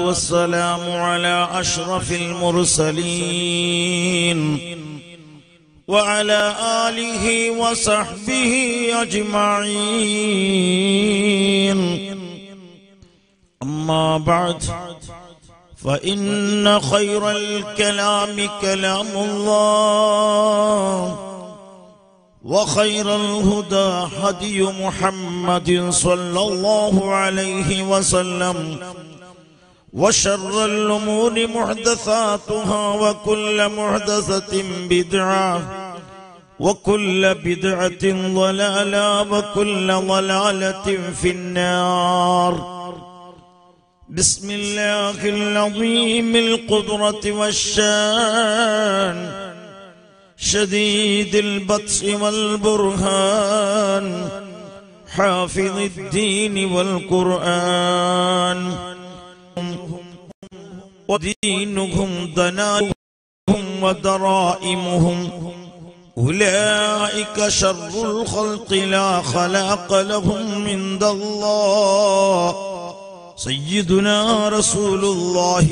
والسلام على أشرف المرسلين وعلى آله وصحبه أجمعين أما بعد فإن خير الكلام كلام الله وخير الهدى هدي محمد صلى الله عليه وسلم وشر الأمور محدثاتها وكل محدثة بدعة وكل بدعة ضلالة وكل ضلالة في النار بسم الله العظيم القدرة والشان شديد البطش والبرهان حافظ الدين والقرآن ودينهم دنائهم ودرائمهم أولئك شر الخلق لا خلاق لهم عند الله سيدنا رسول الله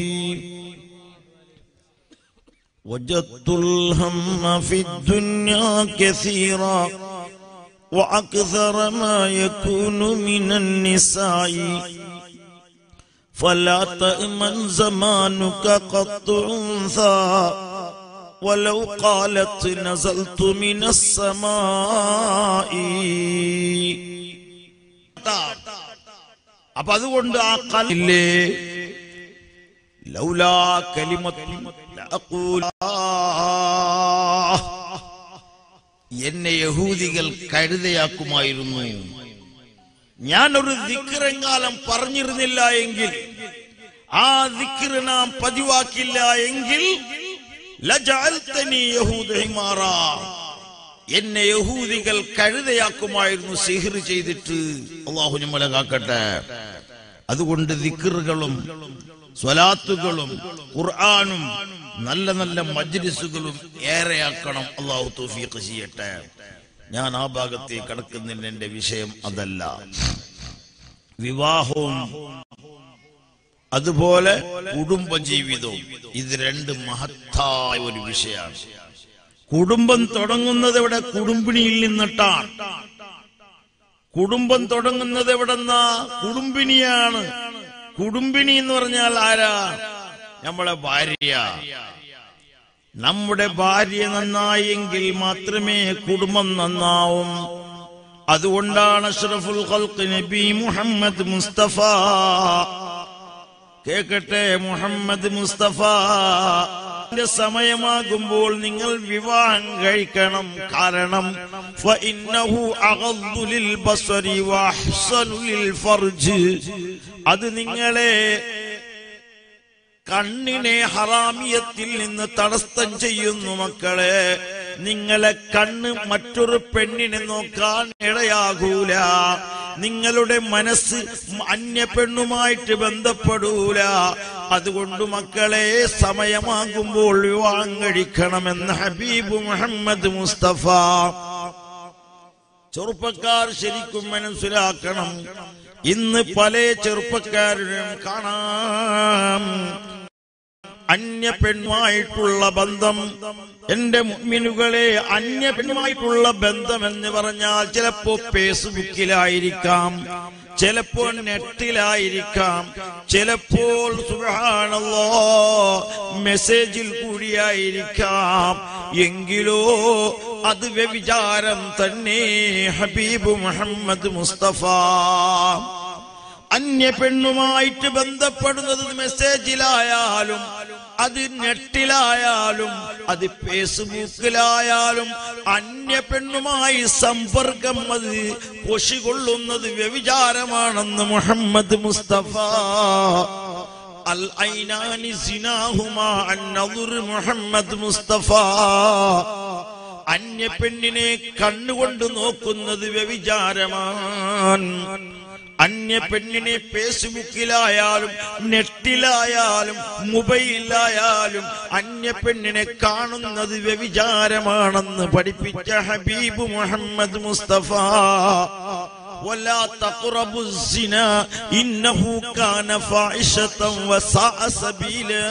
وجدت الهم في الدنيا كثيرا وأكثر ما يكون من النساء فلا تأمن زمانك قط أنثى ولو قالت نزلت من السماء അപ്പൊ അതുകൊണ്ട് ആ കല്ലില്ലേ ലൗലാ കലിമത്തും എന്നെ യഹൂദികൾ കഴുതയാക്കുമായിരുന്നു ഞാനൊരു ദിക്കറെങ്കാലം പറഞ്ഞിരുന്നില്ല എങ്കിൽ ആ ദിക്കറ് നാം പതിവാക്കില്ല എങ്കിൽ ലജഅൽതനി യഹൂദഹിമാറ എന്നെ യഹൂദികൾ കഴുതയാക്കുമായിരുന്നു സിഹിർ ചെയ്തിട്ട് അള്ളാഹു നമ്മളെ കാക്കട്ടെ അതുകൊണ്ട് ദിക്കറുകളും സ്വലാത്തുകളും ഖുർആാനും നല്ല നല്ല മജ്ലിസുകളും ഏറെയാക്കണം അള്ളാഹു തൗഫീഖ് ചെയ്യട്ടെ ഞാൻ ആ ഭാഗത്തേക്ക് കടക്കുന്നതിന് എന്റെ വിഷയം അതല്ല വിവാഹവും അതുപോലെ കുടുംബജീവിതവും ഇത് രണ്ട് മഹത്തായ ഒരു വിഷയമാണ് കുടുംബം തുടങ്ങുന്നത് എവിടെ കുടുംബിനിയിൽ നിന്നിട്ടാണ് കുടുംബം തുടങ്ങുന്നത് എവിടെന്നാ കുടുംബിനിയാണ് കുടുംബിനി എന്ന് പറഞ്ഞാൽ ആരാ നമ്മളെ ഭാര്യ നമ്മുടെ ഭാര്യ നന്നായെങ്കിൽ മാത്രമേ കുടുംബം നന്നാവും അതുകൊണ്ടാണ് അഷ്റഫുൽ ഖൽഖ് നബി മുഹമ്മദ് മുസ്തഫ കേക്കട്ടെ മുഹമ്മദ് മുസ്തഫ ന്റെ സമയമാകുമ്പോൾ നിങ്ങൾ വിവാഹം കഴിക്കണം കാരണം ഫഇന്നഹു അഗദ്ദു ലിൽ ബസ്വരി വഅഹ്സനു ലിൽ ഫർജ് അത് നിങ്ങളെ കണ്ണിനെ ഹറാമിയത്തിൽ നിന്ന് തടസ്സം ചെയ്യുന്നു മക്കളെ നിങ്ങളെ കണ്ണ് മറ്റൊരു പെണ്ണിനെ നോക്കാൻ ഇടയാകൂല നിങ്ങളുടെ മനസ്സ് അന്യ പെണ്ണുമായിട്ട് ബന്ധപ്പെടൂല അതുകൊണ്ട് മക്കളെ സമയമാകുമ്പോൾ വിവാഹം കഴിക്കണമെന്ന് ഹബീബ് മുഹമ്മദ് മുസ്തഫ ചെറുപ്പക്കാർ ശരിക്കും മനസ്സിലാക്കണം ഇന്ന് പല ചെറുപ്പക്കാരും കാണാം അന്യ പെണ്ണുമായിട്ടുള്ള ബന്ധം എന്റെ മുഅ്മിനുകളെ അന്യ പെണ്ണുമായിട്ടുള്ള ബന്ധം എന്ന് പറഞ്ഞാൽ ചിലപ്പോ ഫേസ്ബുക്കിലായിരിക്കാം ചിലപ്പോൾ നെറ്റിലായിരിക്കാം ചിലപ്പോൾ സുബ്ഹാനല്ലോ മെസ്സേജിൽ കൂടിയായിരിക്കാം എങ്കിലോ അത് വ്യഭിചാരം തന്നെ ഹബീബ് മുഹമ്മദ് മുസ്തഫ അന്യ പെണ്ണുമായിട്ട് ബന്ധപ്പെടുന്നത് മെസ്സേജിലായാലും അത് നെറ്റിലായാലും അത് ഫേസ്ബുക്കിലായാലും അന്യ പെണ്ണുമായി സമ്പർക്കം അത് പൊഷികൊള്ളുന്നത് വ്യവിചാരമാണെന്ന് മുഹമ്മദ് മുസ്തഫ അൽ ഐനാനി സിനാഹുമാ അന്നദുർ മുഹമ്മദ് മുസ്തഫ അന്യ പെണ്ണിനെ കണ്ണുകൊണ്ട് നോക്കുന്നത് വ്യവിചാരമാണ് അന്യ പെണ്ണിനെ ഫേസ്ബുക്കിലായാലും നെറ്റിലായാലും മൊബൈലിലായാലും അന്യ പെണ്ണിനെ കാണുന്നത് വ്യവിചാരമാണെന്ന് പഠിപ്പിച്ച ഹബീബ് മുഹമ്മദ് മുസ്തഫ ولا تقربوا الزنا إنه كان فاحشة وساء سبيلا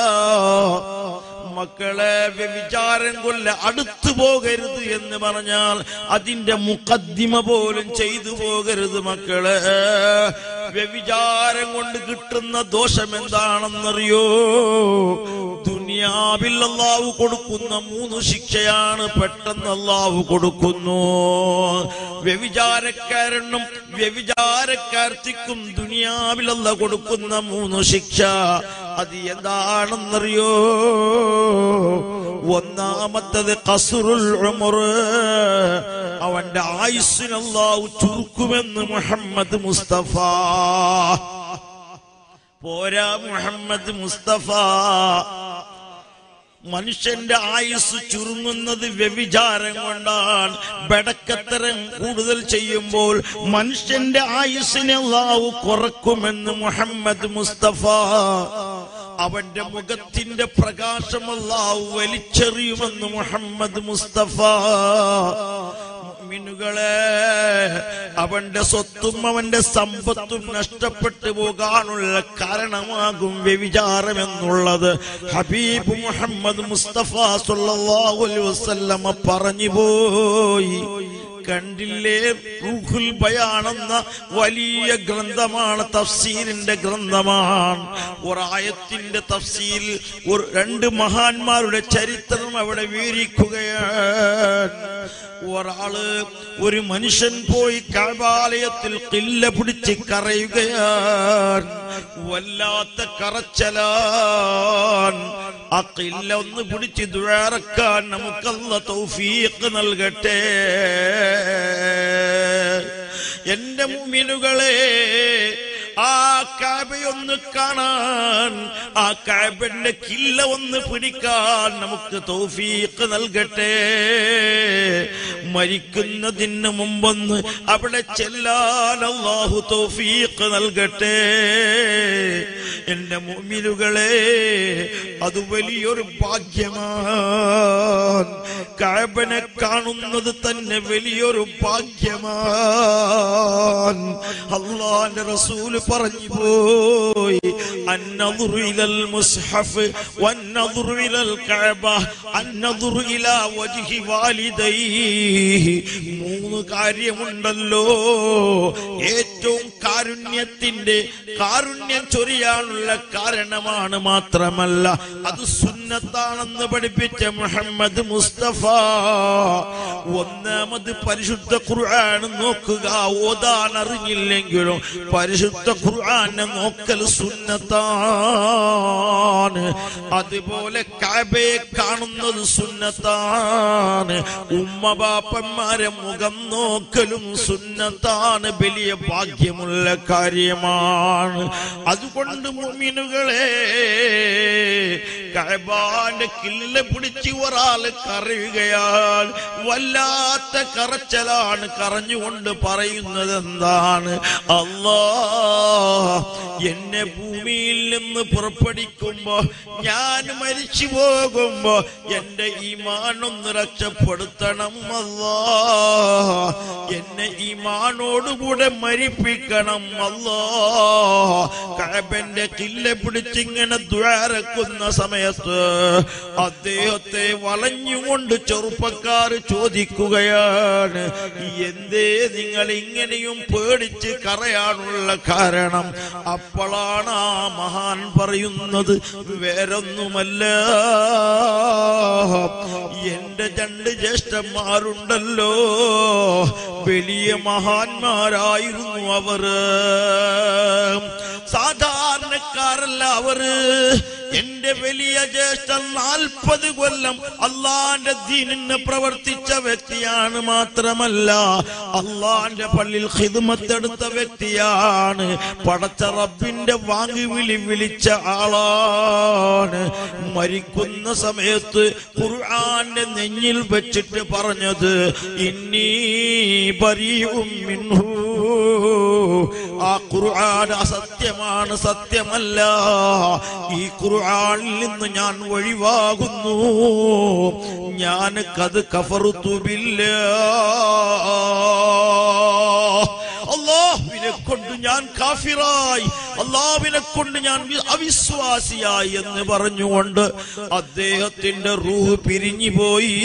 മക്കളെ വ്യഭിചാരം കൊല്ല അടുത്തു പോകരുത് എന്ന് പറഞ്ഞാൽ അതിന്റെ മുഖദ്ദിമ പോലും ചെയ്തു പോകരുത് മക്കളെ വ്യഭിചാരം കൊണ്ട് കിട്ടുന്ന ദോഷം എന്താണെന്നറിയോ ദുനിയാവിൽ അള്ളാഹു കൊടുക്കുന്ന മൂന്ന് ശിക്ഷയാണ് പെട്ടെന്ന് അള്ളാഹു കൊടുക്കുന്നു വ്യഭിചാരക്കാരനും വ്യഭിചാരക്കാർത്തിക്കും ദുനിയാവിൽ അല്ല കൊടുക്കുന്ന മൂന്ന് ശിക്ഷ അത് എന്താണെന്നറിയോ ഒന്നാമത്തത് കസുറുൽ ഉമർ അവന്റെ ആയുസ്സിനല്ലാഹു ചുരുക്കുമെന്ന് മുഹമ്മദ് മുസ്തഫ പോരാ മുഹമ്മദ് മുസ്തഫ മനുഷ്യന്റെ ആയുസ് ചുരുങ്ങുന്നത് വ്യഭിചാരം കൊണ്ടാണ് ബടക്കത്തരം കൂടുതൽ ചെയ്യുമ്പോൾ മനുഷ്യന്റെ ആയുസ്സിനെ അള്ളാഹു കുറക്കുമെന്ന് മുഹമ്മദ് മുസ്തഫ അവന്റെ മുഖത്തിന്റെ പ്രകാശം അള്ളാഹു വലിച്ചെറിയുമെന്ന് മുഹമ്മദ് മുസ്തഫ മുഅ്മിനുകളെ അവന്റെ സ്വത്തും അവന്റെ സമ്പത്തും നഷ്ടപ്പെട്ടു പോകാനുള്ള കാരണമാകും വ്യഭിചാരം എന്നുള്ളത് ഹബീബ് മുഹമ്മദ് മുസ്തഫ സല്ലല്ലാഹു അലൈഹി വസല്ലമ പറഞ്ഞു പോയി കണ്ടില്ലേ റൂഹുൽ ബയാണെന്ന വലിയ ഗ്രന്ഥമാണ് തഫ്സീരിന്റെ ഗ്രന്ഥമാണ് ഒരായത്തിന്റെ തഫ്സീൽ ഒരു രണ്ട് മഹാന്മാരുടെ ചരിത്രം അവിടെ വീരിക്കുകയാണ് ഒരാള് ഒരു മനുഷ്യൻ പോയി കഴബാലയത്തിൽ കില്ല പിടിച്ച് കരയുകയാണ് വല്ലാത്ത കറച്ചലാൻ ആ കില്ല ഒന്ന് പിടിച്ച് ദുഴാറക്കാൻ നമുക്കല്ല തൗഫീഖ് നൽകട്ടെ എന്റെ മുമിനുകളെ ആ കാബയൊന്ന് കാണാൻ ആ കാബന്റെ കില്ല ഒന്ന് പിടിക്കാൻ നമുക്ക് തൗഫീഖ് നൽകട്ടെ മരിക്കുന്നതിന് മുമ്പൊന്ന് അവിടെ ചെല്ലാൻ അള്ളാഹു തൗഫീഖ് നൽകട്ടെ എന്റെ മുമിലുകളെ അത് വലിയൊരു ഭാഗ്യമാണ് കാബനെ കാണുന്നത് തന്നെ വലിയൊരു ഭാഗ്യമാണ് അള്ളാന്റെ റസൂല് പറഞ്ഞു പോയി അന്നദുറു ഇലൽ മുസ്ഹഫ് വന്നദുറു ഇലൽ കഅബ അന്നദുറു ഇലാ വജ്ഹി വാലിദൈഹി മൂന്ന് കാര്യമുണ്ടല്ലോ ഏറ്റവും കാരുണ്യത്തിന്റെ കാരുണ്യം ചൊരിയാനുള്ള കാരണമാണ് മാത്രമല്ല അത് സുന്നത്താണെന്ന് പഠിപ്പിച്ച മുഹമ്മദ് മുസ്തഫ ഒന്നാമത് പരിശുദ്ധ ഖുർആൻ നോക്കുക ഓതാൻ അറിഞ്ഞില്ലെങ്കിലും പരിശുദ്ധ ഖുർആനെ നോക്കൽ സുന്നത്താണ് അതുപോലെ കാബയെ കാണുന്നത് സുന്നത്താണ് ഉമ്മ ബാപ്പന്മാരെ മുഖം നോക്കലും സുന്നത്താണ് വലിയ ഭാഗ്യമുള്ള കാര്യമാണ് അതുകൊണ്ട് മുമിനുകളെ കഴബാന്റെ കില്ലിലെ പിടിച്ച് ഒരാള് കരയുകയാണ് വല്ലാത്ത കറച്ചലാണ് കറഞ്ഞുകൊണ്ട് പറയുന്നത് എന്താണ് അല്ലാ എന്നെ ഭൂമിയിൽ നിന്ന് പുറപ്പെടിക്കുമ്പോ ഞാൻ മരിച്ചു പോകുമ്പോ എന്റെ ഈമാനൊന്ന് രക്ഷപ്പെടുത്തണം അല്ലാ എന്നെ ഈമാനോടുകൂടെ മരിപ്പിക്കണം അല്ലാ കഴബന്റെ കില്ല പിടിച്ചിങ്ങനെ ദ്വാരക്കുന്ന സമയത്ത് അദ്ദേഹത്തെ വളഞ്ഞുകൊണ്ട് ചെറുപ്പക്കാർ ചോദിക്കുകയാണ് എന്തേ നിങ്ങൾ ഇങ്ങനെയും പേടിച്ച് കറയാനുള്ള കാരണം അപ്പോഴാണ് ആ മഹാൻ പറയുന്നത് വേറൊന്നുമല്ല എന്റെ രണ്ട് ജ്യേഷ്ഠന്മാരുണ്ടല്ലോ വലിയ മഹാന്മാരായിരുന്നു അവര് സാധാരണക്കാരല്ല അവര് എന്റെ വലിയ ജ്യേഷ്ഠൻ നാൽപ്പത് കൊല്ലം അള്ളാന്റെ ദീനിന് പ്രവർത്തിച്ച വ്യക്തിയാണ് മാത്രമല്ല അള്ളാന്റെ പള്ളിയിൽ ഹിദ്മത്തെടുത്ത വ്യക്തിയാണ് പടച്ച റബ്ബിന്റെ വാങ്ങി വിളി വിളിച്ച ആളാണ് മരിക്കുന്ന സമയത്ത് ഖുർആന്റെ നെഞ്ഞിൽ വെച്ചിട്ട് പറഞ്ഞത് ഇന്നീ ബരിയും മിൻഹു ആ ഖുർആൻ അസത്യമാണ് സത്യമല്ല ഈ ഖുർആനിൽ നിന്ന് ഞാൻ ഒഴിവാകുന്നു ഞാൻ കത് കഫറുത്തുമില്ല കൊണ്ട് ഞാൻ കാഫിറായി അള്ളാവിനെ കൊണ്ട് ഞാൻ വി- അവിശ്വാസിയായി എന്ന് പറഞ്ഞുകൊണ്ട് അദ്ദേഹത്തിന്റെ റൂഹ് പിരിഞ്ഞു പോയി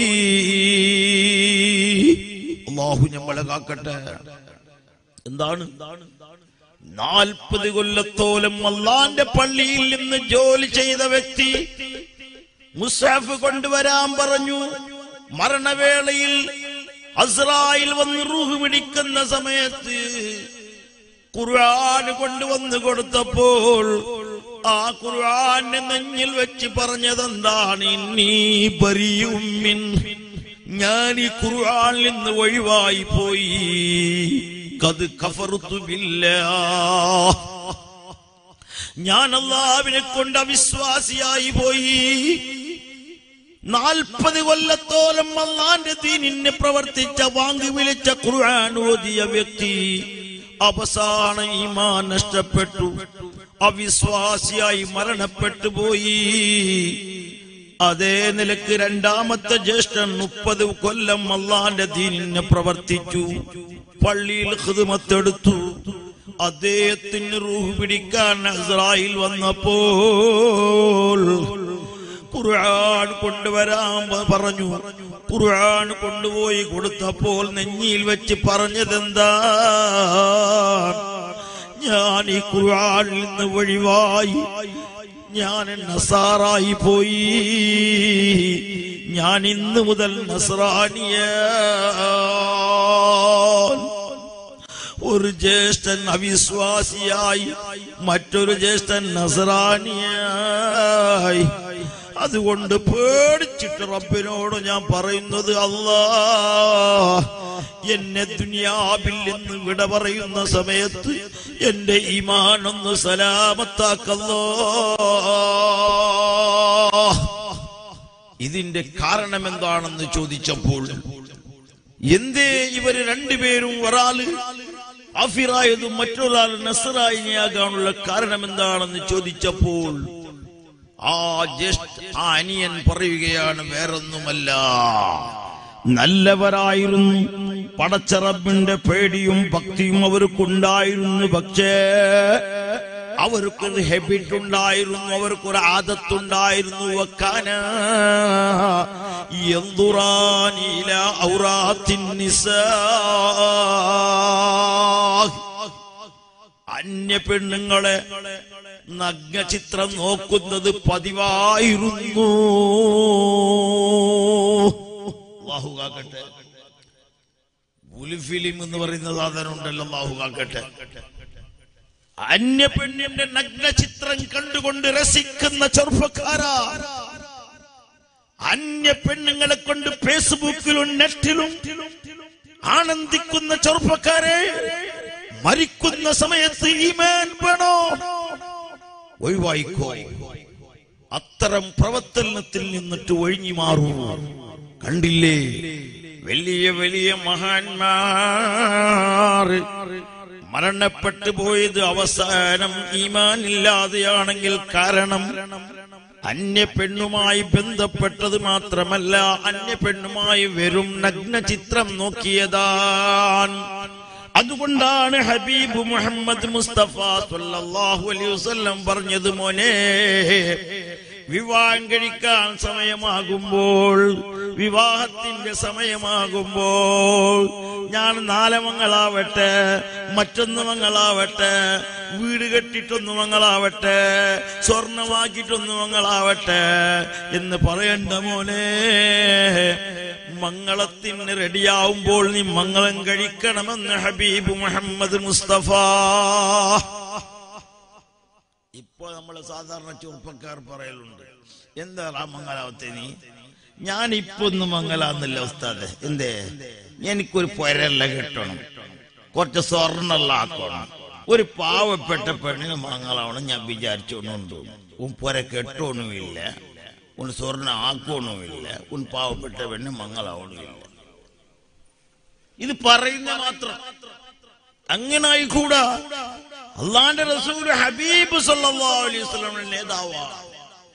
അള്ളാഹു നമ്മളെ കാക്കട്ടെ എന്താണ് നാൽപ്പത് കൊല്ലത്തോളം അള്ളാന്റെ പള്ളിയിൽ നിന്ന് ജോലി ചെയ്ത വ്യക്തി മുസാഫ് കൊണ്ടുവരാൻ പറഞ്ഞു മരണവേളയിൽ അസ്രായിൽ വന്ന് റൂഹ് പിടിക്കുന്ന സമയത്ത് ഖുർആൻ കൊണ്ടുവന്ന് കൊടുത്തപ്പോൾ ആ ഖുർആനെ നെഞ്ഞിൽ വെച്ച് പറഞ്ഞതെന്താണ് ഇന്നീ ബരിയുമ്മിൻ ഞാൻ ഈ ഖുർആനിൽ നിന്ന് ഒഴിവായി പോയി കത് കഫറുത്തു ബില്ലാഹ് ഞാൻ അള്ളാവിനെ കൊണ്ട് അവിശ്വാസിയായി പോയി നാൽപ്പത് കൊല്ലത്തോളം അള്ളാന്റെ ദീനിനെ പ്രവർത്തിച്ച വാങ്ങി വിളിച്ച ഖുർആൻ ഓതിയ വ്യക്തി അവസാന ഈമാൻ നഷ്ടപ്പെട്ടു അവിശ്വാസിയായി മരണപ്പെട്ടു പോയി അതേ നിലക്ക് രണ്ടാമത്തെ ജ്യേഷ്ഠൻ മുപ്പത് കൊല്ലം അള്ളാന്റെ ദീനിനെ പ്രവർത്തിച്ചു പള്ളിയിൽ ഹിതുമത്തെടുത്തു അദ്ദേഹത്തിന് റൂഹ് പിടിക്കാൻ ഇസ്രായേൽ വന്നപ്പോൾ ഖുർആൻ കൊണ്ടുവരാൻ പ- പറഞ്ഞു ഖുർആൻ കൊണ്ടുപോയി കൊടുത്തപ്പോൾ നെഞ്ഞിയിൽ വെച്ച് പറഞ്ഞതെന്താ ഞാൻ ഈ ഖുർആനിൽ നിന്ന് ഒഴിവായി ഞാൻ നസാറായി പോയി ഞാൻ ഇന്ന് മുതൽ നസ്രാനിയ ഒരു ജ്യേഷ്ഠൻ അവിശ്വാസിയായി മറ്റൊരു ജ്യേഷ്ഠൻ നസറാനിയായി അതുകൊണ്ട് പേടിച്ചിട്ട് റബ്ബിനോട് ഞാൻ പറയുന്നത് അല്ലാ എന്നെ ദുനിയാവിൽ നിന്ന് വിട പറയുന്ന സമയത്ത് എന്റെ ഈമാനൊന്ന് സലാമത്താക്കല്ലോ ഇതിന്റെ കാരണം എന്താണെന്ന് ചോദിച്ചപ്പോൾ എന്തേ ഇവര് രണ്ടുപേരും ഒരാള് അഫിറായതും മറ്റൊരാൾ നസറായിനിയാകാനുള്ള കാരണം എന്താണെന്ന് ചോദിച്ചപ്പോൾ ആ ജ്യേഷ്ഠ ആ അനിയൻ പറയുകയാണ് വേറൊന്നുമല്ല നല്ലവരായിരുന്നു പടച്ചറബിന്റെ പേടിയും ഭക്തിയും അവർക്കുണ്ടായിരുന്നു പക്ഷേ അവർക്കൊരു ഹെബിറ്റ് ഉണ്ടായിരുന്നു അവർക്കൊരു ആദത്തുണ്ടായിരുന്നു വക്കാന യന്തുറാനില ഔറാത്തിൻ നിസാ അന്യ പെണ്ണുങ്ങളെ നഗ്നചിത്രം നോക്കുന്നത് പതിവായിരുന്നു അല്ലാഹു കാക്കട്ടെ ഫിലിം എന്ന് പറയുന്ന സാധനമുണ്ടല്ലോ അല്ലാഹു കാക്കട്ടെ അന്യ പെണ്ണിന്റെ നഗ്നചിത്രം കണ്ടുകൊണ്ട് രസിക്കുന്ന ചെറുപ്പക്കാരാ അന്യ പെണ്ണുങ്ങളെ കൊണ്ട് ഫേസ്ബുക്കിലും നെറ്റിലും ആനന്ദിക്കുന്ന ചെറുപ്പക്കാരെ മരിക്കുന്ന സമയത്ത് ഈമാൻ വേണോ ഒഴിവായിക്കോ അത്തരം പ്രവർത്തനത്തിൽ നിന്നിട്ട് ഒഴിഞ്ഞു മാറൂ കണ്ടില്ലേ വലിയ വലിയ മഹാന്മാർ മരണപ്പെട്ടു പോയത് അവസാനം ഈമാനില്ലാതെയാണെങ്കിൽ കാരണം അന്യ പെണ്ണുമായി ബന്ധപ്പെട്ടത് മാത്രമല്ല അന്യ പെണ്ണുമായി വെറും നഗ്ന ചിത്രം നോക്കിയതാണ് അതുകൊണ്ടാണ് ഹബീബ് മുഹമ്മദ് മുസ്തഫ സല്ലല്ലാഹു അലൈഹി വസല്ലം പറഞ്ഞത് മോനെ വിവാഹം കഴിക്കാൻ സമയമാകുമ്പോൾ വിവാഹത്തിന്റെ സമയമാകുമ്പോൾ ഞാൻ നാലമങ്ങളാവട്ടെ മറ്റൊന്ന് മങ്ങളാവട്ടെ വീട് കെട്ടിട്ടൊന്ന് മങ്ങളാവട്ടെ സ്വർണമാക്കിയിട്ടൊന്ന് മങ്ങളാവട്ടെ എന്ന് പറയണ്ട മോനെ മംഗളത്തിന് റെഡിയാവുമ്പോൾ നീ മംഗളം കഴിക്കണമെന്ന് ഹബീബ് മുഹമ്മദ് മുസ്തഫ ഇപ്പൊ നമ്മള് സാധാരണ ചെറുപ്പക്കാർ പറയലുണ്ട് എന്താ ആ മംഗലാവത്തെ നീ ഞാൻ ഇപ്പൊ ഒന്നും മംഗലാന്നില്ല ഉസ്താദ് എന്തേ എനിക്കൊരു പൊരല്ല കെട്ടണം കുറച്ച് സ്വർണ്ണല്ല ആക്കണം ഒരു പാവപ്പെട്ട പെണ്ണിന് മംഗളാവണം ഞാൻ വിചാരിച്ചോണ്ടുണ്ട് ഉൻ പൊര കെട്ടൊന്നുമില്ല ഉൻ സ്വർണ്ണ ആക്കണമില്ല ഉൻ പാവപ്പെട്ട പെണ്ണ് മംഗളാവണമില്ല ഇത് പറയുന്ന മാത്രം അങ്ങനെ ആയിക്കൂടാ അള്ളാന്റെ റസൂൽ ഹബീബ് സല്ലല്ലാഹു അലൈഹി വസല്ലമയുടെ നേതാവാ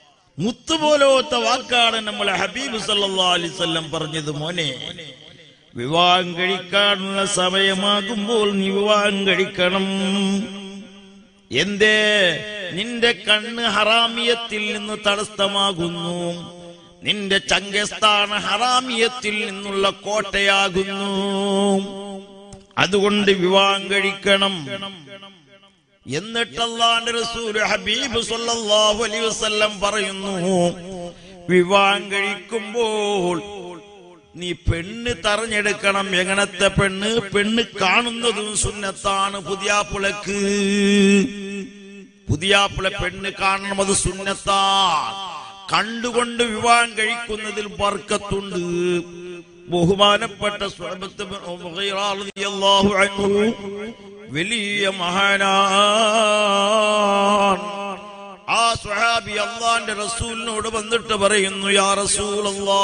മുത്തുപോലത്തെ വാക്കാണ് നമ്മളെ ഹബീബ് സല്ലല്ലാഹു അലൈഹി വസല്ലം പറഞ്ഞത് മോനെ വിവാഹം കഴിക്കാനുള്ള സമയമാകുമ്പോൾ നീ വിവാഹം കഴിക്കണം എന്തേ നിന്റെ കണ്ണ് ഹറാമിയത്തിൽ നിന്ന് തടസ്സമാകുന്നു നിന്റെ ചങ്കസ്ഥാന ഹറാമിയത്തിൽ നിന്നുള്ള കോട്ടയാകുന്നു അതുകൊണ്ട് വിവാഹം കഴിക്കണം എന്നിട്ട് അള്ളാന്റെ റസൂൽ ഹബീബ് സല്ലല്ലാഹു അലൈഹി വസല്ലം പറയുന്നു വിവാഹം കഴിക്കുമ്പോൾ നീ പെണ്ണ് തെരഞ്ഞെടുക്കണം എങ്ങനത്തെ പെണ്ണ് പെണ്ണ് കാണുന്നതും സുന്നത്താണ് പുതിയാപ്പിളക്ക് പുതിയാപ്പിള പെണ്ണ് കാണണം അത് സുന്നത്താണ് കണ്ടുകൊണ്ട് വിവാഹം കഴിക്കുന്നതിൽ ബർക്കത്തുണ്ട് ബഹുമാനപ്പെട്ട സ്വഹബത്ത് ബിൻ ഉമയ്യ റളിയല്ലാഹു അൻഹു വലിയ മഹാനാൻ ആ സ്വഹാബി അള്ളാന്റെ റസൂലിനോട് വന്നിട്ട് പറയുന്നു യാ റസൂലല്ലാ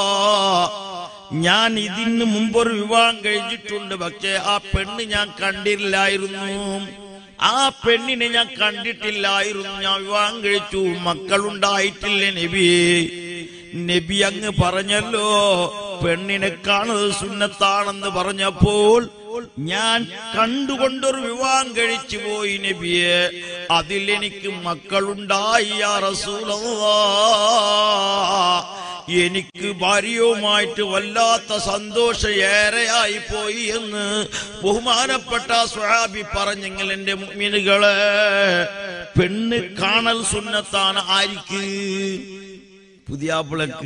ഞാൻ ഇതിന് മുമ്പൊരു വിവാഹം കഴിച്ചിട്ടുണ്ട് പക്ഷേ ആ പെണ്ണ് ഞാൻ കണ്ടില്ലായിരുന്നു ആ പെണ്ണിനെ ഞാൻ കണ്ടിട്ടില്ലായിരുന്നു ഞാൻ വിവാഹം കഴിച്ചു മക്കളുണ്ടായിട്ടില്ല നബി നബി അങ്ങ് പറഞ്ഞല്ലോ പെണ്ണിനെ കാണുന്നത് സുന്നത്താണെന്ന് പറഞ്ഞപ്പോൾ ഞാൻ കണ്ടുകൊണ്ടൊരു വിവാഹം കഴിച്ചു പോയി നബിയെ അതിൽ എനിക്ക് മക്കളുണ്ടായി യാ റസൂലല്ലാ എനിക്ക് ഭാര്യയുമായിട്ട് വല്ലാത്ത സന്തോഷം ഏറെയായി പോയി എന്ന് ബഹുമാനപ്പെട്ട സ്വഹാബി പറഞ്ഞെങ്കിൽ എന്റെ മുഅ്മിനുകളെ പെണ്ണ് കാണൽ സുന്നത്താണ് ആരിക്ക് പുതിയാപ്പിളക്ക്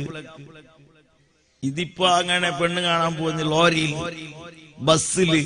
ഇതിപ്പോ അങ്ങനെ പെണ്ണ് കാണാൻ പോകുന്ന ലോറിയിൽ ബസ്സില്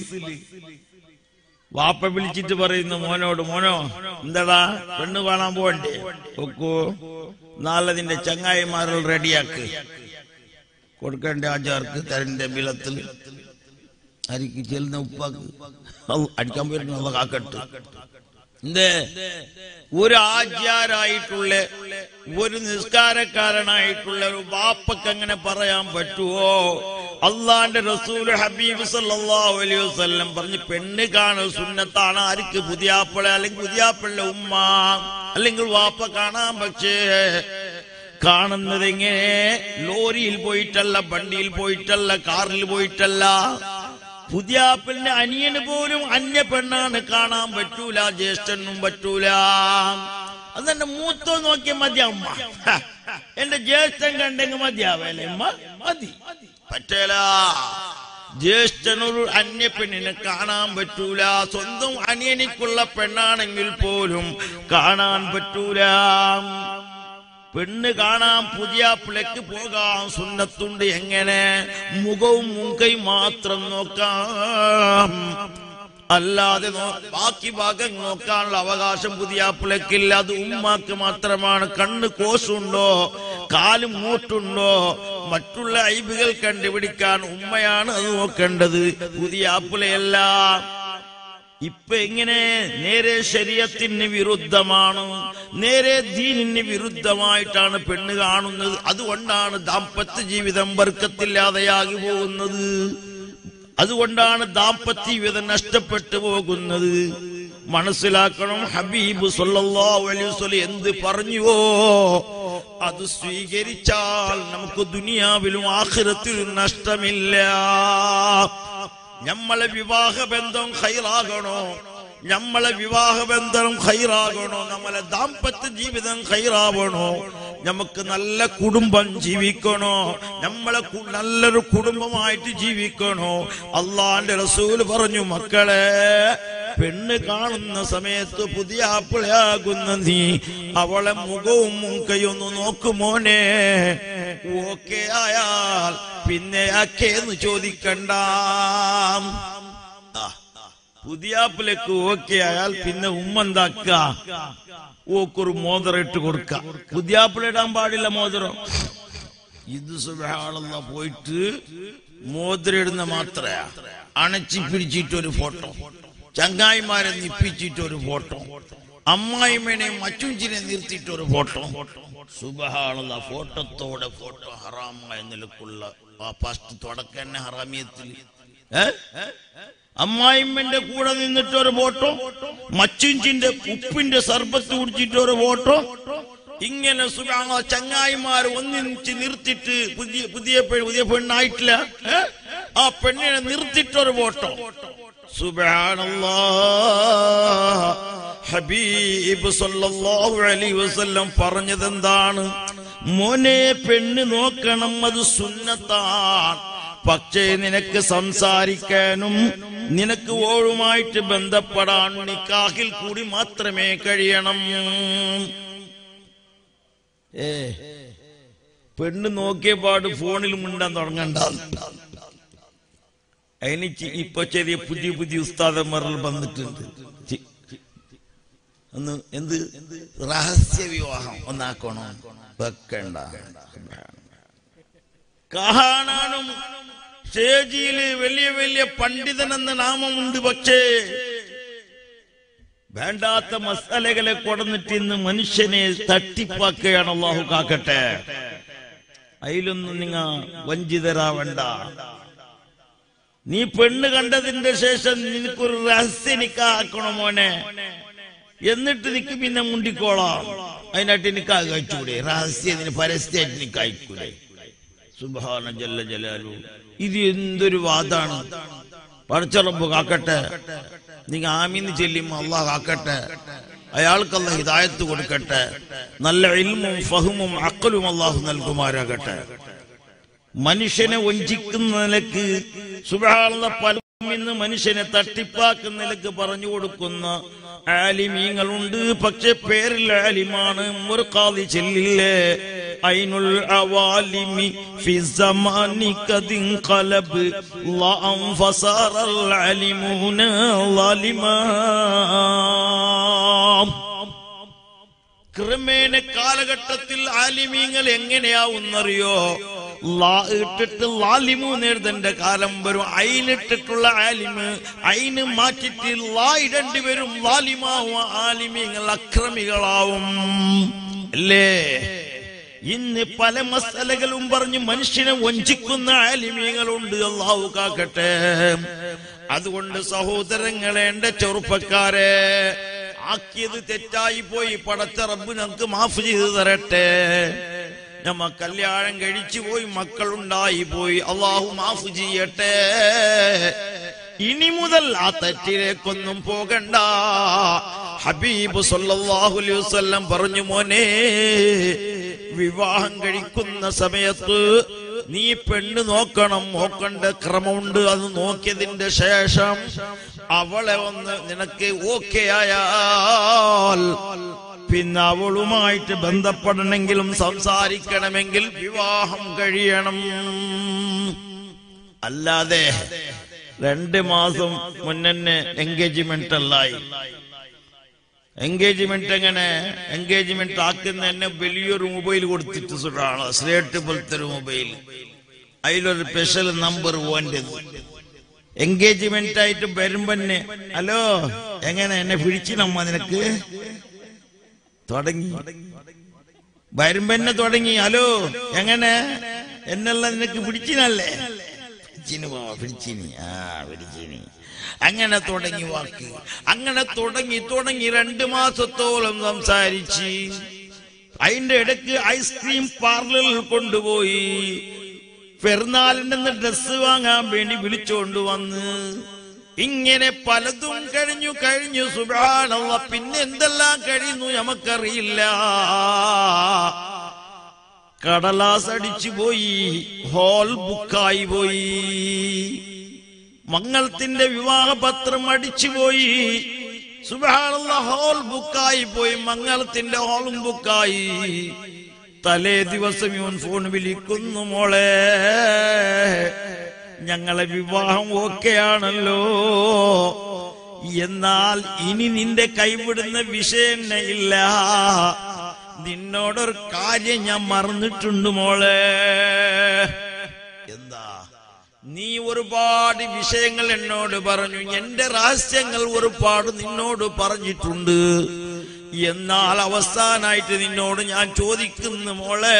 വാപ്പ വിളിച്ചിട്ട് പറയുന്നു മോനോട് മോനോ എന്താടാ പെണ്ണ് കാണാൻ പോവണ്ടേ ഒക്കോ നാളെ നിന്റെ ചങ്ങായിമാരിൽ റെഡിയാക്ക് കൊടുക്കേണ്ട ആചാർക്ക് തരന്റെ ബിലത്തിൽ അരിക്ക് ചെല്ലുന്ന ഉപ്പാക്ക് ഔ, അടിക്കാൻ പോയിരുന്നു അത് കാക്കട്ട് എന്തേ ഒരു ആചാരായിട്ടുള്ള ഒരു നിസ്കാരക്കാരനായിട്ടുള്ള ഒരു വാപ്പക്ക് അങ്ങനെ പറയാൻ പറ്റുവോ അള്ളാന്റെ റസൂൽ ഹബീബ് സല്ലല്ലാഹു അലൈഹി വസല്ലം പറഞ്ഞു പെണ്ണ് കാണൽ സുന്നത്താണ് ആർക്ക് പുതിയാപ്പിള അല്ലെങ്കിൽ പുതിയാപ്പിള്ള ഉമ്മ അല്ലെങ്കിൽ വാപ്പ കാണാൻ പക്ഷേ കാണുന്നത് എങ്ങനെ ലോറിയിൽ പോയിട്ടല്ല വണ്ടിയിൽ പോയിട്ടല്ല കാറിൽ പോയിട്ടല്ല പുതിയാപ്പിളിന്റെ അനിയന് പോലും അന്യ പെണ്ണാണ് കാണാൻ പറ്റൂല ജ്യേഷ്ഠനും പറ്റൂല അതെന്റെ മൂത്തോ നോക്കിയ മതി അമ്മ ഹ, എന്റെ ജ്യേഷ്ഠൻ കണ്ടെങ്കിൽ മതിയാവല്ലേ അമ്മ മതി പറ്റല ജ്യേഷ്ഠനൊരു അന്യ പെണ്ണിനെ കാണാൻ പറ്റൂല സ്വന്തം അനിയനിക്കുള്ള പെണ്ണാണെങ്കിൽ പോലും കാണാൻ പറ്റൂല പെണ്ണ് കാണാൻ പുതിയ പിളക്ക് പോകാൻ സുന്നത്തുണ്ട് എങ്ങനെ മുഖവും മുങ്കയും മാത്രം നോക്കാം അല്ലാതെ നോ- ബാക്കി ഭാഗം നോക്കാനുള്ള അവകാശം പുതിയ പിളക്കില്ല അത് ഉമ്മാക്ക് മാത്രമാണ് കണ്ണ് കോശുണ്ടോ കാല് മൂട്ടുണ്ടോ മറ്റുള്ള ഐബുകൾ കണ്ടുപിടിക്കാൻ ഉമ്മയാണ് അത് നോക്കേണ്ടത് പുതിയ ആപ്പിളയല്ല ഇപ്പൊ എങ്ങനെ നേരെ ശരീരത്തിന് വിരുദ്ധമാണ് നേരെ ദീനിന് വിരുദ്ധമായിട്ടാണ് പെണ്ണ് കാണുന്നത് അതുകൊണ്ടാണ് ദാമ്പത്യ ജീവിതം വർക്കത്തില്ലാതെയാകി പോകുന്നത് അതുകൊണ്ടാണ് ദാമ്പത്യ ജീവിതം നഷ്ടപ്പെട്ടു പോകുന്നത് മനസ്സിലാക്കണം ഹബീബ് സല്ലല്ലാഹു അലൈഹി വസല്ലം എന്ത് പറഞ്ഞുവോ അത് സ്വീകരിച്ചാൽ നമുക്ക് ദുനിയാവിലും ആഖിറത്തിലും നഷ്ടമില്ല നമ്മളെ വിവാഹ ബന്ധം ഹൈറാകണോ നമ്മളെ വിവാഹ ബന്ധം ഹൈറാകണോ നമ്മളെ ദാമ്പത്യ ജീവിതം ഹൈറാവണോ നമുക്ക് നല്ല കുടുംബം ജീവിക്കണോ നമ്മളെ കു- നല്ലൊരു കുടുംബമായിട്ട് ജീവിക്കണോ അള്ളാന്റെ റസൂൽ പറഞ്ഞു മക്കളെ പെണ്ണ് കാണുന്ന സമയത്ത് പുതിയ ആപ്പിളയാകുന്ന നീ അവളെ മുഖവും മുങ്കയൊന്ന് നോക്കുമോനെ ഓക്കെ ആയാൽ പിന്നെ അക്കേന്ന് ചോദിക്കണ്ട ആ, പുതിയാപ്പിലേക്ക് ഓക്കെ ആയാൽ പിന്നെ ഉമ്മ എന്താക്ക ഓക്കൊരു മോതിരം ഇട്ട് കൊടുക്ക പുതിയാപ്പിള ഇടാൻ പാടില്ല മോതിരം ഇത് സുബഹാളല്ല പോയിട്ട് മോതിരം ഇടുന്ന മാത്രയാ അണച്ചി പിടിച്ചിട്ടൊരു ഫോട്ടോ ചങ്ങായിമാരെ നിപ്പിച്ചിട്ടൊരു ഫോട്ടോ അമ്മായിമ്മനെയും മച്ചുഞ്ചിനെ നിർത്തിയിട്ടൊരു ഫോട്ടോ സുബഹാളല്ല ഫോട്ടോത്തോടെ ഫോട്ടോ ഹറാമായ നിലക്കുള്ള ആ ഫസ്റ്റ് തുടക്കം തന്നെ ഹറാമിയത്തിൽ ഏ അമ്മായിമ്മന്റെ കൂടെ നിന്നിട്ട് ഒരു ഫോട്ടോ മച്ചിഞ്ചിന്റെ ഉപ്പിന്റെ സർബത്ത് കുടിച്ചിട്ട് ഒരു ഫോട്ടോ ഇങ്ങനെ സുഖാണോ ചങ്ങായിമാർ ഒന്നിച്ച് നിർത്തിയിട്ട് പുതിയ പുതിയ പെ- പുതിയ പെണ്ണായിട്ടില്ല ഏ? ആ പെണ്ണിനെ നിർത്തിയിട്ടൊരു ഫോട്ടോ സുബ്ഹാനല്ലാ ഹബീബ് സല്ലല്ലാഹു അലൈഹി വസല്ലം പറഞ്ഞത് എന്താണ് മോനെ പെണ്ണ് നോക്കണം അത് സുന്നത്താണ് പക്ഷേ നിനക്ക് സംസാരിക്കാനും നിനക്ക് ഓഴുമായിട്ട് ബന്ധപ്പെടാൻ നിക്കാഹിൽ കൂടി മാത്രമേ കഴിയണം ഏ പെണ്ണ് നോക്കിയ പാട് ഫോണിൽ മിണ്ടാൻ തുടങ്ങണ്ട അതിന് ചി- ഇപ്പൊ ചെറിയ പുതിയ പുതിയ ഉസ്താദന്മാരിൽ വന്നിട്ടുണ്ട് ചി- ഒന്ന് എന്ത് രഹസ്യ വിവാഹം ഒന്നാക്കണോ വെക്കണ്ട കാണാനും സ്റ്റേജിയില് വലിയ വലിയ പണ്ഡിതൻ എന്ന നാമമുണ്ട് പക്ഷേ വേണ്ടാത്ത മസാലകളെ കൊടന്നിട്ട് ഇന്ന് മനുഷ്യനെ തട്ടിപ്പാക്കുകയാണ് അള്ളാഹു കാക്കട്ടെ അതിലൊന്നും നിങ്ങ വഞ്ചിതരാവണ്ട നീ പെണ്ണ് കണ്ടതിന്റെ ശേഷം നിനക്കൊരു രഹസ്യ നിക്കാക്കണം മോനെ എന്നിട്ട് നിക്ക് പിന്നെ മുണ്ടിക്കോളാം അതിനായിട്ട് നിക്കാ കഴിച്ചൂടെ രഹസ്യത്തിന് പരസ്യമായിട്ട് നിക്കയക്കൂടെ സുബാന ജല്ല ജലാലു ഇത് എന്തൊരു വാദാണ് പടച്ചറമ്പ് കാക്കട്ടെ നിങ്ങൾ ആമീന്ന് ചെല്ലുമ്പോ അള്ളാഹ് കാക്കട്ടെ അയാൾക്കല്ല ഹിദായത്ത് കൊടുക്കട്ടെ നല്ല ഇൽമും ഫഹുമും അക്കലും അള്ളാഹു നൽകുമാരാകട്ടെ മനുഷ്യനെ വഞ്ചിക്കുന്ന നിലക്ക് സുബാനുള്ള പലരും ഇന്ന് മനുഷ്യനെ തട്ടിപ്പാക്കുന്ന നിലക്ക് പറഞ്ഞു കൊടുക്കുന്ന ആലിമീങ്ങളുണ്ട് പക്ഷെ പേരിൽ ആലിമാണ് ഒരു കാതി ചെല്ലില്ലേ അയിനുൽ അവാലിമി ഫി സമാനി കദിൻ ഖലബ് ലഅം ഫസാറൽ അലിമൂന ളാലിമാ ക്രമേണ കാലഘട്ടത്തിൽ ആലിമീങ്ങൾ എങ്ങനെയാവുന്നറിയോ ലാ ഇട്ടിട്ട് ലാലിമു നേടുന്നതിന്റെ കാലം വരും അയിനിട്ടിട്ടുള്ള ആലിമ് അയിന് മാറ്റിട്ട് ലാ ഇടേണ്ടി വരും ലാലിമാവും ആലിമീങ്ങൾ അക്രമികളാവും അല്ലേ ഇന്ന് പല മസലകളും പറഞ്ഞ് മനുഷ്യനെ വഞ്ചിക്കുന്ന ആലിമീങ്ങളുണ്ട് അള്ളാഹു കാക്കട്ടെ അതുകൊണ്ട് സഹോദരങ്ങളെ എന്റെ ചെറുപ്പക്കാരെ ആക്കിയത് തെറ്റായി പോയി പടച്ച റബ്ബ് ഞങ്ങൾക്ക് മാഫ് ചെയ്ത് തരട്ടെ നമ്മ കല്യാണം കഴിച്ചു പോയി മക്കളുണ്ടായി പോയി അള്ളാഹു മാഫ് ചെയ്യട്ടെ ഇനി മുതൽ ആ തെറ്റിലേക്കൊന്നും പോകണ്ട ഹബീബ് സല്ലല്ലാഹു അലൈഹി വസല്ലം പറഞ്ഞു മോനെ വിവാഹം കഴിക്കുന്ന സമയത്ത് നീ പെണ്ണ് നോക്കണം നോക്കേണ്ട ക്രമമുണ്ട് അത് നോക്കിയതിന്റെ ശേഷം അവളെ ഒന്ന് നിനക്ക് ഓക്കെ ആയാൽ പിന്നെ അവളുമായിട്ട് ബന്ധപ്പെടണമെങ്കിലും സംസാരിക്കണമെങ്കിൽ വിവാഹം കഴിയണം അല്ലാതെ രണ്ട് മാസം മുന്നെ എൻഗേജ്മെന്റ് അല്ലായി എൻഗേജ്മെന്റ് എങ്ങനെ എൻഗേജ്മെന്റ് ആക്കുന്ന തന്നെ വലിയൊരു മൊബൈൽ കൊടുത്തിട്ട് സുഖാണ് സ്ലേറ്റ് പോലത്തെ ഒരു മൊബൈൽ അതിലൊരു സ്പെഷ്യൽ നമ്പർ വേണ്ടത് എൻഗേജ്മെന്റ് ആയിട്ട് വരുമ്പന്നെ ഹലോ എങ്ങനെ എന്നെ പിടിച്ചിനമ്മ നിനക്ക് തുടങ്ങി വരുമ്പന്നെ തുടങ്ങി ഹലോ എങ്ങനെ എന്നെല്ലാം നിനക്ക് പിടിച്ചിനല്ലേ പിടിച്ചിന് പോവാ പിടിച്ചിനി ആ പിടിച്ചിനി അങ്ങനെ തുടങ്ങി വാക്ക് അങ്ങനെ തുടങ്ങി തുടങ്ങി രണ്ട് മാസത്തോളം സംസാരിച്ച് അതിന്റെ ഇടയ്ക്ക് ഐസ്ക്രീം പാർലറിൽ കൊണ്ടുപോയി പെരുന്നാളിന്റെ ഡ്രസ് വാങ്ങാൻ വേണ്ടി വിളിച്ചോണ്ട് വന്ന് ഇങ്ങനെ പലതും കഴിഞ്ഞു കഴിഞ്ഞു സുബാനുള്ള പിന്നെ എന്തെല്ലാം കഴിയുന്നു നമുക്കറിയില്ല കടലാസ് അടിച്ചു പോയി ഹോൾ ബുക്കായി പോയി മംഗളത്തിന്റെ വിവാഹപത്രം അടിച്ചുപോയി സുബാനുള്ള ഹോൾ ബുക്കായി പോയി മംഗളത്തിന്റെ ഹോളും ബുക്കായി തലേ ദിവസം ഇവൻ ഫോൺ വിളിക്കുന്നു മോളെ ഞങ്ങളെ വിവാഹം ഓക്കെയാണല്ലോ എന്നാൽ ഇനി നിന്റെ കൈവിടുന്ന വിഷയം ഇല്ല നിന്നോടൊരു കാര്യം ഞാൻ മറന്നിട്ടുണ്ട് മോളെ എന്താ നീ ഒരുപാട് വിഷയങ്ങൾ എന്നോട് പറഞ്ഞു എന്റെ രഹസ്യങ്ങൾ ഒരുപാട് നിന്നോട് പറഞ്ഞിട്ടുണ്ട് എന്നാൽ അവസാനായിട്ട് നിന്നോട് ഞാൻ ചോദിക്കുന്നു മോളെ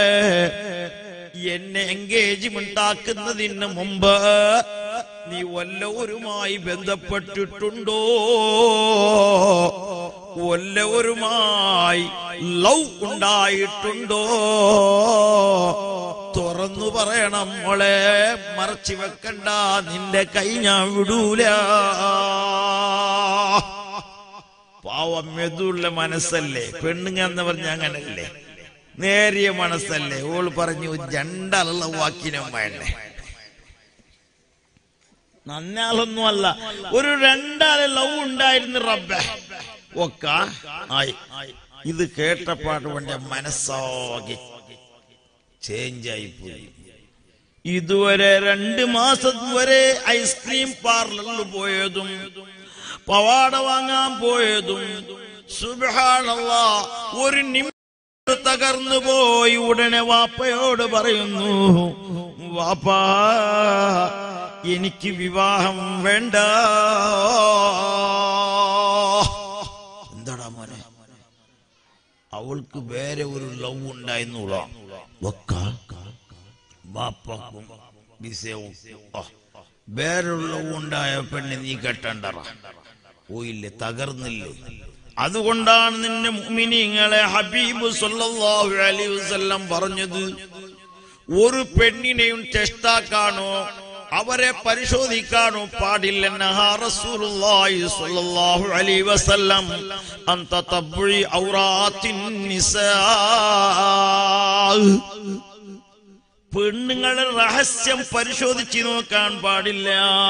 എന്നെ എൻഗേജ്മെന്റ് ആക്കുന്നതിന് മുമ്പ് നീ വല്ലവരുമായി ബന്ധപ്പെട്ടിട്ടുണ്ടോ വല്ലവരുമായി ലവ് ഉണ്ടായിട്ടുണ്ടോ തുറ തുറന്നു പറയണം മോളെ മറച്ചു വെക്കണ്ട നിന്റെ കൈ ഞാൻ വിടൂല പാവം മെതുള്ള മനസ്സല്ലേ പെണ്ണുങ്ങ എന്ന് പറഞ്ഞ അങ്ങനല്ലേ നേരിയ മനസ്സല്ലേ ഓൾ പറഞ്ഞു രണ്ടാളുള്ള വാക്കിനും വേണ്ടേ നന്നാളൊന്നും അല്ല ഒരു രണ്ടാളെ ലവ് ഉണ്ടായിരുന്നു റബ്ബ ഒക്ക ആയി ഇത് കേട്ടപ്പാട്ട് വേണ്ട മനസ്സാകെ ചേഞ്ചായി പോയി ഇതുവരെ രണ്ട് മാസം വരെ ഐസ്ക്രീം പാർലറിൽ പോയതും പവാട വാങ്ങാൻ പോയതും സുബാണല്ല ഒരു നിമിഷം തകർന്നു പോയി ഉടനെ വാപ്പയോട് പറയുന്നു വാപ്പാ എനിക്ക് വിവാഹം വേണ്ട എന്താടാ മോനെ അവൾക്ക് വേറെ ഒരു ലവ് ഉണ്ടായിരുന്നുള്ള ബാപ്പക്കും വിസയവും ആ, വേറൊരു ലവ് ഉണ്ടായ പെണ്ണ് നീ കെട്ടണ്ടറ പോയില്ലേ തകർന്നില്ലേ അതുകൊണ്ടാണ് നിന്റെ മുഅ്മിനീങ്ങളെ ഹബീബ് സല്ലല്ലാഹു അലൈഹി വസല്ലം പറഞ്ഞത് ഒരു പെണ്ണിനെയും ടെസ്റ്റാക്കാനോ അവരെ പരിശോധിക്കാനോ പാടില്ലെന്ന് റസൂലുള്ളാഹി സ്വല്ലല്ലാഹു അലൈഹി വസല്ലം അന്ത തബ്ഴി ഔറാത്തിൻ നിസാ പെണ്ണുങ്ങളുടെ രഹസ്യം പരിശോധിച്ച് നോക്കാൻ പാടില്ല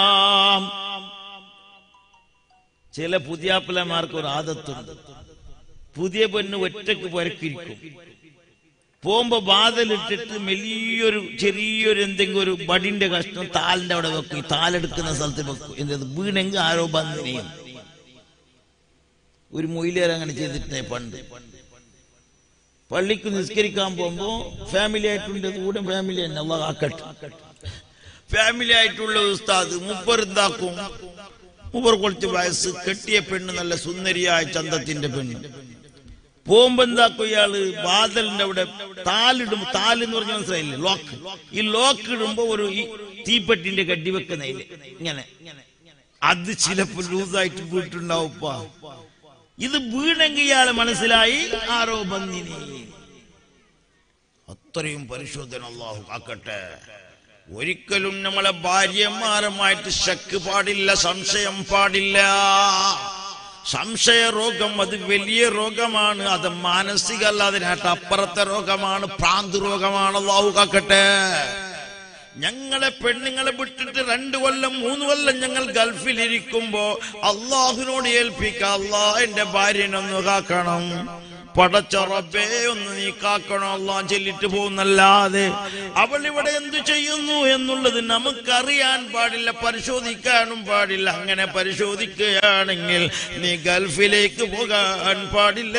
ചില പുതിയാപ്പിളമാർക്ക് ഒരു ആദത്തുണ്ട് പുതിയ പെണ്ണ് ഒറ്റക്ക് പുരക്കിരിക്കും പോകുമ്പോ ബാധലിട്ടിട്ട് വലിയൊരു ചെറിയൊരു എന്തെങ്കിലും ഒരു ബടിന്റെ കഷ്ണം താലിന്റെ അവിടെ വെക്കും ഈ താലെടുക്കുന്ന സ്ഥലത്ത് വെക്കും എന്തത് വീണെങ്കിൽ ആരോ ബന്ധിനെയും ഒരു മൊയിലേർ അങ്ങനെ ചെയ്തിട്ടേ പണ്ട് പള്ളിക്ക് നിസ്കരിക്കാൻ പോകുമ്പോ ഫാമിലി ആയിട്ടുണ്ട് കൂടെ ഫാമിലി തന്നെ അള്ളാഹ് ആക്കട്ടെ ഫാമിലി ആയിട്ടുള്ള ഉസ്താദ് മുപ്പർ എന്താക്കും മുപ്പർ കുറച്ച് വയസ്സ് കെട്ടിയ പെണ്ണ് നല്ല സുന്ദരിയായ ചന്തത്തിന്റെ പെണ്ണ് പോകുമ്പോ എന്താക്കും ഇയാള് ബാദലിന്റെ അവിടെ താലിടും താല് എന്ന് പറഞ്ഞ മനസ്സിലായില്ലേ ലോക്ക് ഈ ലോക്ക് ഇടുമ്പോ ഒരു ഈ തീപ്പെട്ടിന്റെ കട്ടി വെക്കുന്നതില് ഇങ്ങനെ അത് ചിലപ്പോ ലൂസായിട്ട് വീട്ടുണ്ടാവുപ്പാ ഇത് വീണെങ്കിൽ ഇയാള് മനസ്സിലായി ആരോ ബന്ധിനി അത്രയും പരിശോധന അള്ളാഹു കാക്കട്ടെ ഒരിക്കലും നമ്മളെ ഭാര്യമാരുമായിട്ട് ശക്ക് പാടില്ല സംശയം പാടില്ല സംശയ രോഗം അത് വലിയ രോഗമാണ് അത് മാനസിക അല്ല അതിനായിട്ട് അപ്പുറത്തെ രോഗമാണ് പ്രാന്ത് രോഗമാണ് അള്ളാഹു കാക്കട്ടെ ഞങ്ങളെ പെണ്ണുങ്ങളെ വിട്ടിട്ട് രണ്ടു കൊല്ലം മൂന്ന് കൊല്ലം ഞങ്ങൾ ഗൾഫിലിരിക്കുമ്പോ അള്ളാഹുവിനോട് ഏൽപ്പിക്ക അള്ളാ എന്റെ ഭാര്യനൊന്ന് കാക്കണം പടച്ചറബേ ഒന്ന് നീ കാക്കണം അള്ളാഹ് ചെല്ലിട്ട് പോകുന്നല്ലാതെ അവൾ ഇവിടെ എന്തു ചെയ്യുന്നു എന്നുള്ളത് നമുക്കറിയാൻ പാടില്ല പരിശോധിക്കാനും പാടില്ല അങ്ങനെ പരിശോധിക്കുകയാണെങ്കിൽ നീ ഗൾഫിലേക്ക് പോകാൻ പാടില്ല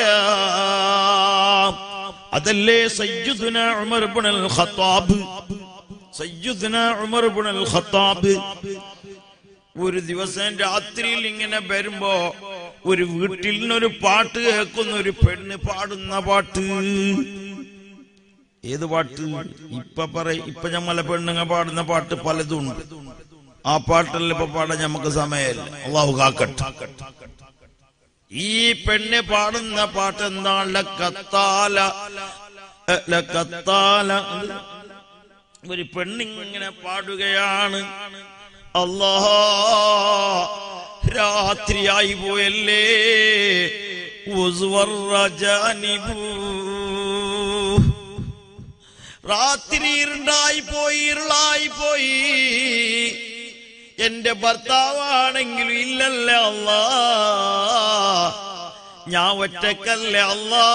അതല്ലേ സയ്യിദുന ഉമർ ഇബ്നുൽ ഖത്താബ് സയ്യിദ്ന ഉമർ ഇബ്നുൽ ഖത്താബ് ഒരു ദിവസം രാത്രിയിൽ ഇങ്ങനെ വരുമ്പോ ഒരു വീട്ടിൽ നിന്നൊരു പാട്ട് കേൾക്കുന്ന ഒരു പെണ്ണ് പാടുന്ന പാട്ട് ഏത് പാട്ട് ഇപ്പൊ പറ ഇപ്പൊ ഞമ്മളെ പെണ്ണുങ്ങ പാടുന്ന പാട്ട് പലതും ഉണ്ട് ആ പാട്ടെല്ലാം ഇപ്പൊ പാടാൻ നമുക്ക് സമയമല്ല അള്ളാഹു കാക്കട്ടെ ഈ പെണ്ണ് പാടുന്ന പാട്ട് എന്താണ് ലക്കത്താല എ, ലക്കത്താല ഒരു പെണ്ണിങ്ങനെ പാടുകയാണ് അല്ലാ രാത്രിയായി പോയല്ലേ ഉസ്വർറജാനിബൂ. രാത്രി ഇരുണ്ടായി പോയി ഇരുളായി പോയി എന്റെ ഭർത്താവാണെങ്കിലും ഇല്ലല്ലേ അല്ലാ ഞാൻ ഒറ്റക്കല്ലേ അല്ലാ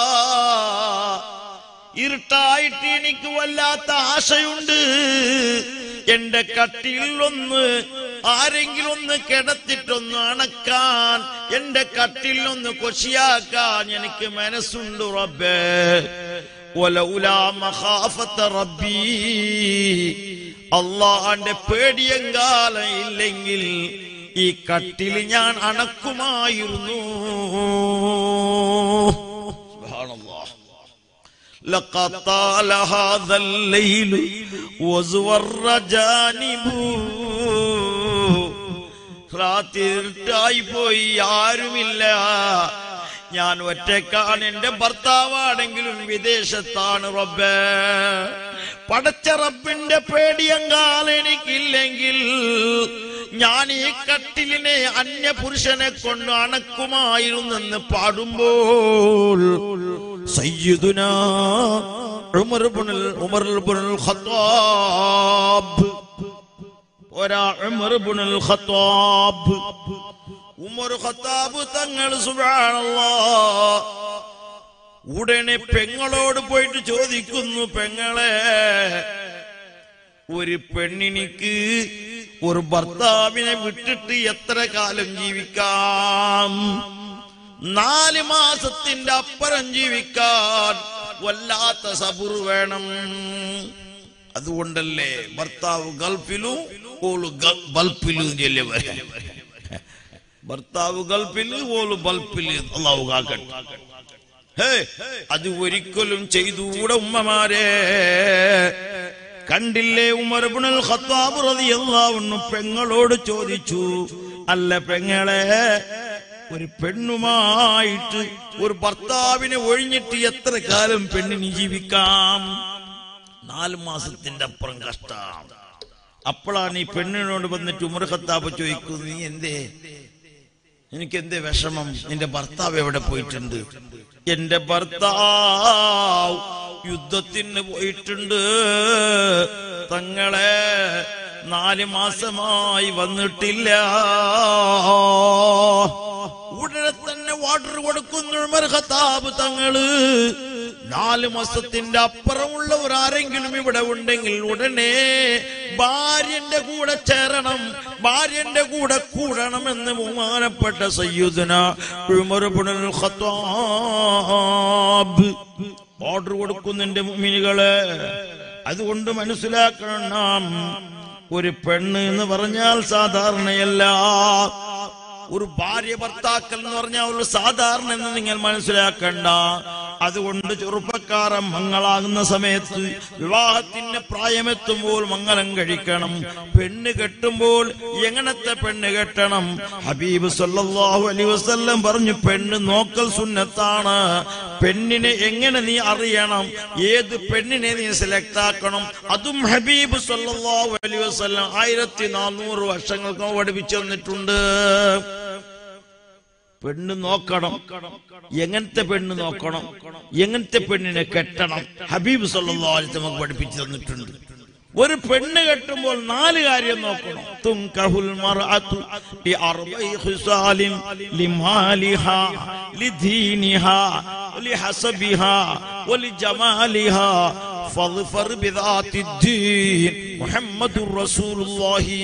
ഇരുട്ടായിട്ട് എനിക്ക് വല്ലാത്ത ആശയുണ്ട് എന്റെ കട്ടിൽ ഒന്ന് ആരെങ്കിലും ഒന്ന് കിടത്തിട്ടൊന്ന് അണക്കാൻ എന്റെ കട്ടിൽ ഒന്ന് കൊശിയാക്കാൻ എനിക്ക് മനസ്സുണ്ട് റബ്ബേ ഒലൗലാ മഖാഫത്ത റബ്ബീ അള്ളാന്റെ പേടിയെങ്കാലം ഇല്ലെങ്കിൽ ഈ കട്ടിൽ ഞാൻ അണക്കുമായിരുന്നു സുബ്ഹാനല്ലാഹ് لقد طال هذا الليل وزور جانب രാത്രിയായി പോയി ആരുമില്ല ഞാൻ ഒറ്റക്കാണ് എന്റെ ഭർത്താവാണെങ്കിലും വിദേശത്താണ് റബ്ബേ പടച്ച റബ്ബിന്റെ പേടിയങ്കാൽ എനിക്കില്ലെങ്കിൽ ഞാൻ ഈ കട്ടിലിനെ അന്യ പുരുഷനെ കൊണ്ട് അണക്കുമായിരുന്നെന്ന് പാടുമ്പോൾ സയ്യിദുന Umar ibnul Umar ibnul Khattab ഒരാ Umar ibnul Khattab Umar Khattab തങ്ങൾ സുബ്ഹാനല്ലാഹ് ഉടനെ പെങ്ങളോട് പോയിട്ട് ചോദിക്കുന്നു പെങ്ങളെ ഒരു പെണ്ണിനിക്ക് ഒരു ഭർത്താവിനെ വിട്ടിട്ട് എത്ര കാലം ജീവിക്കാം നാല് മാസത്തിന്റെ അപ്പുറം ജീവിക്കാൻ വല്ലാത്ത സബുർ വേണം അതുകൊണ്ടല്ലേ ഭർത്താവ് ഗൾഫിലും ഓള് ഗ- ബൾഫിലും ചെല്ലെ വരാം ഭർത്താവ് ഗൾഫിൽ ഓള് ബൾഫിൽ അള്ളാഹു കാക്കട്ടെ ഹേ, അത് ഒരിക്കലും ചെയ്തുകൂടെ ഉമ്മമാരെ കണ്ടില്ലേ ഉമർബുണൽ ഖത്താബ് റളിയല്ലാഹു അൻഹു പെങ്ങളോട് ചോദിച്ചു അല്ല പെങ്ങളെ ഒരു പെണ്ണുമായിട്ട് ഒരു ഭർത്താവിനെ ഒഴിഞ്ഞിട്ട് എത്ര കാലം പെണ്ണിന് ജീവിക്കാം നാല് മാസത്തിന്റെ അപ്പുറം കഷ്ടം അപ്പോഴാണ് ഈ പെണ്ണിനോട് വന്നിട്ട് ഉമർ ഖത്താബ് ചോദിക്കുന്നു നീ എന്തേ എനിക്ക് എന്തേ വിഷമം നിന്റെ ഭർത്താവ് എവിടെ പോയിട്ടുണ്ട് എന്റെ ഭർത്താവ് യുദ്ധത്തിന് പോയിട്ടുണ്ട് തങ്ങളെ നാല് മാസമായി വന്നിട്ടില്ല ഉടനെ തന്നെ വാട്ടർ കൊടുക്കുന്നു ഉമർ ഖത്താബ് തങ്ങള് നാല് മാസത്തിന്റെ അപ്പുറമുള്ളവർ ആരെങ്കിലും ഇവിടെ ഉണ്ടെങ്കിൽ ഉടനെ ഭാര്യന്റെ കൂടെ ചേരണം ഭാര്യന്റെ കൂടെ കൂടണമെന്ന് ബഹുമാനപ്പെട്ട സയ്യുദന ഉമർ ഇബ്നുൽ ഖത്താബ് ഓർഡർ കൊടുക്കുന്നുണ്ട് മുഅ്മിനുകളെ അതുകൊണ്ട് മനസ്സിലാക്കണം നാം ഒരു പെണ്ണ് എന്ന് പറഞ്ഞാൽ സാധാരണയല്ല ഒരു ഭാര്യ ഭർത്താക്കൽ എന്ന് പറഞ്ഞാൽ ഒരു സാധാരണ എന്ന് നിങ്ങൾ മനസ്സിലാക്കണ്ട അതുകൊണ്ട് ചെറുപ്പക്കാരൻ മങ്ങളാകുന്ന സമയത്ത് വിവാഹത്തിന് പ്രായമെത്തുമ്പോൾ മംഗലം കഴിക്കണം പെണ്ണ് കെട്ടുമ്പോൾ എങ്ങനത്തെ പെണ്ണ് കെട്ടണം ഹബീബ് സല്ലല്ലാഹു അലൈഹി വസല്ലം പറഞ്ഞു പെണ്ണ് നോക്കൽ സുന്നത്താണ് പെണ്ണിനെ എങ്ങനെ നീ അറിയണം ഏത് പെണ്ണിനെ നീ സെലക്ട് ആക്കണം അതും ഹബീബ് സല്ലല്ലാഹു അലൈഹി വസല്ലം ആയിരത്തി നാനൂറ് വർഷങ്ങൾക്ക് പഠിപ്പിച്ചു തന്നിട്ടുണ്ട് പെണ്ണ് നോക്കണം എങ്ങനത്തെ പെണ്ണ് നോക്കണം എങ്ങനത്തെ പെണ്ണിനെ കെട്ടണം ഹബീബ് സല്ലല്ലാഹു അലൈഹി വസല്ലം നമുക്ക് പഠിപ്പിച്ചു തന്നിട്ടുണ്ട് ഒരു പെണ്ണ് കെട്ടുമ്പോൾ നാല് കാര്യം നോക്കണം തുങ്കഹുൽ മർഅതു ലി അർബഇ ഖിസാലിൻ ലിമാലിഹാ ലിദീനിഹാ ലിഹസബിഹാ വലിജമാലിഹാ ഫദ്ഫർ ബിദാത്തിദ്ദീൻ മുഹമ്മദുർ റസൂലുള്ളാഹി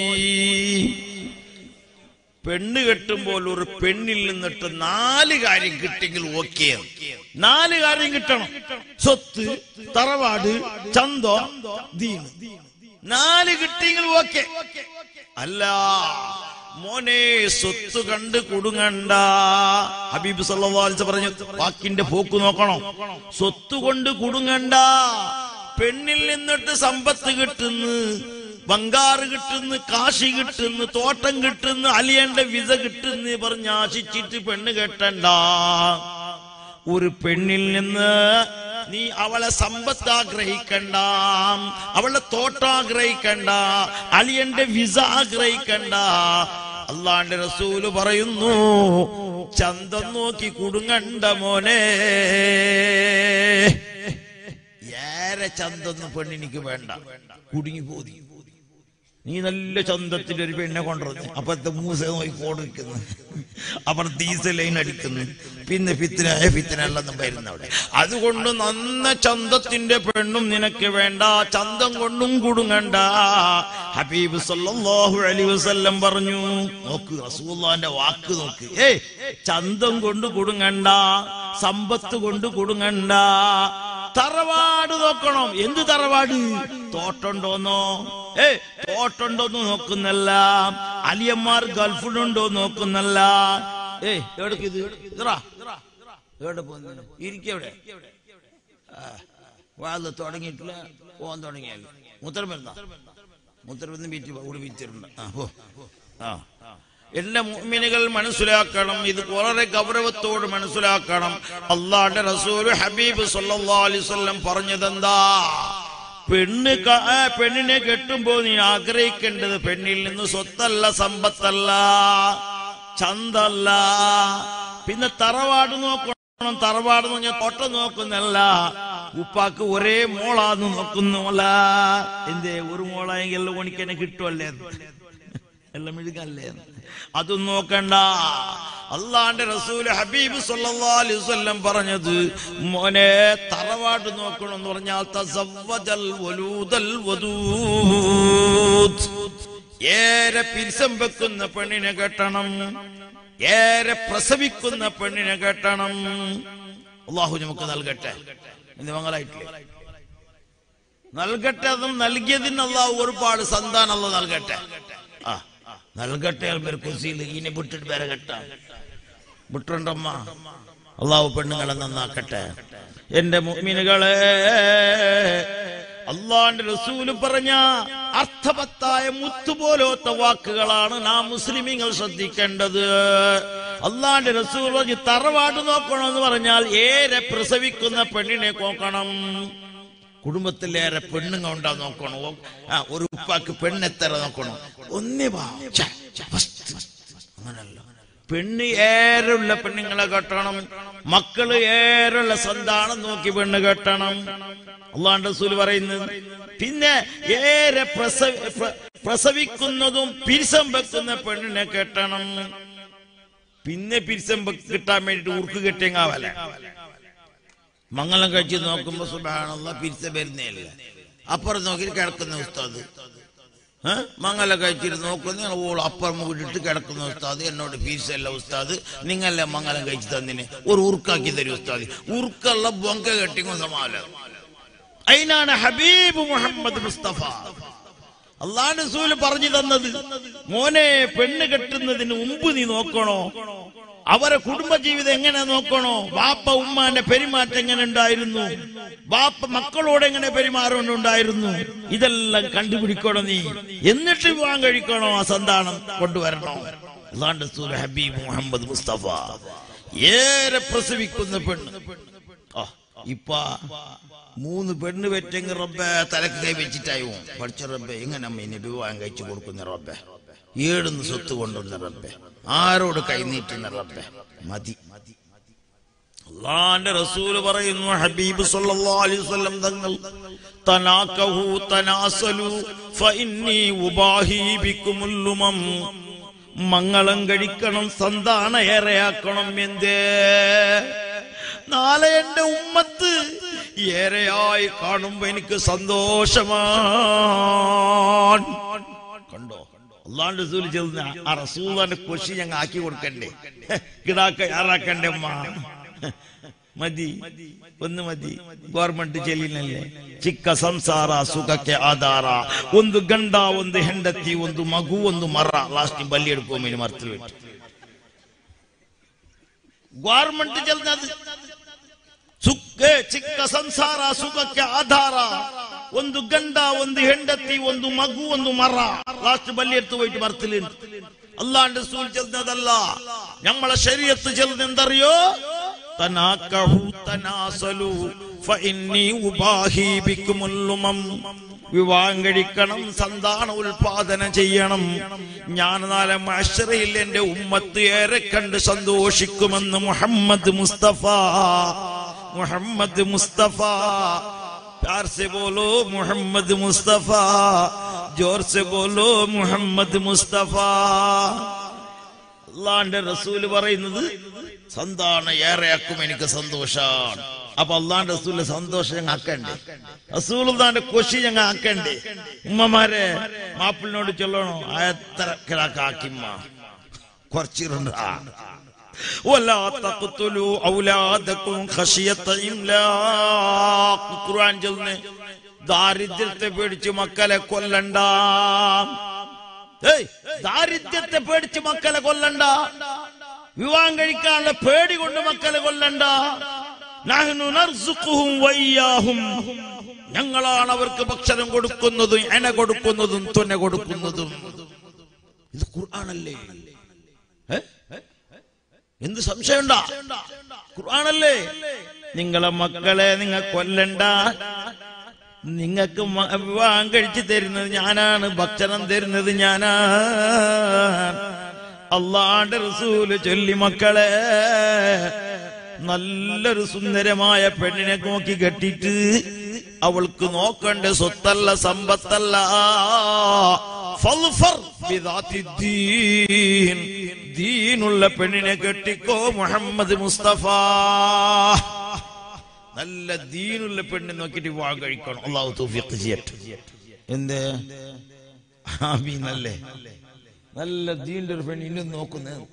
പെണ്ണ് കെട്ടുമ്പോൾ ഒരു പെണ്ണിൽ നിന്നിട്ട് നാല് കാര്യം കിട്ടിയെങ്കിൽ ഓക്കെ നാല് കാര്യം കിട്ടണം സ്വത്ത് തറവാട് ചന്തോ ദീന് നാല് കിട്ടിയെങ്കിൽ ഓക്കെ അല്ല മോനെ സ്വത്ത് കണ്ട് കുടുങ്ങണ്ട ഹബീബ് സല്ലല്ലാഹു അലൈഹി വസല്ലം പറഞ്ഞു വാക്കിന്റെ പോക്ക് നോക്കണം സ്വത്ത് കൊണ്ട് കുടുങ്ങണ്ട പെണ്ണിൽ നിന്നിട്ട് സമ്പത്ത് കിട്ടുന്നു ബംഗാറ് കിട്ടുന്നു കാശി കിട്ടുന്നു തോട്ടം കിട്ടുന്നു അലിയന്റെ വിസ കിട്ടുന്നു പറഞ്ഞ് ആശിച്ചിട്ട് പെണ്ണ് കെട്ടണ്ട ഒരു പെണ്ണിൽ നിന്ന് നീ അവളെ സമ്പത്ത് ആഗ്രഹിക്കണ്ട അവളെ തോട്ടം ആഗ്രഹിക്കണ്ട അലിയന്റെ വിസ ആഗ്രഹിക്കണ്ട അള്ളാന്റെ റസൂല് പറയുന്നു ചന്തം നോക്കി കുടുങ്ങണ്ട മോനെ ഏറെ ചന്തൊന്നും പെണ്ണിനിക്ക് വേണ്ട കുടുങ്ങി പോതി നീ നല്ല ചന്തത്തിന്റെ ഒരു പെണ്ണെ കൊണ്ടുവന്നു അപ്പത്തെ മൂസ നോക്കി കോടിക്കുന്നു അപ്പുറത്ത് ഈസ ലൈൻ അടിക്കുന്നു പിന്നെ ഫിത്തിനായ ഫിത്തിനല്ലെന്നും വരുന്ന അവിടെ അതുകൊണ്ട് നന്ന ചന്തത്തിന്റെ പെണ്ണും നിനക്ക് വേണ്ട ചന്തം കൊണ്ടും കുടുങ്ങണ്ട ഹബീബ് സല്ലല്ലാഹു അലൈഹി വസല്ലം പറഞ്ഞു നോക്ക് റസൂലുള്ളാന്റെ വാക്ക് നോക്ക് ഏയ് ചന്തം കൊണ്ട് കുടുങ്ങണ്ട സമ്പത്ത് കൊണ്ട് കുടുങ്ങണ്ട തറവാട് നോക്കണം എന്ത് തറവാട് തോട്ടുണ്ടോന്നോ ഏ തോട്ടുണ്ടോന്ന് നോക്കുന്നല്ല അലിയന്മാർ ഗൾഫിലുണ്ടോ നോക്കുന്നല്ല ഏ എവിടേക്ക് ഇത് ഇതറാ എവിടെ പോകുന്നു ഇരിക്കെവിടെ വാത് തുടങ്ങിയിട്ടില്ല പോകാൻ തുടങ്ങിയാൽ മുത്തരം വരുന്ന മുത്തരം വന്ന് ബീച്ച് കൂടി ബീച്ചിട്ടുണ്ട് ആ ഓ ആ എല്ലാ മുഅ്മിനുകൾ മനസ്സിലാക്കണം ഇത് വളരെ ഗൗരവത്തോട് മനസ്സിലാക്കണം അള്ളാന്റെ റസൂൽ ഹബീബ് സല്ലല്ലാഹു അലൈഹി വസല്ലം പറഞ്ഞതെന്താ പെണ്ണ് ക- ആ, പെണ്ണിനെ കെട്ടുമ്പോ നീ ആഗ്രഹിക്കേണ്ടത് പെണ്ണിൽ നിന്ന് സ്വത്തല്ല സമ്പത്തല്ല ചന്തല്ല പിന്നെ തറവാട് നോക്കണം തറവാട് എന്ന് പറഞ്ഞാൽ തൊട്ട നോക്കുന്നല്ല ഉപ്പാക്ക് ഒരേ മോളാന്ന് നോക്കുന്നുമല്ല എന്തേ ഒരു മോളായെങ്കിൽ ഓണിക്കെന്നെ കിട്ടുമല്ലേ എല്ലാം മെഴുകല്ലേ അതും നോക്കണ്ട അള്ളാന്റെ റസൂല് ഹബീബ് സല്ലല്ലാഹു അലൈഹി വസല്ലം പറഞ്ഞത് മോനെ തറവാട് നോക്കണം എന്ന് പറഞ്ഞാൽ തസവ്വജൽ വലൂദൽ വദൂദ് ഏറെ പിരിസം വെക്കുന്ന പെണ്ണിനെ കെട്ടണം ഏറെ പ്രസവിക്കുന്ന പെണ്ണിനെ കെട്ടണം അള്ളാഹു നമുക്ക് നൽകട്ടെ എന്ത് മംഗലായിട്ടില്ലേ നൽകട്ടെ അതും നൽകിയതിന് അള്ളാഹു ഒരുപാട് സന്താനം അല്ല നൽകട്ടെ ആ നൽകട്ടെ അൽബർ കുസിയിൽ ഇനി വിട്ടിട്ട് പേരെ കെട്ടാം വിട്ടുണ്ടമ്മ അള്ളാഹു പെണ്ണുങ്ങളെ നന്നാക്കട്ടെ എന്റെ മുഅ്മിനുകളെ അള്ളാന്റെ റസൂല് പറഞ്ഞ അർത്ഥവത്തായ മുത്തുപോലത്തെ വാക്കുകളാണ് നാം മുസ്ലിമീങ്ങൾ ശ്രദ്ധിക്കേണ്ടത് അള്ളാന്റെ റസൂൽ പറഞ്ഞ് തറവാട് നോക്കണം എന്ന് പറഞ്ഞാൽ ഏറെ പ്രസവിക്കുന്ന പെണ്ണിനെ നോക്കണം കുടുംബത്തിലേറെ പെണ്ണുങ്ങൾ ഉണ്ടാ നോക്കണം ആ ഒരു ഉപ്പാക്ക് പെണ്ണെത്തര നോക്കണം ഒന്നേ വാ ഛെ, ഛെ, ഫസ്റ്റ്. അങ്ങനല്ല പെണ്ണ് ഏറുള്ള പെണ്ണുങ്ങളെ കെട്ടണം മക്കള് ഏറുള്ള സന്താനം നോക്കി പെണ്ണ് കെട്ടണം അള്ളാണ്ട് റസൂൽ പറയുന്നത് പിന്നെ ഏറെ പ്രസവി പ്ര- പ്രസവിക്കുന്നതും പിരിസം വെക്കുന്ന പെണ്ണിനെ കെട്ടണം പിന്നെ പിരിസം വെക്ക് കിട്ടാൻ വേണ്ടിട്ട് ഉറുക്ക് കെട്ടിയങ്ങാവല മംഗലം കഴിച്ച് നോക്കുമ്പോ സുബാനുള്ള പിരിച്ച വരുന്നേല്ല അപ്പുറം നോക്കി കിടക്കുന്ന ഉസ്താദ് ഏ? മംഗലം കഴിച്ചിട്ട് നോക്കുന്ന ഓൾ അപ്പുറം വിട്ടിട്ട് കിടക്കുന്ന ഉസ്താദ് എന്നോട് ഫീസല്ല ഉസ്താദ് നിങ്ങളെ മംഗലം കഴിച്ച് തന്നിന് ഒരു ഉറുക്കാക്കി തരും ഉസ്താദ് ഉറുക്കുള്ള ബൊങ്ക കെട്ടിങ്ങോ സമാല അതിനാണ് ഹബീബ് മുഹമ്മദ് മുസ്തഫ അള്ളാഹ് റസൂല് പറഞ്ഞു തന്നത് മോനെ പെണ്ണ് കെട്ടുന്നതിന് മുമ്പ് നീ നോക്കണോ അവരെ കുടുംബജീവിതം എങ്ങനെ നോക്കണോ ബാപ്പ ഉമ്മാന്റെ പെരുമാറ്റം എങ്ങനെ ഉണ്ടായിരുന്നു ബാപ്പ മക്കളോട് എങ്ങനെ പെരുമാറുന്നുണ്ടായിരുന്നു ഇതെല്ലാം കണ്ടുപിടിക്കണോ നീ എന്നിട്ട് വിവാഹം കഴിക്കണോ ആ സന്താനം കൊണ്ടുവരണോ അള്ളാന്റെ റസൂൽ ഹബീബ് മുഹമ്മദ് മുസ്തഫ ഏറെ പ്രസവിക്കുന്ന പെണ്ണ് ആ ഇപ്പ മൂന്ന് പെണ്ണ് പറ്റെങ്കിൽ റബ്ബെ തലക്ക് കൈ വെച്ചിട്ടായോ പഠിച്ച റബ്ബെ എങ്ങനെ അമ്മ ഇനി വിവാഹം കഴിച്ചു കൊടുക്കുന്ന റബ്ബെ ഏടുന്ന് സ്വത്ത് കൊണ്ടുവന്ന റബ്ബെ ആരോട് കൈനീട്ടുന്ന റബ്ബെ മതി അള്ളാന്റെ റസൂല് പറയുന്നു ഹബീബ് സല്ലല്ലാഹു അലൈഹി വസല്ലം തങ്ങൾ തനാക്കഹു തനാസലു ഫഇന്നി ഉബാഹി ബിക്കുമുൽ ഉമം മംഗളം കഴിക്കണം സന്താന ഏറെയാക്കണം എന്തേ നാളെ എന്റെ ഉമ്മത്ത് ഏറെയായി കാണുമ്പോ എനിക്ക് സന്തോഷമാണ് കണ്ടോ അള്ളാണ്ട് റസൂൽ ചെല്ലുന്ന ആ റസൂലിന്റെ കൊശി ഞങ്ങൾ ആക്കി കൊടുക്കണ്ടേ കിടാക്ക ആറാക്കണ്ടേ അമ്മ ಮದಿ ಒಂದು ಮದಿ ಗೌರ್ಮೆಂಟ್ ಜೈಲಿನಲ್ಲೇ ಚಿಕ್ಕ ಸಂಸಾರ ಸುಖಕ್ಕೆ ಆಧಾರ ಒಂದು ಗಂಡ ಒಂದು ಹೆಂಡತಿ ಒಂದು ಮಗು ಒಂದು ಮರ ಲಾಸ್ಟ್ ಬಲ್ಲಿ ಹಿಡ್ಕೊಂಬೀನಿ ಮರ್ತು ಬಿಟ್ಟು ಗೌರ್ಮೆಂಟ್ ಜಲ್ದ ಸುಖ ಚಿಕ್ಕ ಸಂಸಾರ ಸುಖಕ್ಕೆ ಆಧಾರ ಒಂದು ಗಂಡ ಒಂದು ಹೆಂಡತಿ ಒಂದು ಮಗು ಒಂದು ಮರ ലാസ്റ്റ് ബല്ലിയെടുത്ത് പോയിട്ട് മറത്തില് അല്ലാണ്ട് റസൂൽ ചെന്നതല്ല നമ്മളെ ശരീരത്ത് ചെല്ലുന്ന എന്തറിയോ തനാക്കഹു തനാസലു ഫഇന്നി ഉബാഹി ബിക്കുമുൽ ഉമം വിവാഹം കഴിക്കണം സന്താന ഉൽപാദനം ചെയ്യണം ഞാൻ നാളെ മഷറയിൽ എന്റെ ഉമ്മത്ത് ഏറെ കണ്ട് സന്തോഷിക്കുമെന്ന് മുഹമ്മദ് മുസ്തഫ മുഹമ്മദ് മുസ്തഫ प्यार से बोलो मोहम्मद मुस्तफा जोर से बोलो മുഹമ്മദ് മുസ്തഫ അള്ളാന്റെ റസൂല് പറയുന്നത് സന്താനം ഏറെയാക്കും എനിക്ക് സന്തോഷാണ് അപ്പൊ അള്ളാന്റെ റസൂലിന്റെ സന്തോഷം ഞങ്ങൾ ആക്കണ്ടേ റസൂൽ അള്ളാന്റെ കൊശി ഞങ്ങൾ ആക്കണ്ടേ ഉമ്മമാരെ മാപ്പിളിനോട് ചൊല്ലണോ ആ എത്ര കിടാക്കാക്കിമ്മ കുറച്ചിരുണ്ട് ولا تقتلوا أولادكم خشية إملاق ഖുർആൻ ചൊല്ലുന്നു ദാരിദ്ര്യത്തെ പേടിച്ച് മക്കളെ കൊല്ലണ്ട ഏയ് ദാരിദ്ര്യത്തെ പേടിച്ച് മക്കളെ കൊല്ലണ്ട വിവാഹം കഴിക്കാനുള്ള പേടി കൊണ്ട് മക്കളെ കൊല്ലണ്ട നഹ്നു നർസുഖുഹും വയ്യാഹും ഞങ്ങളാണ് അവർക്ക് ഭക്ഷണം കൊടുക്കുന്നതും എന കൊടുക്കുന്നതും തുന്ന കൊടുക്കുന്നതും ഇത് ഖുർആനല്ലേ ഏ? എന്ത് സംശയമുണ്ടാ ഖുർആനല്ലേ നിങ്ങളെ മക്കളെ നിങ്ങൾ കൊല്ലണ്ട നിങ്ങൾക്ക് മ- വിവാഹം കഴിച്ചു തരുന്നത് ഞാനാണ് ഭക്ഷണം തരുന്നത് ഞാനാ അള്ളാന്റെ റസൂല് ചൊല്ലി മക്കളെ നല്ലൊരു സുന്ദരമായ പെണ്ണിനെ നോക്കി കെട്ടിട്ട് അവൾക്ക് നോക്കേണ്ട സ്വത്തല്ല സമ്പത്തല്ല ഫൾഫർ ബിദാത്തി ദീൻ. ദീനുള്ള പെണ്ണിനെ കെട്ടിക്കോ മുഹമ്മദ് മുസ്തഫ നല്ല ദീനുള്ള പെണ്ണിനെ നോക്കിയിട്ട് വിവാഹം കഴിക്കണം അള്ളാഹു തൗഫീഖ് ചെയ്യട്ടെ എന്ത് ആമീനല്ലേ നല്ല ദീന്റെ ഒരു പെണ്ണ് ഇന്നും നോക്കുന്നത്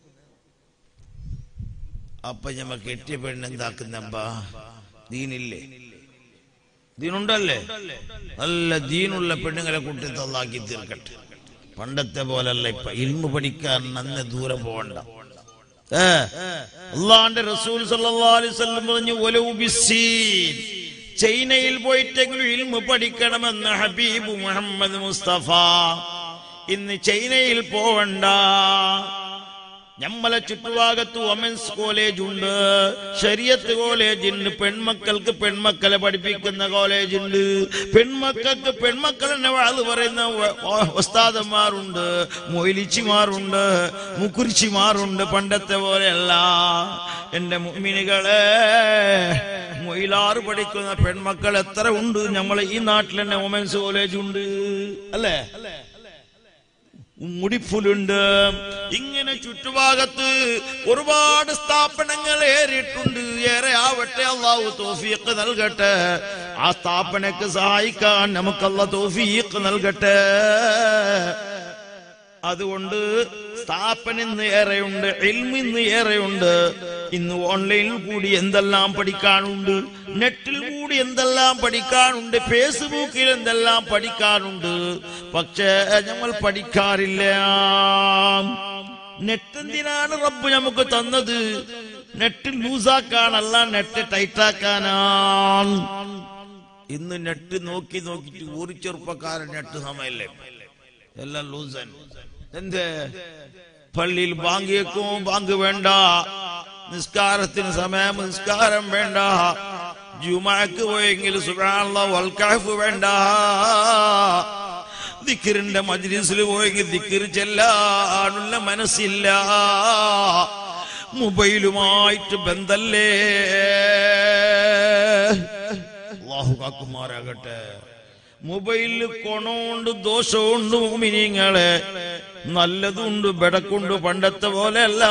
അപ്പൊ ഞമ്മ കെട്ടിയ പെണ്ണ് എന്താക്കുന്നപ്പാ ദീനില്ലേ ദീനുണ്ടല്ലേ നല്ല ദീനുള്ള പെണ്ണുങ്ങളെ കുട്ടി തള്ളാക്കി തീർക്കട്ടെ പണ്ടത്തെ പോലല്ല ഇപ്പൊ ഇൽമു പഠിക്കാൻ നന്നെ ദൂരെ പോകണ്ട ഏ അള്ളാന്റെ റസൂൽ സല്ലല്ലാഹു അലൈഹി വസല്ലം പറഞ്ഞു വലൗ ബിസ്സീൻ ചൈനയിൽ പോയിട്ടെങ്കിലും ഇൽമു പഠിക്കണമെന്ന് ഹബീബ് മുഹമ്മദ് മുസ്തഫ ഇന്ന് ചൈനയിൽ പോവണ്ട ഞമ്മളെ ചുറ്റുഭാഗത്ത് വൊമൻസ് കോളേജ് ഉണ്ട് ശരിയത്ത് കോളേജ് ഉണ്ട് പെൺമക്കൾക്ക് പെൺമക്കളെ പഠിപ്പിക്കുന്ന കോളേജ് ഉണ്ട് പെൺമക്കൾക്ക് പെൺമക്കളെന്നെ വാള് പറയുന്ന വ- വ- ഉസ്താദന്മാരുണ്ട് മൊയിലിച്ചിമാരുണ്ട് മുക്കുരിച്ചിമാരുണ്ട് പണ്ടത്തെ പോലെയല്ല എന്റെ മുമിനികളെ മൊയിലാറ് പഠിക്കുന്ന പെൺമക്കൾ എത്ര ഉണ്ട് നമ്മളെ ഈ നാട്ടിൽ തന്നെ വുമൻസ് കോളേജ് ഉണ്ട് അല്ലേ മുടിപ്പുലുണ്ട് ഇങ്ങനെ ചുറ്റുഭാഗത്ത് ഒരുപാട് സ്ഥാപനങ്ങൾ ഏറിയിട്ടുണ്ട് ഏറെ ആവട്ടെ അള്ളാഹു തോഫീക്ക് നൽകട്ടെ ആ സ്ഥാപനക്ക് സഹായിക്കാൻ നമുക്കല്ല തോഫീക്ക് നൽകട്ടെ അതുകൊണ്ട് സ്ഥാപനം ഇന്ന് ഏറെയുണ്ട് ഇൽമ ഇന്ന് ഏറെയുണ്ട് ഇന്ന് ഓൺലൈനിൽ കൂടി എന്തെല്ലാം പഠിക്കാനുണ്ട് നെറ്റിൽ കൂടി എന്തെല്ലാം പഠിക്കാനുണ്ട് ഫേസ്ബുക്കിൽ എന്തെല്ലാം പഠിക്കാനുണ്ട് പക്ഷേ നമ്മൾ പഠിക്കാറില്ല നെറ്റ് എന്തിനാണ് റബ്ബ് നമുക്ക് തന്നത് നെറ്റ് ലൂസാക്കാനല്ല നെറ്റ് ടൈറ്റാക്കാനാണ് ഇന്ന് നെറ്റ് നോക്കി നോക്കിട്ട് ഒരു ചെറുപ്പക്കാരൻ നെറ്റ് സമയല്ലേ എല്ലാം ലൂസൻ എന്ത് പള്ളിയിൽ ബാങ്ക് കേൾക്കും ബാങ്ക് വേണ്ട നിസ്കാരത്തിന് സമയം നിസ്കാരം വേണ്ട ജുമാക്ക് പോയെങ്കിൽ സുഖാനുള്ള വൽക്കാഫ് വേണ്ട ദിക്കറിന്റെ മജ്ലിസിൽ പോയെങ്കിൽ ദിക്കർ ചെല്ലാനുള്ള മനസ്സില്ല മൊബൈലുമായിട്ട് ബന്ധല്ലേ അള്ളാഹു കാക്കുമാരാകട്ടെ മൊബൈലിൽ കൊണമുണ്ട് ദോഷമുണ്ട് മിനിങ്ങളെ നല്ലതുണ്ട് ബെടക്കുണ്ട് പണ്ടത്തെ പോലെയല്ല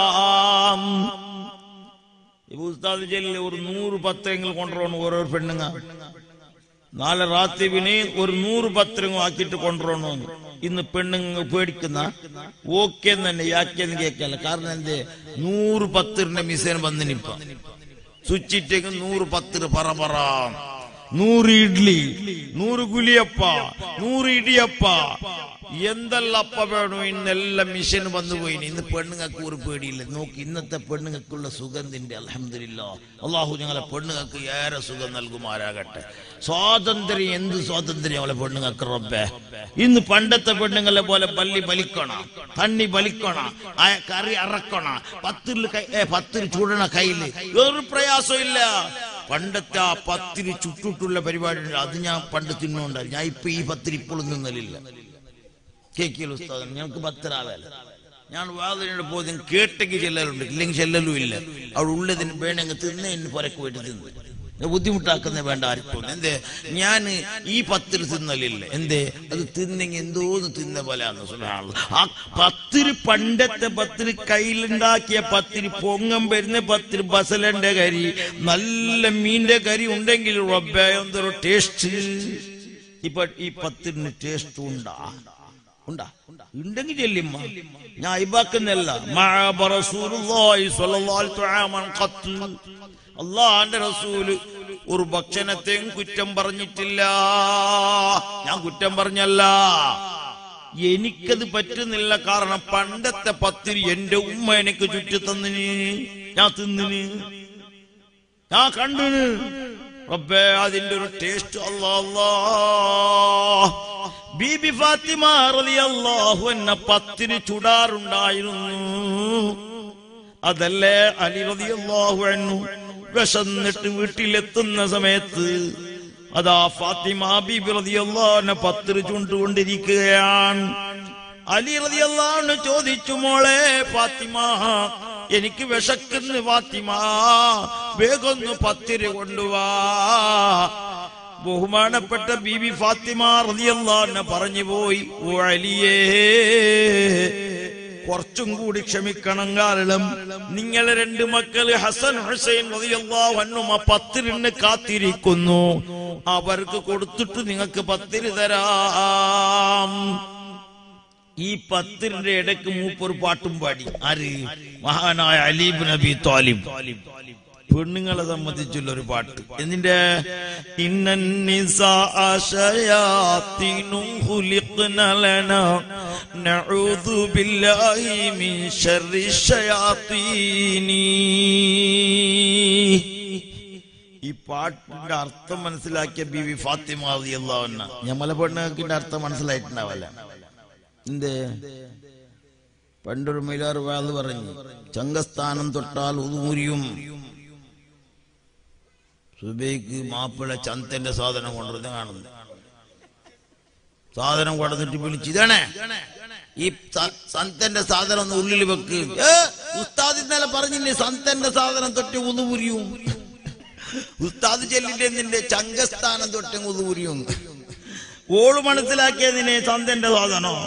ഉസ്താദ് ജെല്ലിൽ ഒരു നൂറ് പത്തെങ്കിലും കൊണ്ടുവരണം ഓരോ പെണ്ണുങ്ങ നാളെ റാത്തിവിന് ഒരു നൂറ് പത്രങ്ങൾ ആക്കിയിട്ട് കൊണ്ടുവരണമെന്ന് ഇന്ന് പെണ്ണുങ്ങൾ പേടിക്കുന്ന ഓക്കെ തന്നെ യാക്കെന്ന് കേൾക്കല്ല കാരണം എന്തേ നൂറ് പത്തിറിന്റെ മിസേൻ വന്നിനിപ്പ സ്വിച്ചിട്ടേക്ക് നൂറ് പത്തിറ് പറ പറ നൂറ് ഇഡ്ലി നൂറ് ഗുലിയപ്പ നൂറ് ഇടിയപ്പ എന്തെല്ലാം അപ്പ വേണോ ഇന്നെല്ലാം മിഷൻ വന്നു പോയി ഇന്ന് പെണ്ണുങ്ങൾക്ക് ഒരു പേടിയില്ല നോക്കി ഇന്നത്തെ പെണ്ണുങ്ങൾക്കുള്ള സുഗന്ധിന്റെ അലഹമില്ല അള്ളാഹു ഞങ്ങളെ പെണ്ണുങ്ങൾക്ക് ഏറെ സുഖം നൽകുമാരാകട്ടെ സ്വാതന്ത്ര്യം എന്ത് സ്വാതന്ത്ര്യം ഞങ്ങളെ പെണ്ണുങ്ങൾക്ക് റബ്ബേ ഇന്ന് പണ്ടത്തെ പെണ്ണുങ്ങളെ പോലെ പള്ളി ബലിക്കണ തണ്ണി ബലിക്കണ ആ കറി അറക്കണ പത്തിൽ കൈ ഏ, പത്തിൽ ചൂടണ കയ്യില് ഒരു പ്രയാസം ഇല്ല പണ്ടത്തെ ആ പത്തിരി ചുട്ടിട്ടുള്ള പരിപാടി ഉണ്ട് അത് ഞാൻ പണ്ട് തിന്നുകൊണ്ട് ഞാൻ ഇപ്പൊ ഈ പത്തിരി ഇപ്പോഴും നിന്നലില്ല കേക്കിയൽ ഉസ്താദൻ ഞങ്ങൾക്ക് പത്തരാവല്ല ഞാൻ വാതിനോട് പോയി കേട്ടെങ്കിൽ ചെല്ലലുണ്ട് ഇല്ലെങ്കിൽ ചെല്ലലും ഇല്ല അവിടെ ഉള്ളതിന് വേണമെങ്കിൽ തിന്ന് ഇന്ന് പുരക്ക് പോയിട്ട് തിന്ന് ഇത് ബുദ്ധിമുട്ടാക്കുന്ന വേണ്ട ആർക്കും എന്തേ ഞാൻ ഈ പത്തിരി തിന്നലില്ല എന്തേ അത് തിന്നെങ്കിൽ എന്തോന്ന് തിന്ന പോലെയാണ് സുബ്ഹാനല്ലാഹ്. ആ പത്തിരി പണ്ടത്തെ പത്തിരി കയ്യിലുണ്ടാക്കിയ പത്തിരി പൊങ്ങം വരുന്ന പത്തിരി ബസലന്റെ കരി നല്ല മീന്റെ കരി ഉണ്ടെങ്കിൽ റബ്ബേ എന്തൊരു ടേസ്റ്റ് ഇപ്പൊ ഈ പത്തിന് ടേസ്റ്റ് ഉണ്ടാ ഉണ്ടാ ഉണ്ടെങ്കിൽ ചെല്ലിമ്മ ഞാൻ ഇബാക്കുന്നല്ല അള്ളാന്റെ റസൂല് ഒരു ഭക്ഷണത്തെയും കുറ്റം പറഞ്ഞിട്ടില്ല ഞാൻ കുറ്റം പറഞ്ഞല്ല എനിക്കത് പറ്റുന്നില്ല കാരണം പണ്ടത്തെ പത്തിരി എന്റെ ഉമ്മ എനിക്ക് ചുറ്റി തന്നിന് ഞാൻ തിന്നിന് ഞാൻ കണ്ടിന് റബ്ബേ അതിന്റെ ഒരു ടേസ്റ്റ് അല്ലാ അല്ലാ ബീബി ഫാത്തിമ റളിയല്ലാഹു അൻഹ പത്തിന് ചുടാറുണ്ടായിരുന്നു അതല്ലേ അലി റളിയല്ലാഹു അൻഹു വിശന്നിട്ട് വീട്ടിലെത്തുന്ന സമയത്ത് അതാ ഫാത്തിമ ബീബി റളിയല്ലാഹു പത്തിരി ചുണ്ടുകൊണ്ടിരിക്കുകയാണ് അലി റളിയല്ലാഹു ചോദിച്ചു മോളെ ഫാത്തിമ എനിക്ക് വിശക്കുന്നു ഫാത്തിമ വേഗൊന്ന് പത്തിരി കൊണ്ടുവാ ബഹുമാനപ്പെട്ട ബീബി ഫാത്തിമ റളിയല്ലാഹു പറഞ്ഞു പോയി ഓ അലിയേ കുറച്ചും കൂടി ക്ഷമിക്കണം കാരണം നിങ്ങളെ രണ്ട് മക്കള് ഹസൻ ഹുസൈൻ റളിയല്ലാഹു അൻഹുമ പത്തിരിന് കാത്തിരിക്കുന്നു അവർക്ക് കൊടുത്തിട്ട് നിങ്ങൾക്ക് പത്തിരി തരാം ഈ പത്തിരിന്റെ ഇടയ്ക്ക് മൂപ്പൊരു പാട്ടും പാടി ആര് മഹാനായ അലീബ് നബി താലിബ് പെണ്ണുങ്ങളെ സംബന്ധിച്ചുള്ള ഒരു പാട്ട് എന്തിന്റെ ഈ പാട്ടിന്റെ അർത്ഥം മനസ്സിലാക്കിയ ബിബി ഫാത്തിമ അള്ളാഹുന്ന ഞമ്മല പെണ്ണുങ്ങൾക്കിന്റെ അർത്ഥം മനസ്സിലായിട്ടുണ്ടാവല്ല എന്ത് പണ്ടൊരു മൈലാർ വാത് പറഞ്ഞു ചങ്കസ്ഥാനം തൊട്ടാൽ ഉതുമുരിയും സുബൈക്ക് മാപ്പിള ചന്തന്റെ സാധനം കൊണ്ടുവന്ന് കാണുന്നു സാധനം കൊണ്ടുവന്നിട്ട് വിളിച്ച് ഇതാണേ ഈ സ- സന്തന്റെ സാധനം ഒന്ന് ഉള്ളിൽ വെക്ക് ഏ, ഉസ്താദ് ഇന്നലെ പറഞ്ഞില്ലേ സന്തന്റെ സാധനം തൊട്ട് ഉതുമുരിയും ഉസ്താദ് ചെല്ലിന്റെ നിന്റെ ചങ്കസ്ഥാനം തൊട്ട് ഉതുമുരിയും ഓള് മനസ്സിലാക്കിയതിനെ സന്തന്റെ സാധനോ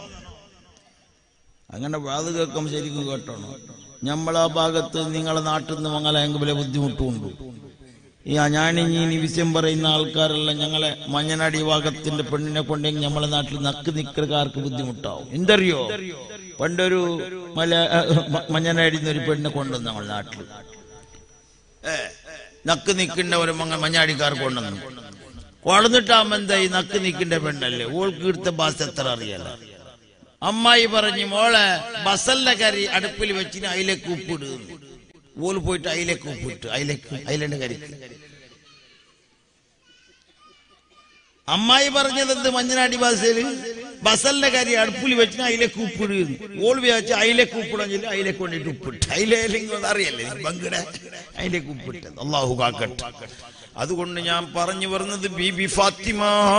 അങ്ങനെ വാത് കേൾക്കുമ്പോൾ ശരിക്കും കേട്ടോണം നമ്മളാ ഭാഗത്ത് നിങ്ങളെ നാട്ടിൽ നിന്ന് മംഗലായെങ്കിലെ ബുദ്ധിമുട്ടുമുണ്ട് ഈ ഞാനിഞ്ഞി ഇനി വിഷയം പറയുന്ന ആൾക്കാരെല്ലാം ഞങ്ങളെ മഞ്ഞനാടി ഭാഗത്തിന്റെ പെണ്ണിനെ കൊണ്ടെങ്കിൽ നമ്മളെ നാട്ടിൽ നക്ക് നിക്കൽക്കാർക്ക് ബുദ്ധിമുട്ടാവും എന്തറിയോ പണ്ടൊരു മല മഞ്ഞനാടി ഒരു പെണ്ണിനെ കൊണ്ടുവന്നു ഞങ്ങളുടെ നാട്ടിൽ ഏ, നക്ക് നിൽക്കുന്ന ഒരു മങ്ങ മഞ്ഞാടിക്കാർ കൊണ്ടുവന്നു കൊടന്നിട്ടാകുമ്പോ എന്താ ഈ നക്ക് നിൽക്കുന്ന പെണ്ണല്ലേ ഓൾക്ക് എടുത്ത ബാസ് എത്ര അറിയാലോ അമ്മായി പറഞ്ഞു മോളെ ബസലിന്റെ കറി അടുപ്പിൽ വെച്ചിന് അതിലേക്ക് ഉപ്പിടുന്നു ഓല് പോയിട്ട് അതിലേക്ക് ഉപ്പിട്ട് അതിലേക്ക് അതിലെ കറിക്ക് അമ്മായി പറഞ്ഞത് എന്ത് മഞ്ഞനാടി ഭാഷയില് ബസലിന്റെ കറി അടുപ്പിൽ വെച്ചിന് അതിലേക്ക് ഉപ്പിടുന്നു ഓൾ വിചാരിച്ച അതിലേക്ക് ഉപ്പിടാൻ ചൊല്ലി അതിലേക്ക് കൊണ്ടിട്ട് ഉപ്പിട്ട് അതിലേക്ക് അറിയല്ലേ പങ്കിടെ അതിലേക്ക് ഉപ്പിട്ടത് അള്ളാഹു കാക്കട്ടെ അതുകൊണ്ട് ഞാൻ പറഞ്ഞു വരുന്നത് ബീബി ഫാത്തിമ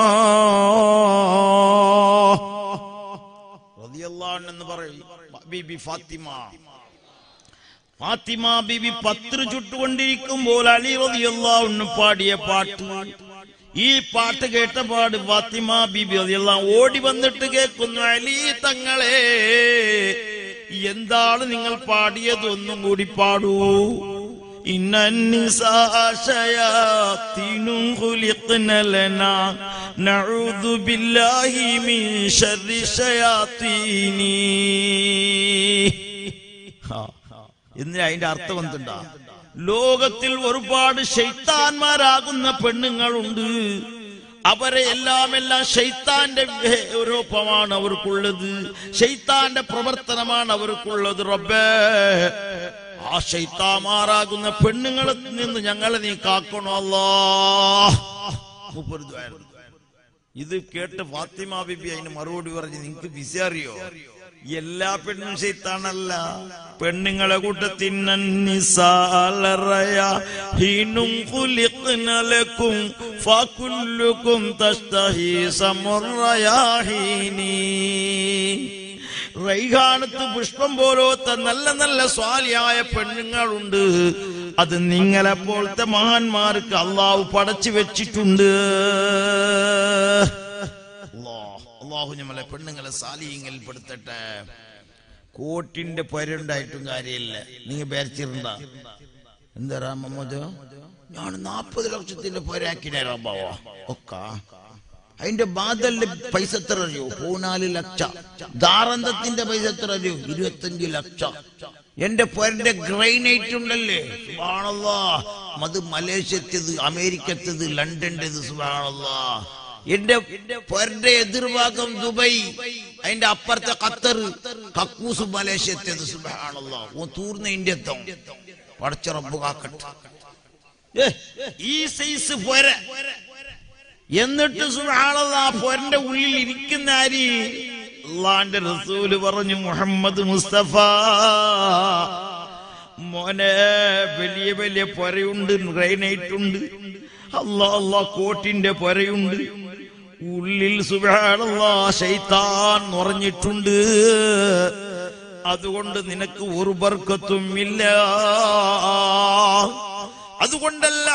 റളിയല്ലാഹു അൻഹ എന്ന് പറയും ബീബി ഫാത്തിമ ഫാത്തിമ ബീബി പത്ര ചുട്ടുകൊണ്ടിരിക്കുമ്പോൾ അലി റളിയല്ലാഹു അൻഹു പാടിയ പാട്ട് ഈ പാട്ട് കേട്ട പാട് ഫാത്തിമ ബീബി റളിയല്ലാഹു ഓടി വന്നിട്ട് കേൾക്കുന്നു അലി തങ്ങളെ എന്താണ് നിങ്ങൾ പാടിയത് ഒന്നും കൂടി പാടൂ إن النساء شياطين خلقن لنا نعوذ بالله من شر الشياطين ഇന്ന് അതിന്റെ അർത്ഥം എന്തുണ്ടാ ലോകത്തിൽ ഒരുപാട് ശൈത്താന്മാരാകുന്ന പെണ്ണുങ്ങളുണ്ട് അവരെ എല്ലാം എല്ലാം ഷെയ്ത്താന്റെ രൂപമാണ് അവർക്കുള്ളത് ഷെയ്ത്താന്റെ പ്രവർത്തനമാണ് അവർക്കുള്ളത് റബ്ബേ ആ ഷെയ്ത്താമാറാകുന്ന പെണ്ണുങ്ങളിൽ നിന്ന് ഞങ്ങളെ നീ കാക്കണോ അല്ലാ മൂപ്പര് ദ്വാരം. ഇത് കേട്ട് ഫാത്തിമ ബിബി അതിന് മറുപടി പറഞ്ഞ് നിങ്ങക്ക് വിസ അറിയോ എല്ലാ പെണ്ണും ശൈത്താണല്ല പെണ്ണുങ്ങളെ കൂട്ടത്തിന്നറയ ഹീനും കുലിക്കും ഫകുല്ലുക്കും തസ്തഹി സമുറയാഹീനീ റൈഹാനത്ത് പുഷ്പം പോലത്തെ നല്ല നല്ല സ്വാലിയായ പെണ്ണുങ്ങളുണ്ട് അത് നിങ്ങളെ പോലത്തെ മഹാന്മാർക്ക് അള്ളാഹു പടച്ചു വെച്ചിട്ടുണ്ട് അല്ലാഹ്, അള്ളാഹു നമ്മളെ പെണ്ണുങ്ങളെ സാലിയങ്ങളിൽ പെടുത്തട്ടെ കോട്ടിന്റെ പൊരുണ്ടായിട്ടും കാര്യമില്ല നീ പേരച്ചിരുണ്ട എന്താ രാമമ്മദോ ഞാൻ നാപ്പത് ലക്ഷത്തിന്റെ പൊരാക്കിനെ റബ്ബാവോ ഒക്കെ അതിന്റെ ബാദലിന്റെ പൈസ എത്ര അറിയോ പതിനാല് ലക്ഷം ദാറന്തത്തിന്റെ പൈസ എത്ര അറിയോ ഇരുപത്തഞ്ച് ലക്ഷം എന്റെ പൊരന്റെ ഗ്രൈനൈറ്റ് ഉണ്ടല്ലേ സുബാണല്ലാ അത് മലേഷ്യത്തേത് അമേരിക്കത്തേത് ലണ്ടന്റേത് സുബാണല്ലാ എന്റെ പൊരന്റെ എതിർഭാഗം ദുബൈ അതിന്റെ അപ്പുറത്തെ ഖത്തർ കക്കൂസ് മലേഷ്യത്തേത് സുബാണല്ലാ ഓ തൂർന്ന ഇന്ത്യത്തം പടച്ച റബ്ബ് കാക്കട്ടെ ഏ, ഈ സൈസ് പൊര എന്നിട്ട് സുബ്ഹാനല്ലാ ആ പൊരന്റെ ഉള്ളിൽ ഇരിക്കുന്ന ആര് അള്ളാന്റെ റസൂല് പറഞ്ഞു മുഹമ്മദ് മുസ്തഫ മോനെ വലിയ വലിയ പൊരയുണ്ട് ഗ്രൈനൈറ്റ് ഉണ്ട് അല്ലാ അല്ലാ കോട്ടിന്റെ പൊരയുണ്ട് ഉള്ളിൽ സുബാനല്ലാ ശൈത്താൻ നിറഞ്ഞിട്ടുണ്ട് അതുകൊണ്ട് നിനക്ക് ഒരു ബർക്കത്തും ഇല്ല അതുകൊണ്ടല്ല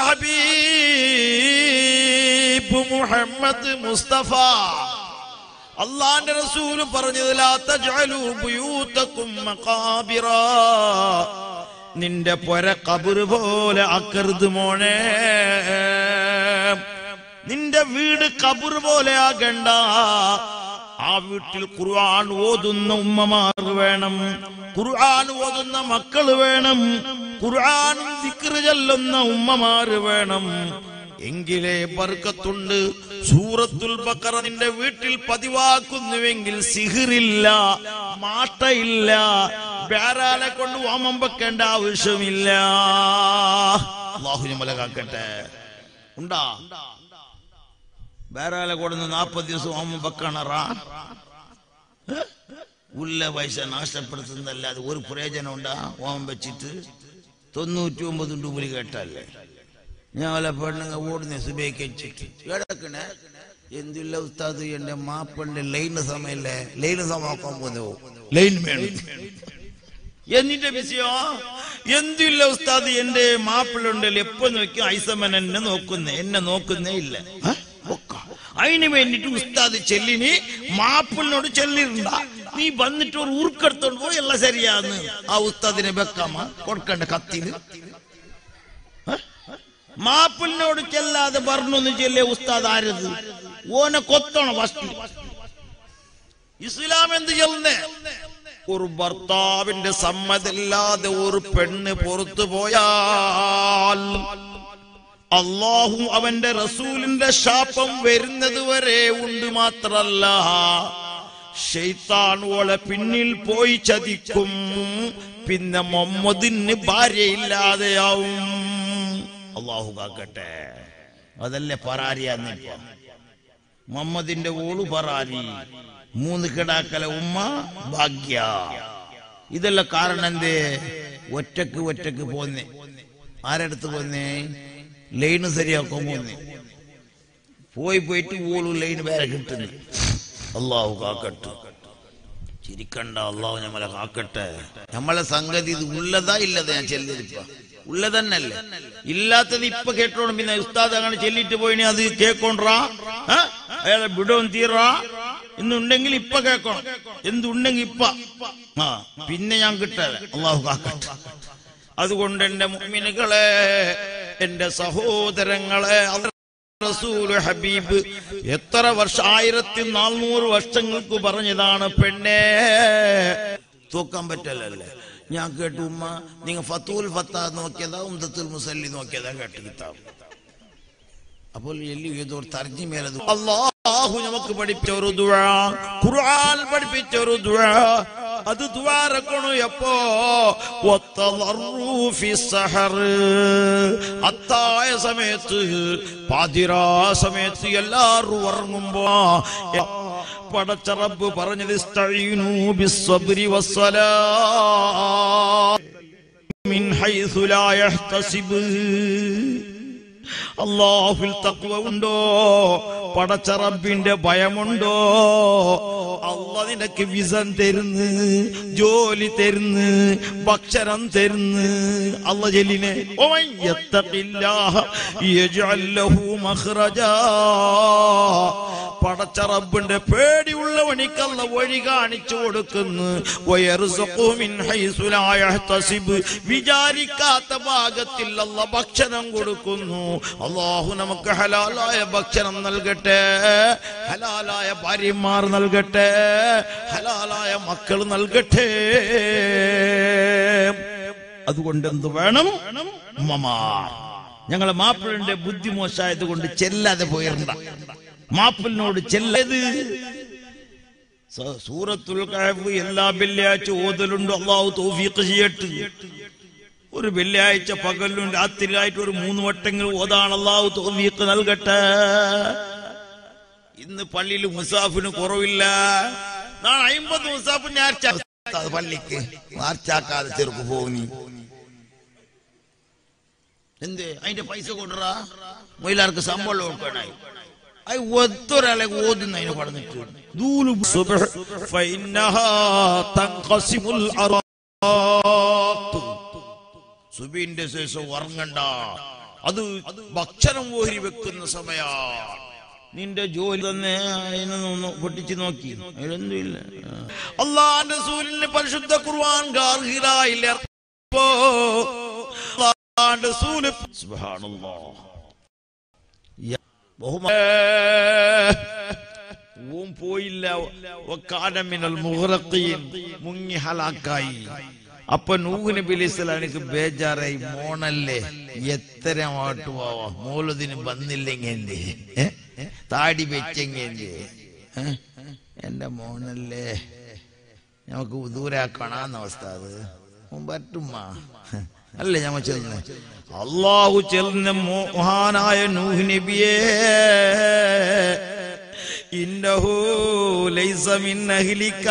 ഹബീബ് മുഹമ്മദ് മുസ്തഫ അള്ളാന്റെ റസൂല് പറഞ്ഞത് ലാ തജ്അലൂ ബുയൂതകും മഖാബിറ നിന്റെ പൊര കബറ് പോലെ ആക്കരുത് മോനെ നിന്റെ വീട് കബറ് പോലെ ആകണ്ട ആ വീട്ടിൽ ഖുർആൻ ഓതുന്ന ഉമ്മമാർ വേണം ഖുർആൻ ഓതുന്ന മക്കള് വേണം ഖുർആൻ ദിക്റ് ചൊല്ലുന്ന ഉമ്മമാര് വേണം എങ്കിലേ ബർക്കത്തുണ്ട് സൂറത്തുൽ ബക്കറ നിന്റെ വീട്ടിൽ പതിവാക്കുന്നുവെങ്കിൽ സിഹിറില്ല മാട്ടയില്ല വേറാലെ കൊണ്ട് ഓമം വെക്കേണ്ട ആവശ്യമില്ല അള്ളാഹു നമ്മളെ കാക്കട്ടെ ഉണ്ടാ വേറാലെ കൊടുന്ന് നാപ്പത് ദിവസം ഓമം വെക്കണറാ ഉള്ള പൈസ നാശപ്പെടുത്തുന്നല്ലാതെ ഒരു പ്രയോജനം ഉണ്ടാ ഓമം വെച്ചിട്ട് തൊണ്ണൂറ്റി ഒമ്പത് ഡൂബിൽ കേട്ടല്ലേ ഞാൻ വല്ല പെണ്ണുങ്ങ ഓടുന്ന സുബേക്കിച്ചിട്ട് കിടക്കണേ എന്തില്ല ഉസ്താദ് എന്റെ മാപ്പന്റെ ലൈന് സമയല്ലേ ലൈന് സമയക്കാൻ പോന്നു ലൈൻ വേണം എന്നിന്റെ വിഷയോ എന്തില്ല ഉസ്താദ് എന്റെ മാപ്പിളുണ്ടല്ലോ എപ്പോ നോക്കി ഐസമൻ എന്നെ നോക്കുന്നേ എന്നെ നോക്കുന്നേ ഇല്ല ആ? ഒക്ക. അതിന് വേണ്ടിട്ട് ഉസ്താദ് ചെല്ലിന് മാപ്പിളിനോട് ചെല്ലിരുണ്ട നീ വന്നിട്ട് ഒരു ഊർക്കെടുത്തോണ്ട് പോയി എല്ലാം ശരിയാന്ന് ആ ഉസ്താദിനെ വെക്കാമ കൊടുക്കണ്ട കത്തില് ആ? മാപ്പിളിനോട് ചെല്ലാതെ പറഞ്ഞൊന്നും ചെല്ലേ ഉസ്താദ് ആരത് ഓനെ കൊത്തണം ഫസ്റ്റ് ഇസ്ലാം എന്ത് ചെല്ലുന്നേ ഒരു ഭർത്താവിന്റെ സമ്മതമില്ലാതെ ഒരു പെണ്ണ് പുറത്തു പോയാൽ അള്ളാഹു അവന്റെ റസൂലിന്റെ ശാപം വരുന്നത് വരെ ഉണ്ട് മാത്രല്ല ഷെയ്ത്താൻ ഓളെ പിന്നിൽ പോയി ചതിക്കും പിന്നെ മുഹമ്മദിന് ഭാര്യയില്ലാതെയാവും അള്ളാഹു കാക്കട്ടെ അതല്ലേ പരാരിയാന്നിപ്പോ മുഹമ്മദിന്റെ ഓള് പറാരി മൂന്ന് കിടാക്കല ഉമ്മ ഭാഗ്യ ഇതെല്ലാം കാരണം എന്തേ ഒറ്റക്ക് ഒറ്റക്ക് പോന്നേ ആരടുത്ത് പോന്നേ ലൈന് ശരിയാക്കാൻ പോന്നേ പോയി പോയിട്ട് ഓളു ലൈന് വേറെ കിട്ടുന്നു അള്ളാഹു കാക്കട്ടെ ചിരിക്കണ്ട അള്ളാഹു നമ്മളെ കാക്കട്ടെ നമ്മളെ സംഗതി ഇത് ഉള്ളതാ ഇല്ലതാ ഞാൻ ചെല്ലിരിപ്പ ഉള്ളതന്നല്ലേ ഇല്ലാത്തത് ഇപ്പൊ കേട്ടോണം പിന്നെ ഉസ്താദ് അങ്ങനെ ചെല്ലിട്ട് പോയിനി അത് കേക്കോണ്ടാ അയാളെ വിടവും തീറാ എന്നുണ്ടെങ്കിൽ ഇപ്പൊ കേക്കണം എന്തുണ്ടെങ്കിൽ ഇപ്പ ആ പിന്നെ ഞാൻ കിട്ടാതെ അള്ളാഹു കാക്കട്ടെ അതുകൊണ്ട് എന്റെ മുഅ്മിനുകളെ എന്റെ സഹോദരങ്ങളെ റസൂല് ഹബീബ് എത്ര വർഷം ആയിരത്തി നാനൂറ് വർഷങ്ങൾക്ക് പറഞ്ഞതാണ് പെണ്ണേ തൂക്കാൻ പറ്റല്ലല്ലേ ഞാൻ കേട്ടു ഉമ്മ നിങ്ങൾ ഫത്തൂൽ ഫത്താ നോക്കിയതാ ഉന്തത്തുൽ മുസല്ലി നോക്കിയതാ കേട്ട് കിതാബ് അപ്പോൾ എല്ലി ഏതോ തർജിമേലത് അള്ളാഹു നമുക്ക് പഠിപ്പിച്ച ഒരു ദുആ ഖുർആൻ പഠിപ്പിച്ച ഒരു ദുആ അത് ദ്വാരക്കണു എപ്പോ വത്തളറു ഫി സഹർ അത്തായ സമയത്ത് പാതിരാ സമയത്ത് എല്ലാവരും ഉറങ്ങുമ്പോ പടച്ച റബ്ബ് പറഞ്ഞത് ഇസ്തഈനു ബിസ്സബ്രി വസ്സലാ മിൻ ഹൈസു ലാ യഹ്തസിബ് അള്ളാഹുൽ തക്വ ഉണ്ടോ പടച്ചറബിന്റെ ഭയമുണ്ടോ അല്ല നിനക്ക് വിസം തരുന്ന് ജോലി തരുന്ന് ഭക്ഷണം തരുന്ന് അല്ല ജലിനെ ومن يتق الله يجعل له مخرجا പടച്ച റബ്ബിന്റെ പേടിയുള്ളവനിക്കല്ല വഴി കാണിച്ചു കൊടുക്കുന്നു വയർസുഖു മിൻ ഹൈസു ലാ യഹ്തസിബ്. വിചാരിക്കാത്ത ഭാഗത്തിൽ അല്ല ഭക്ഷണം കൊടുക്കുന്നു അള്ളാഹു നമുക്ക് ഹലാലായ ഭക്ഷണം നൽകട്ടെ ഹലാലായ ഭാര്യമാർ നൽകട്ടെ ഹലാലായ മക്കൾ നൽകട്ടെ അതുകൊണ്ട് എന്ത് വേണം ഉമ്മമാർ ഞങ്ങളെ മാപ്പിളിന്റെ ബുദ്ധി മോശമായത് കൊണ്ട് ചെല്ലാതെ പോയിരുന്ന മാപ്പിളിനോട് ചെല്ലത് സ- സൂറത്തുൽ കഹഫ് എല്ലാ വെള്ളിയാഴ്ച ഓതലുണ്ട് അള്ളാഹു തൗഫീഖ് ചെയ്യട്ട് ഒരു വെള്ളിയാഴ്ച പകലിലും രാത്രിയിലായിട്ട് ഒരു മൂന്ന് വട്ടങ്ങൾ ഓതാണ് അള്ളാഹു തൗഫീഖ് നൽകട്ടെ ഇന്ന് പള്ളിയിൽ മുസാഫിന് കുറവില്ല നാളെ അമ്പത് മുസാഫ് ഞായറാഴ്ച അത് പള്ളിക്ക് മാർച്ചാക്കാതെ ചെറുക്ക് പോകുന്നു എന്തേ അതിന്റെ പൈസ കൊണ്ടുറാ മൊയിലാർക്ക് ശമ്പളം കൊടുക്കാനായി അത് ഒത്തൊരാളെ ഓതുന്നതിന് പറഞ്ഞിട്ട് ദൂലു സുബ്ഹ് ഫഇന്നഹാ തൻഖസിമുൽ അറാഖ് സുബിന്റെ ശേഷം ഉറങ്ങണ്ട അത് ഭക്ഷണം ഓഹരി വെക്കുന്ന സമയാണ് നിന്റെ ജോലി തന്നെ അതിനെ ഒന്ന് പൊട്ടിച്ചു നോക്കി അതിലൊന്നുമില്ല അള്ളാന്റെ സൂര്യന് പരിശുദ്ധ ഖുർആൻ ഗാർഹിറായില്ല അള്ളാന്റെ സൂര്യ സുബ്ഹാനല്ലാഹ് ഓം പോയില്ല വക്കാനമിനൽ മുഹറഖീൻ മുങ്ങി ഹലാക്കായി അപ്പൊ നൂഹ് നബി അലൈഹി സ്വലാമിക്ക് ബേജാറായി മോണല്ലേ എത്ര ആട്ട് പോവാ മോളതിന് വന്നില്ലെങ്കിൽ എന്തേ ഏ? താടി വെച്ചെങ്കിൽ എന്തേ ഏ? എന്റെ മോനല്ലേ നമുക്ക് ദൂരാക്കണാന്ന അവസ്ഥ അത് ഓൻ പറ്റുമ്മ അല്ലേ ഞമ്മ ചെല്ലുന്ന അള്ളാഹു ചെല്ലുന്ന മോഹാനായ നൂഹ് നബിയേ ഇന്നഹു ലൈസ മിൻ അഹ്ലിക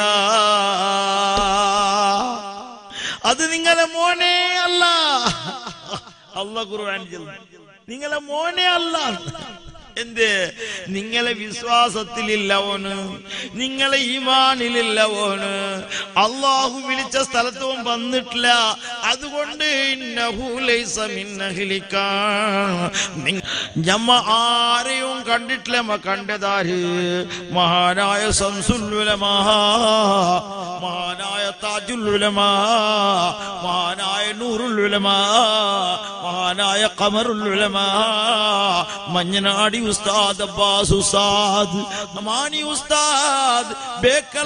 അത് നിങ്ങളെ മോനെ അല്ല അല്ല ഖുർആൻ ചൊല്ലുന്നു. നിങ്ങളെ മോനെ അല്ല എന്ത് നിങ്ങളെ വിശ്വാസത്തിലില്ലവന് നിങ്ങളെ ഈമാനിലില്ലവന് അള്ളാഹു വിളിച്ച സ്ഥലത്തും വന്നിട്ടില്ല അതുകൊണ്ട് ഇന്നഹു ലൈസ മിൻ അഹ്ലിക. നി- ഞമ്മ ആരെയും കണ്ടിട്ടില്ല നമ്മ കണ്ടതാര് മഹാനായ സംസുല്ലുലമാ മഹാനായ താജുല്ലുലമാ മഹാനായ നൂറുല്ലുലമാ മഹാനായ കമറുല്ലുലമാ മഞ്ഞനാടി ഉസ്താദ് അബ്ബാസ് ഉസ്താദ് മാണി ഉസ്താദ് ബേക്കല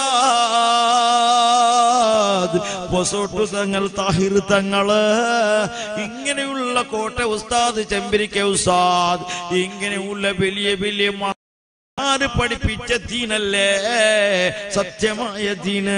ഉസ്താദ് പൊസോട്ടു തങ്ങൾ താഹിർ തങ്ങള് ഇങ്ങനെയുള്ള കോട്ട ഉസ്താദ് ചെമ്പരിക്ക ഉസ്താദ് ഇങ്ങനെയുള്ള വലിയ വലിയ മ- ആര് പഠിപ്പിച്ച ദീനല്ലേ സത്യമായ ദീന്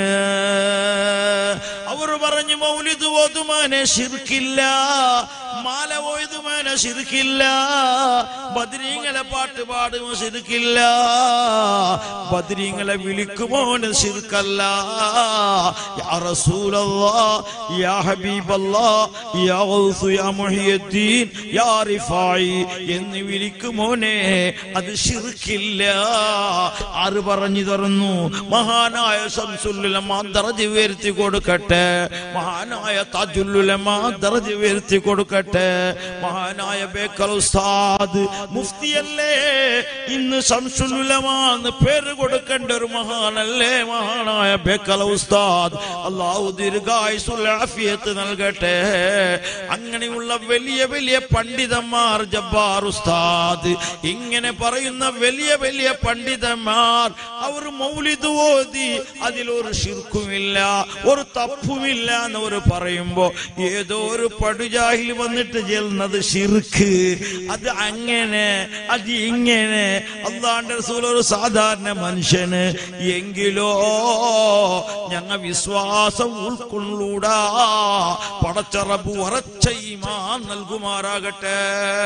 അവർ പറഞ്ഞു മൗലിദ് ഓതുമാനെ ശിർക്കില്ല മാല ഓതുമാനെ ശിർക്കില്ല ബദ്രീങ്ങളെ പാട്ട് പാടുമോ ശിർക്കില്ല ബദ്രീങ്ങളെ വിളിക്കുമോന് ശിർക്കല്ല യാ റസൂലല്ലാ യാ ഹബീബല്ലാ യാ ഗൗസ് യാ മുഹിയുദ്ദീൻ യാ റിഫായി എന്ന് വിളിക്കുമോനെ അത് ശിർക്കില്ല ആറ് പറഞ്ഞു തുറന്നു മഹാനായ ശംസുല്ലുലമ ദറജ് ഉയർത്തി കൊടുക്കട്ടെ മഹാനായ താജുല്ലുലമ ദറജ് ഉയർത്തി കൊടുക്കട്ടെ മഹാനായ ബേക്കൽ ഉസ്താദ് മുഫ്തിയല്ലേ ഇന്ന് ശംസുല്ലുലമ എന്ന് പേര് കൊടുക്കേണ്ട ഒരു മഹാനല്ലേ മഹാനായ ബേക്കൽ ഉസ്താദ് അള്ളാഹു ദീർഘായുസുൽ ആഫിയത്ത് നൽകട്ടെ അങ്ങനെയുള്ള വലിയ വലിയ പണ്ഡിതന്മാർ ജബ്ബാർ ഉസ്താദ് ഇങ്ങനെ പറയുന്ന വലിയ വലിയ പണ്ഡിതന്മാർ അവർ മൗലിദ് ഓതി അതിലൊരു ശിർക്കുമില്ല ഒരു തപ്പുമില്ല എന്നവർ പറയുമ്പോ ഏതോ ഒരു പടുജാഹിൽ വന്നിട്ട് ചെല്ലുന്നത് ഷിർക്ക് അത് അങ്ങനെ അത് ഇങ്ങനെ അള്ളാന്റെ റസൂൽ ഒരു സാധാരണ മനുഷ്യന് എങ്കിലോ ഞങ്ങ വിശ്വാസം ഉൾക്കൊള്ളൂടാ പടച്ചറബ് ഉറച്ച ഈമാൻ നൽകുമാറാകട്ടെ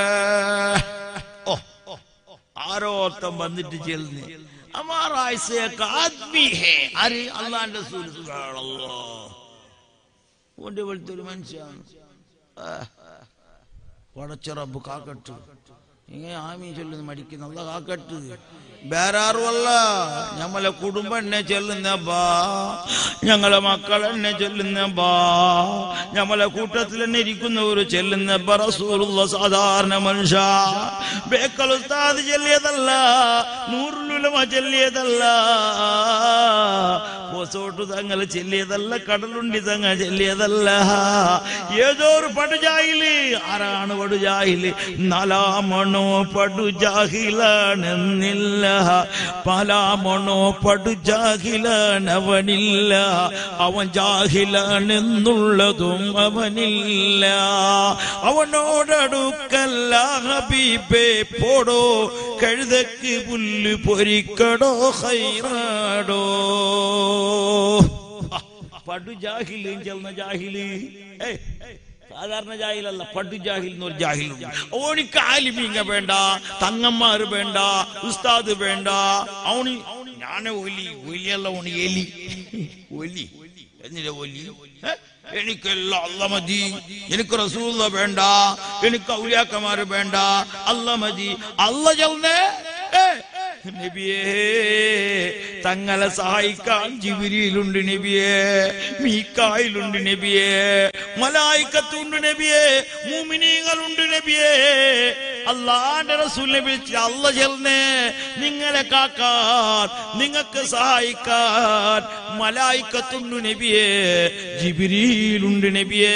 ഓ ആരോത്തം വന്നിട്ട് ചെല്ലുന്നു അമാറായ്സയൊക്കെ ആദ്മി ഹേ ആര് അള്ളാന്റെ റസൂൽ സുബ്ഹാനല്ലാഹ്. ഓന്റെ പോലത്തെ ഒരു മനുഷ്യൻ പടച്ചറബ് കാക്കട്ട് ഇങ്ങനെ ആമീൻ ചൊല്ലുന്ന മടിക്കുന്ന അല്ല കാക്കട്ട് വേറെ ആരുമല്ല ഞമ്മളെ കുടുംബം എന്നെ ചെല്ലുന്ന ബാ ഞങ്ങളെ മക്കൾ എന്നെ ചെല്ലുന്ന ബാ ഞമ്മളെ കൂട്ടത്തിൽ തന്നെ ഇരിക്കുന്ന ഒരു ചെല്ലുന്ന ബ റസൂലുള്ള സാധാരണ മനുഷ്യ ബേക്കൽ ഉസ്താദ് ചെല്ലിയതല്ല നൂറുലുലമ ചെല്ലിയതല്ല പോസോട്ടു തങ്ങൾ ചെല്ലിയതല്ല കടലുണ്ടി തങ്ങൾ ചെല്ലിയതല്ല ഏതോ ഒരു പടുജാഹില് ആരാണ് പടുജാഹില് നാലാമണോ പടുജാഹിലാണെന്നില്ല പലാമണോ പടുജാഹിലാണവനില്ല അവൻ ജാഹിലാണെന്നുള്ളതും അവനില്ല അവനോടടുക്കല്ല ഹബീബേ പോടോ കഴുതക്ക് പുല്ല് പൊരിക്കടോ ഹൈറാടോ പടു ജാഹില് ചെന്ന ജാഹില് ഏയ്, സാധാരണ ജാഹിലല്ല പടു ജാഹിൽ എന്ന് ഒരു ജാഹിൽ ഓണിക്ക് ആലിമീങ്ങ വേണ്ട തങ്ങന്മാര് വേണ്ട ഉസ്താദ് വേണ്ട അവണി ഞാനെ ഒലി ഒലിയല്ല ഓണി എലി ഒലി എന്നില്ല ഒലി ഏ? എനിക്കെല്ലാം അല്ല മതി എനിക്ക് റസൂല വേണ്ട എനിക്ക് ഔലിയാക്കന്മാര് വേണ്ട അല്ല മതി അല്ല ചെന്നേ നബിയേ തങ്ങളെ സഹായിക്കാൻ ജിബിരിയിലുണ്ട് നബിയേ മീക്കായിലുണ്ട് നബിയേ മലായിക്കത്തുണ്ട് നബിയേ മൂമിനീങ്ങളുണ്ട് നബിയേ അള്ളാന്റെ റസൂലിനെ വിളിച്ച് അല്ല ചെന്നേ നിങ്ങളെ കാക്കാൻ നിങ്ങൾക്ക് സഹായിക്കാൻ മലായിക്കത്തുണ്ട് നബിയേ ജിബിരിയിലുണ്ട് നബിയേ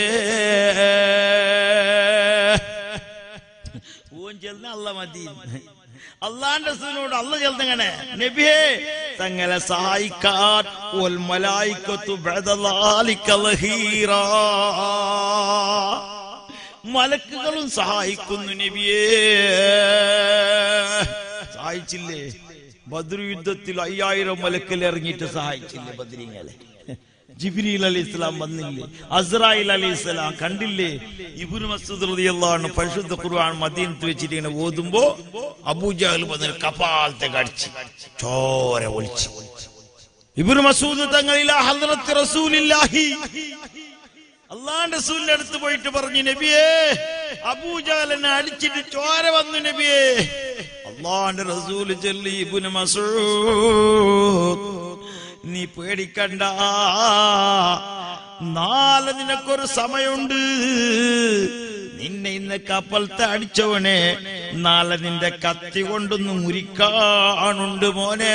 ഓൻ ചെന്ന അല്ല മതി അള്ളാന്റെ റസൂലിനോട് അല്ല ചെന്നങ്ങനെ നബിയേ തങ്ങളെ സഹായിക്കാൻ ഒൽ മലായിക്കത്തു ബഅദലാലിക ലഹീറാ മലക്കുകളും സഹായിക്കുന്നു നബിയേ സഹായിച്ചില്ലേ ബദ്ര യുദ്ധത്തിൽ അയ്യായിരം മലക്കൽ ഇറങ്ങിയിട്ട് സഹായിച്ചില്ലേ ബദ്രീങ്ങളെ ജിബ്രീൽ അലി ഇസ്ലാം വന്നില്ലേ അസ്രായിൽ അലി ഇസ്ലാം കണ്ടില്ലേ ഇബുൽ മസൂദ് റളിയല്ലാഹു പരിശുദ്ധ ഖുർആൻ മദീനത്ത് വെച്ചിട്ട് ഇങ്ങനെ ഓതുമ്പോ അബൂജഹൽ വന്നിട്ട് കപാലത്തെ കടിച്ച് ചോര ഒളിച്ച് ഇബുൽ മസൂദ് തങ്ങളില ഹദ്റത്ത് റസൂലില്ലാഹി അള്ളാന്റെ റസൂലിന്റെ അടുത്ത് പോയിട്ട് പറഞ്ഞു നബിയേ അബൂജഹലിനെ അടിച്ചിട്ട് ചോര വന്നു നബിയേ അള്ളാന്റെ റസൂല് ചൊല്ലി ഇബ്നു മസൂദ് നീ പേടിക്കണ്ട നാളെ നിനക്കൊരു സമയമുണ്ട് നിന്നെ ഇന്ന് കപ്പലത്തെ അടിച്ചവനെ നാളെ നിന്റെ കത്തി കൊണ്ടൊന്ന് മുരിക്കാണുണ്ട് മോനെ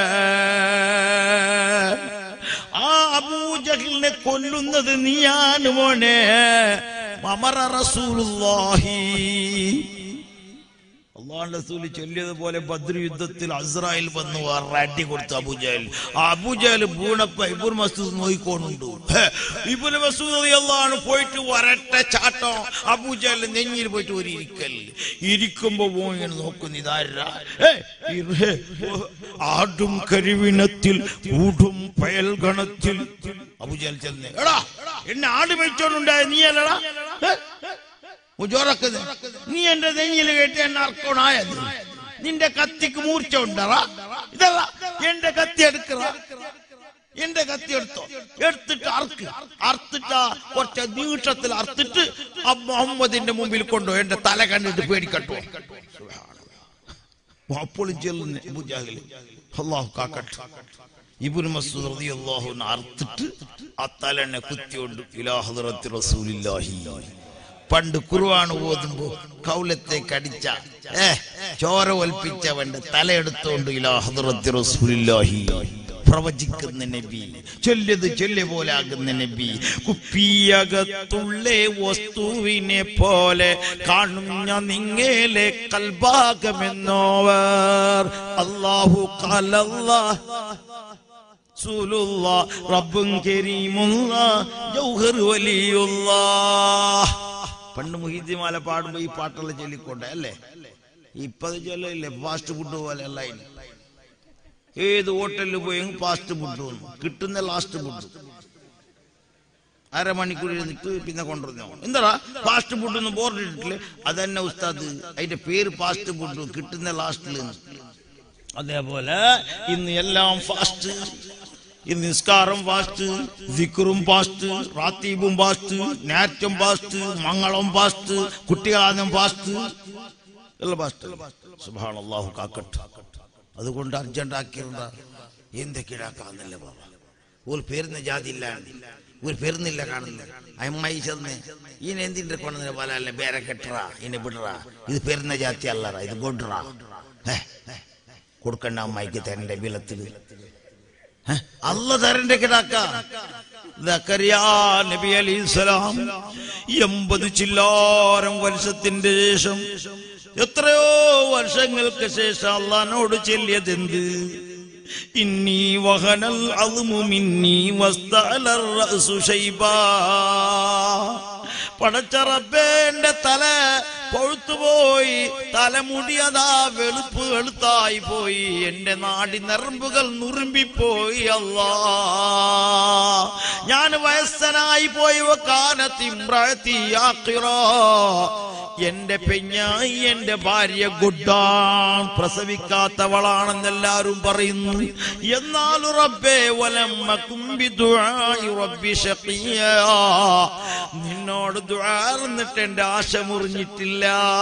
ആ അബൂജഹലിനെ കൊല്ലുന്നത് നീയാണ് മോനെ മമറ റസൂലുള്ളാഹി അള്ളാഹുന്റെ റസൂല് ചൊല്ലിയതുപോലെ ബദ്ര യുദ്ധത്തിൽ അസ്രായിൽ വന്നു അടി കൊടുത്തു അബുജാൽ ആ അബുജാൽ വീണപ്പ ഇബുൽ മസൂദ് നോയിക്കോണുണ്ടു ഇബുൽ മസൂദ് അള്ളാഹ് പോയിട്ട് ഒരട്ട ചാട്ടം അബുജാൽ നെഞ്ഞിൽ പോയിട്ട് ഒരു ഇരിക്കൽ ഇരിക്കുമ്പോ പോയി നോക്കുന്നു ഇതാരാ ഏ, ഇത് ആടും കരിവിനത്തിൽ ഊടും പയൽ ഗണത്തിൽ അബുജാൽ ചെന്ന് എടാ എന്നെ ആട് മേടിച്ചോണ്ടുണ്ടായ നീ അല്ലടാ ഏ? ഉജോറക്കുന്നത് നീ എന്റെ നെഞ്ഞിൽ കേട്ട് എന്നെ അർക്കണായത് നിന്റെ കത്തിക്ക് മൂർച്ച ഉണ്ടറാ ഇതല്ല എന്റെ കത്തി എടുക്കറ എന്റെ കത്തി എടുത്തോ എടുത്തിട്ട് അർക്ക് അർത്തിട്ട് കുറച്ച് നീട്ടത്തിൽ അർത്തിട്ട് ആ മുഹമ്മദിന്റെ മുമ്പിൽ കൊണ്ടോ എന്റെ തല കണ്ടിട്ട് പേടിക്കട്ടോ അപ്പോഴും ചെല്ലുന്നു അബൂജാഹിൽ അള്ളാഹു കാക്കട്ടെ ഇബ്നു മസ്ഊദ് റളിയല്ലാഹു അൻഹു അർത്തിട്ട് ആ തലനെ കുത്തിയോണ്ട് ഇലാ ഹദ്റത്തി റസൂലില്ലാഹി പണ്ട് കുറുവാണ് ഓതുമ്പോ കൗലത്തേക്ക് അടിച്ച ഏ ചോര ഒൽപ്പിച്ചവന്റെ തലയെടുത്തോണ്ട് ഇലാ ഹദ്റത്തി റസൂലില്ലാഹി പ്രവചിക്കുന്ന നബി ചൊല്ലിയത് ചൊല്ലിയ പോലെ ആകുന്ന നബി കുപ്പിയകത്തുള്ളേ വസ്തുവിനെ പോലെ കാണുന്ന നിങ്ങേലെ കൽഭാഗമെന്നോവർ അള്ളാഹു കലല്ലാ റസൂലുള്ള റബ്ബും കരീമുള്ള ജൗഹർ വലിയുള്ള പണ്ട് മുഹീദ്ദിമാല പാടുമ്പോ ഈ പാട്ടുള്ള ചൊല്ലിക്കൊണ്ടേ അല്ലേ ഇപ്പത് ചൊല്ലില്ലേ ഫാസ്റ്റ് ഫുഡ് പോലെ അല്ല ഇനി ഏത് ഹോട്ടലിൽ പോയി ഫാസ്റ്റ് ഫുഡ് വന്നു കിട്ടുന്ന ലാസ്റ്റ് ഫുഡ് അരമണിക്കൂർ ഇരുന്നിട്ട് പിന്നെ കൊണ്ടുവന്നോ എന്താടാ ഫാസ്റ്റ് ഫുഡ് ഒന്നും ബോർഡ് ഇട്ടിട്ടില്ലേ അതന്നെ ഉസ്താദ് അതിന്റെ പേര് ഫാസ്റ്റ് ഫുഡ് കിട്ടുന്ന ലാസ്റ്റിൽ അതേപോലെ ഇന്ന് എല്ലാം ഫാസ്റ്റ് ഇന്ന് നിസ്കാരം ഫാസ്റ്റ് സിക്കറും ഫാസ്റ്റ് റാത്തീബും ഫാസ്റ്റ് നേറ്റം ഫാസ്റ്റ് മംഗളം ഫാസ്റ്റ് കുട്ടികളാദ്യം ഫാസ്റ്റ് എല്ലാം ഫാസ്റ്റ് സുബാണല്ലാഹു കാക്കട്ട് അതുകൊണ്ട് അർജന്റ് ആക്കിയിരുന്ന എന്തൊക്കെയാക്കാന്നല്ലേ ബാബ ഒരു പേരുന്ന ജാതി ഇല്ലാണ്ട് ഒരു പെരുന്നില്ല കാണുന്നില്ല അമ്മായി ചെന്ന് ഈയന എന്തിന്റെ കൊണ്ടുവന്ന പോലെ അല്ല ಬೇರೆ ಕೆಟ್ಟರ ಇನ್ನು ಬಿಡ್ರ ಇದು ಪೇರಿನ ಜಾತಿ ಅಲ್ಲರ ಇದು ಗೊಡ್ರ കൊടുക്കണ്ട അമ്മായിക്ക് തരണ്ട ബിലത്തിൽ അല്ല തരണ്ട കിടാക്ക ദക്കരിയാ നബി അലിസ്ലാം എൺപത് ചില്ലാരം വർഷത്തിന്റെ ശേഷം എത്രയോ വർഷങ്ങൾക്ക് ശേഷം അള്ളഹാനോട് ചെല്ലിയതെന്ത് ഇന്നി വഹനൽ അളുമു മിന്നി വസ്തഅലർ റഅസു ശൈബാ പടച്ചറബേ എന്റെ തല പൊഴുത്തുപോയി തലമുടിയതാ വെളുപ്പ് വെളുത്തായി പോയി എന്റെ നാടി നരമ്പുകൾ നുറുമ്പിപ്പോയി അല്ലാ ഞാൻ വയസ്സനായി പോയി കാനത്തിമ്രത്തി എന്റെ പെഞ്ഞായി എന്റെ ഭാര്യ ഗുഡാൻ പ്രസവിക്കാത്തവളാണെന്നെല്ലാരും പറയുന്നു എന്നാൽ റബ്ബേ വലമ്മക്കും ബിദുആഇ റബ്ബി ശഖിയാ നിന്നോട് ദുആർന്നിട്ട് എന്റെ ആശ മുറിഞ്ഞിട്ടില്ല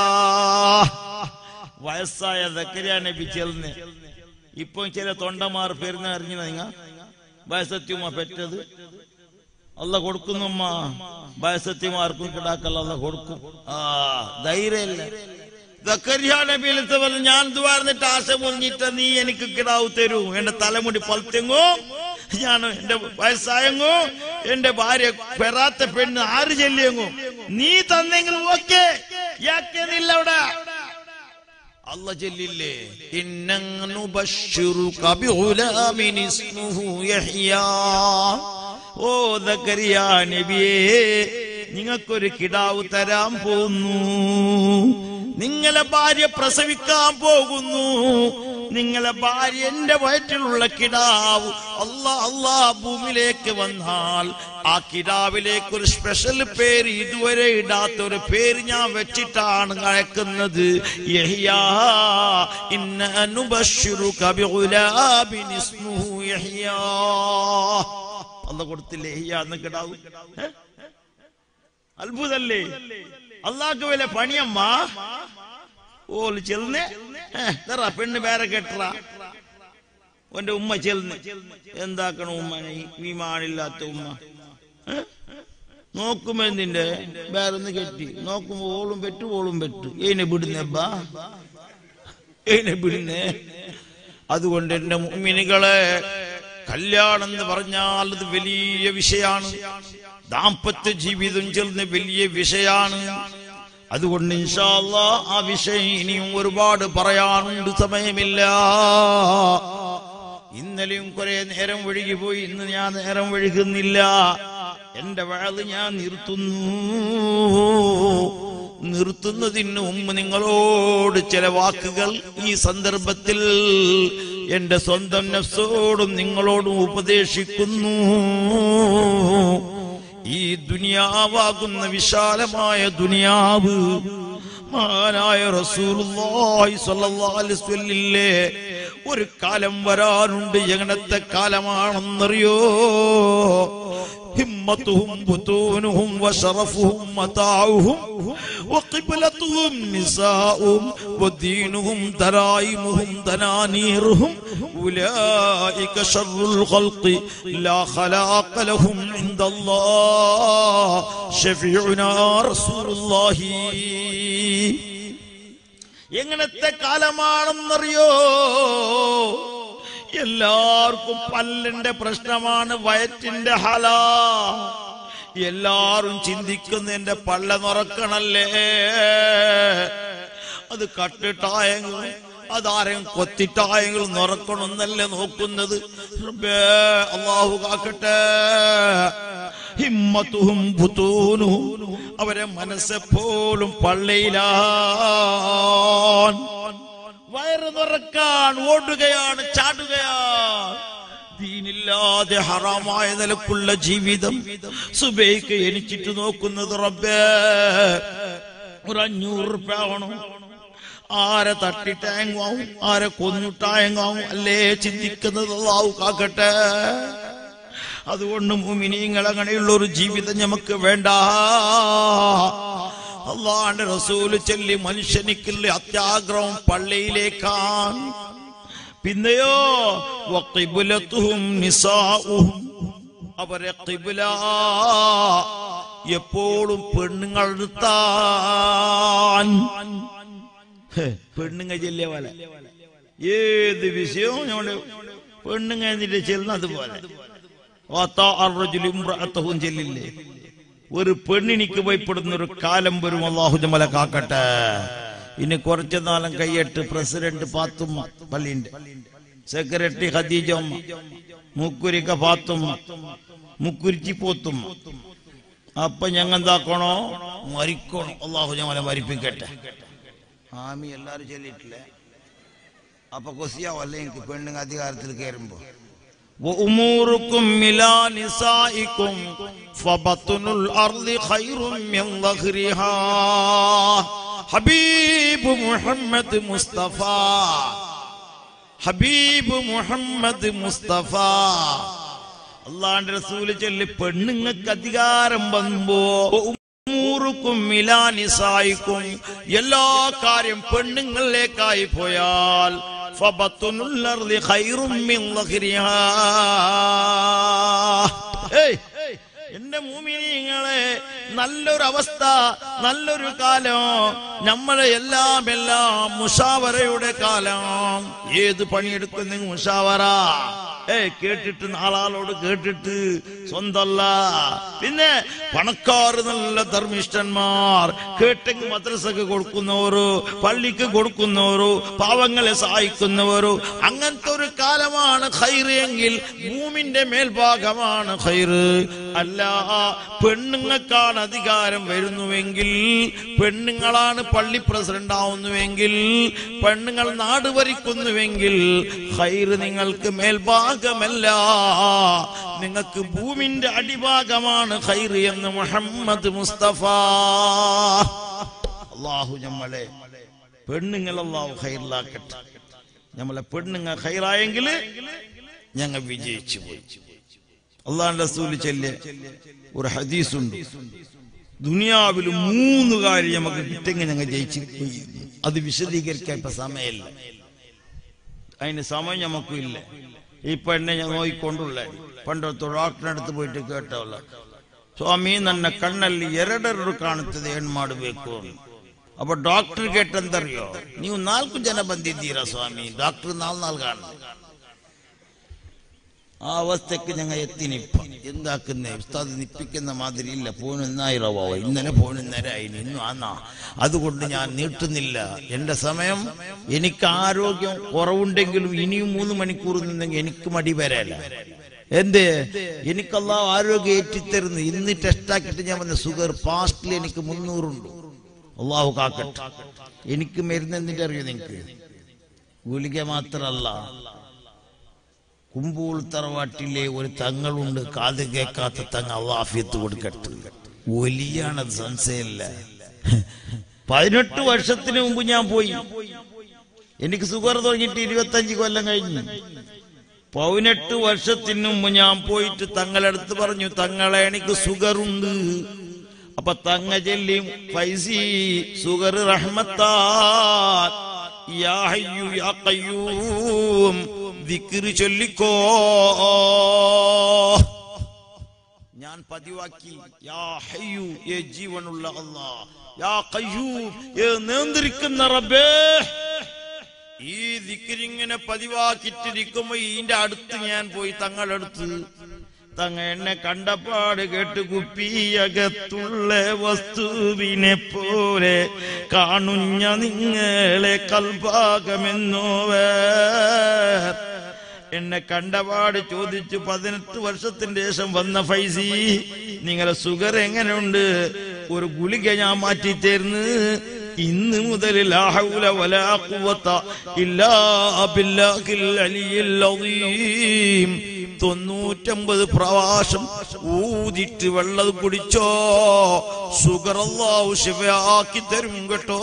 വയസ്സായ ദക്കരിയ നബി ചെൽന്ന് ഇപ്പൊ ചില തൊണ്ടമാർ പെരുന്ന അറിഞ്ഞു നിങ്ങ വയസ്സത്യുമ പെറ്റത് അല്ല കൊടുക്കുന്നുമ്മ വയസ്സത്യമാർക്കും കിടാക്കല്ല അല്ല കൊടുക്കും ആ ധൈര്യമില്ല ദക്കരിയ നബി പറഞ്ഞു ഞാൻ ദ്വാർന്നിട്ട് ആശ മുറിഞ്ഞിട്ട് നീ എനിക്ക് കിടാവ് തരൂ എന്റെ തലമുടി പലത്തെങ്ങോ ഞാൻ എന്റെ വയസ്സായെങ്ങോ എന്റെ ഭാര്യ പെറാത്ത പെണ്ണ് ആര് ചെല്ലിയെങ്ങോ നീ തന്നെങ്കിൽ ഓക്കെ യാക്കെന്നില്ല അവിടെ അല്ല ചെല്ലില്ലേ ഇന്നുബഷിറുക ബിഗുലാമിൻ ഇസ്മുഹു യഹ്യാ ഓ ദക്കരിയ നബിയേ നിങ്ങൾക്കൊരു കിടാവ് തരാൻ പോകുന്നു നിങ്ങളെ ഭാര്യ പ്രസവിക്കാൻ പോകുന്നു നിങ്ങളെ ഭാര്യ എന്റെ വയറ്റിലുള്ള കിടാവ് അല്ലാ അല്ലാ ഭൂമിയിലേക്ക് വന്നാൽ ആ കിടാവിലേക്ക് ഒരു സ്പെഷ്യൽ പേര് ഇതുവരെ ഇടാത്ത ഒരു പേര് ഞാൻ വെച്ചിട്ടാണ് അയക്കുന്നത് യഹ്യാ ഇന്ന അനുബശ്ശിറുക ബിഗുലാബിൻ ഇസ്മുഹു യഹ്യാ അല്ല കൊടുത്തില്ലേ യഹ്യാ എന്ന് കിടാവ് ഏ? അത്ഭുതല്ലേ അള്ളാഹ്ക്ക് വല്ല പണിയമ്മ ഓല് ചെല്ലുന്നേ തറ പെണ്ണ് വേറെ കെട്ടറ ഓന്റെ ഉമ്മ ചെല്ലുന്നു എന്താക്കണം ഉമ്മ വിമാനില്ലാത്ത ഉമ്മ ഏ? നോക്കുമ്പോ എന്തിന്റെ വേറൊന്ന് കെട്ടി നോക്കുമ്പോ ഓളും പെറ്റു ഓളും പെറ്റു ഏനെ വിടുന്നേബ്ബാ ഏനെ വിടുന്നേ അതുകൊണ്ട് എന്റെ മുഅ്മിനുകളെ കല്യാണം എന്ന് പറഞ്ഞാൽ അത് വലിയ വിഷയാണ് ദാമ്പത്യ ജീവിതം ചെല്ലുന്ന വലിയ വിഷയാണ് അതുകൊണ്ട് ഇൻഷാല്ല ആ വിഷയം ഇനിയും ഒരുപാട് പറയാനുണ്ട് സമയമില്ല ഇന്നലെയും കുറെ നേരം ഒഴുകി പോയി ഇന്ന് ഞാൻ നേരം ഒഴുകുന്നില്ല എന്റെ വഴത് ഞാൻ നിർത്തുന്നു നിർത്തുന്നതിന് മുമ്പ് നിങ്ങളോട് ചില വാക്കുകൾ ഈ സന്ദർഭത്തിൽ എന്റെ സ്വന്തം നഫ്സോടും നിങ്ങളോടും ഉപദേശിക്കുന്നു ഈ ദുനിയാവാകുന്ന വിശാലമായ ദുനിയാവ് മഹാനായ റസൂലുള്ളാഹി സ്വല്ലല്ലാഹു അലൈഹി വസല്ലില്ലേ ഒരു കാലം വരാനുണ്ട് എങ്ങനത്തെ കാലമാണെന്നറിയോ همتهم بطونهم وشرفهم متاعهم وقبلتهم نساؤهم ودينهم درايمهم دنانيرهم أولئك شر الخلق لا خلاق لهم عند الله شفيعنا رسول الله എങ്ങനത്തെ കാലമാണെന്നറിയോ എല്ലാവർക്കും പല്ലിന്റെ പ്രശ്നമാണ് വയറ്റിന്റെ ഹല എല്ലാരും ചിന്തിക്കുന്ന എന്റെ പള്ള നിറക്കണല്ലേ അത് കട്ടിട്ടായെങ്കിലും അതാരെയും കൊത്തിട്ടായെങ്കിലും നിറക്കണമെന്നല്ലേ നോക്കുന്നത് റബ്ബേ, അള്ളാഹു കാക്കട്ടെ ഹിമ്മത്തുഹും ബുത്തൂനുഹും അവരെ മനസ്സെപ്പോലും പള്ളിയിലാണ് വയറ് നിറക്കാൻ ഓടുകയാണ് ചാടുകയാണ് ദീനില്ലാതെ ഹറാമായ നിലക്കുള്ള ജീവിതം സുബൈക്ക് എനിച്ചിട്ട് നോക്കുന്നത് റബ്ബേ ഒരു അഞ്ഞൂറ് റുപ്യ ആവണം ആരെ തട്ടിട്ടായങ്ങാവും ആരെ കൊന്നിട്ടായങ്ങാവും അല്ലേ ചിന്തിക്കുന്നത് അള്ളാഹു കാക്കട്ടെ അതുകൊണ്ട് മുമിനിങ്ങൾ അങ്ങനെയുള്ള ഒരു ജീവിതം നമുക്ക് വേണ്ട അള്ളാന്റെ റസൂല് ചൊല്ലി മനുഷ്യനിക്കുള്ള അത്യാഗ്രഹം പള്ളിയിലേക്കാണ് പിന്നെയോ വഖിബുലത്തുഹും നിസാഉഹും അവരെ കിബില എപ്പോഴും പെണ്ണുങ്ങൾ എടുത്താൻ ഹേ, പെണ്ണുങ്ങ ചെല്ലിയ പോലെ ഏത് വിഷയവും ഞമ്മള് പെണ്ണുങ്ങ എന്നിട്ട് ചെല്ലുന്ന അതുപോലെ വാത്താ അർറജുലു ഇംറഅത്തഹും ചെല്ലില്ലേ ഒരു പെണ്ണിനിക്ക് ഭയപ്പെടുന്ന ഒരു കാലം വരും അള്ളാഹു ജമല കാക്കട്ടെ ഇനി കുറച്ചു നാലം കൈയിട്ട് പ്രസിഡന്റ് പാത്തുമ്മ പള്ളിന്റെ സെക്രട്ടറി ഖദീജമ്മ മുക്കുരിക്ക പാത്തുമ്മ മുക്കുരിച്ചി പോത്തുമ്മ അപ്പൊ ഞങ്ങൾ എന്താക്കണോ മരിക്കണോ അള്ളാഹു ജമല മരിപ്പിക്കട്ടെ ആമി എല്ലാരും ചൊല്ലിട്ടില്ലേ അപ്പൊ കൊസിയാവല്ലേ എനിക്ക് പെണ്ണുങ്ങ അധികാരത്തിൽ കയറുമ്പോ وأموركم إلى نسائكم فبطن الأرض خير من ظهرها ഹബീബ് മുഹമ്മദ് മുസ്തഫ ഹബീബ് മുഹമ്മദ് മുസ്തഫ അള്ളാന്റെ റസൂല് ചൊല്ലി പെണ്ണുങ്ങൾക്ക് അധികാരം വന്നുമ്പോ ഉമ്മൂറുക്കും മിലാനിസായിക്കും എല്ലാ കാര്യം പെണ്ണുങ്ങളിലേക്കായി പോയാൽ ഫബത്തുനുല്ലർദി ഖൈറും മിൻ ളഹ്രിഹാ. ഏയ്, എന്റെ മൂമിനിങ്ങളെ നല്ലൊരു അവസ്ഥ നല്ലൊരു കാലം നമ്മളെ എല്ലാം എല്ലാം മുഷാവറയുടെ കാലം ഏത് പണിയെടുക്കുന്ന മുഷാവറ ഏ കേട്ടിട്ട് നാളാളോട് കേട്ടിട്ട് സ്വന്തല്ല പിന്നെ പണക്കാർ നല്ല ധർമ്മിഷ്ഠന്മാർ കേട്ടെങ്കിൽ മദ്രസക്ക് കൊടുക്കുന്നവരോ പള്ളിക്ക് കൊടുക്കുന്നവരോ പാവങ്ങളെ സഹായിക്കുന്നവരോ അങ്ങനത്തെ ഒരു കാലമാണ് ഖൈറ് എങ്കിൽ ഭൂമിന്റെ മേൽഭാഗമാണ് ഖൈറ് അല്ല പെണ്ണുങ്ങൾക്കാണ് അധികാരം വരുന്നുവെങ്കിൽ പെണ്ണുങ്ങളാണ് പള്ളി പ്രസിഡന്റ് ആവുന്നുവെങ്കിൽ പെണ്ണുങ്ങൾ നാട് ഭരിക്കുന്നുവെങ്കിൽ ഖൈറ് നിങ്ങൾക്ക് മേൽഭാഗമല്ല നിങ്ങൾക്ക് ഭൂമിന്റെ അടിഭാഗമാണ് ഖൈറ് എന്ന് മുഹമ്മദ് മുസ്തഫ അള്ളാഹു നമ്മളെ പെണ്ണുങ്ങൾ അള്ളാഹു ഖൈറിലാക്കട്ടെ നമ്മളെ പെണ്ണുങ്ങൾ ഖൈറായെങ്കിൽ ഞങ്ങൾ വിജയിച്ചു പോയി അള്ളാഹ് റസൂല് ചെല്ലെ ഒരു ഹദീസുണ്ട് ദുനിയാവിൽ മൂന്ന് കാര്യം നമുക്ക് കിട്ടെങ്കിൽ ഞങ്ങൾ ജയിച്ചു പോയി അത് വിശദീകരിക്കാൻ ഇപ്പൊ സമയമില്ല അതിന് സമയം നമുക്കില്ല ഈ പെണ്ണെ ഞാൻ നോയിക്കൊണ്ടുള്ള പണ്ടത്തെ ಡಾಕ್ಟರ್ അടുത്ത് പോയിട്ട് ಕೇಟವಲ್ಲ ಸ್ವಾಮಿ ನನ್ನ ಕಣ್ಣಲ್ಲಿ ಎರಡೆರಡು ಕಾಣುತ್ತದೆ ಏನ್ ಮಾಡಬೇಕು ಅಂತ. ಅಪ್ಪ ಡಾಕ್ಟರ್ ಕೇಟಂತರಿಯೋ ನೀವು ನಾಲ್ಕು ಜನ ಬಂದಿದ್ದೀರಾ ಸ್ವಾಮಿ ಡಾಕ್ಟರ್ ನಾಲ್ ನಾಲ್ಕಾണ് ആ അവസ്ഥക്ക് ഞങ്ങൾ എത്തിനിപ്പ എന്താക്കുന്നേ ഉസ്താദ് നിപ്പിക്കുന്ന മാതിരി ഇല്ല പോണെന്നായിരവോ ഇന്നലെ പോണെന്നേരായി ഇന്നും ആന്നാ അതുകൊണ്ട് ഞാൻ നീട്ടുന്നില്ല എന്റെ സമയം എനിക്ക് ആരോഗ്യം കുറവുണ്ടെങ്കിലും ഇനിയും മൂന്ന് മണിക്കൂർ നിന്നെങ്കിൽ എനിക്ക് മടി വരല്ല എന്തേ എനിക്കല്ല ആരോഗ്യം ഏറ്റിത്തരുന്നു ഇന്ന് ടെസ്റ്റ് ആക്കിയിട്ട് ഞാൻ വന്ന ഷുഗർ പാസ്റ്റിൽ എനിക്ക് മുന്നൂറുണ്ട് അള്ളാഹു കാക്കട്ടെ എനിക്ക് മരുന്ന് എന്തിന്റെ അറിയോ നിങ്ങക്ക് ഗുളിക മാത്രല്ല കുമ്പൂൾ തറവാട്ടിലെ ഒരു തങ്ങളുണ്ട് കാത് കേൾക്കാത്ത തങ്ങ അള്ളാഫിയത്ത് കൊടുക്കട്ടെ വലിയാണത് സംശയമില്ല പതിനെട്ട് വർഷത്തിന് മുമ്പ് ഞാൻ പോയി എനിക്ക് സുഗർ തുടങ്ങിയിട്ട് ഇരുപത്തഞ്ച് കൊല്ലം കഴിഞ്ഞു പതിനെട്ട് വർഷത്തിന് മുമ്പ് ഞാൻ പോയിട്ട് തങ്ങളടുത്ത് പറഞ്ഞു തങ്ങളെ എനിക്ക് സുഗർ ഉണ്ട് അപ്പൊ തങ്ങ ചെല്ലിയും ഫൈസി സുഗർ റഹ്മത്താ യാ ഹയ്യു യാ ഖയ്യൂം ദിക്റ് ചൊല്ലിക്കോ ഞാൻ പതിവാക്കി യാ ഹയ്യു ഏ ജീവനുള്ള അല്ലാ യാ ഖയ്യൂം ഏ നിയന്ത്രിക്കുന്ന റബ്ബേ ഈ ദിക്രിങ്ങനെ പതിവാക്കിട്ടിരിക്കുമ്പോ ഇതിന്റെ അടുത്ത് ഞാൻ പോയി തങ്ങളടുത്ത് തങ്ങ എന്നെ കണ്ടപ്പാട് കേട്ട് കുപ്പിയകത്തുള്ള വസ്തുവിനെ പോലെ കാണുഞ്ഞ നിങ്ങളെ കൽഭാഗമെന്നോവേ എന്നെ കണ്ടപാട് ചോദിച്ചു പതിനെട്ട് വർഷത്തിന് ശേഷം വന്ന ഫൈസി നിങ്ങളെ സുഗർ എങ്ങനെയുണ്ട് ഒരു ഗുളിക ഞാൻ മാറ്റിച്ചേർന്ന് ഇന്ന് മുതൽ ലാ ഹൗല വലാ ഖുവത ഇല്ലാ ബില്ലാഹിൽ അലിയിൽ അദീം തൊണ്ണൂറ്റമ്പത് പ്രാവശ്യം ഊതിട്ട് വെള്ളം കുടിച്ചോ സുഗർ അല്ലാഹു ശിവയാക്കി തരും കേട്ടോ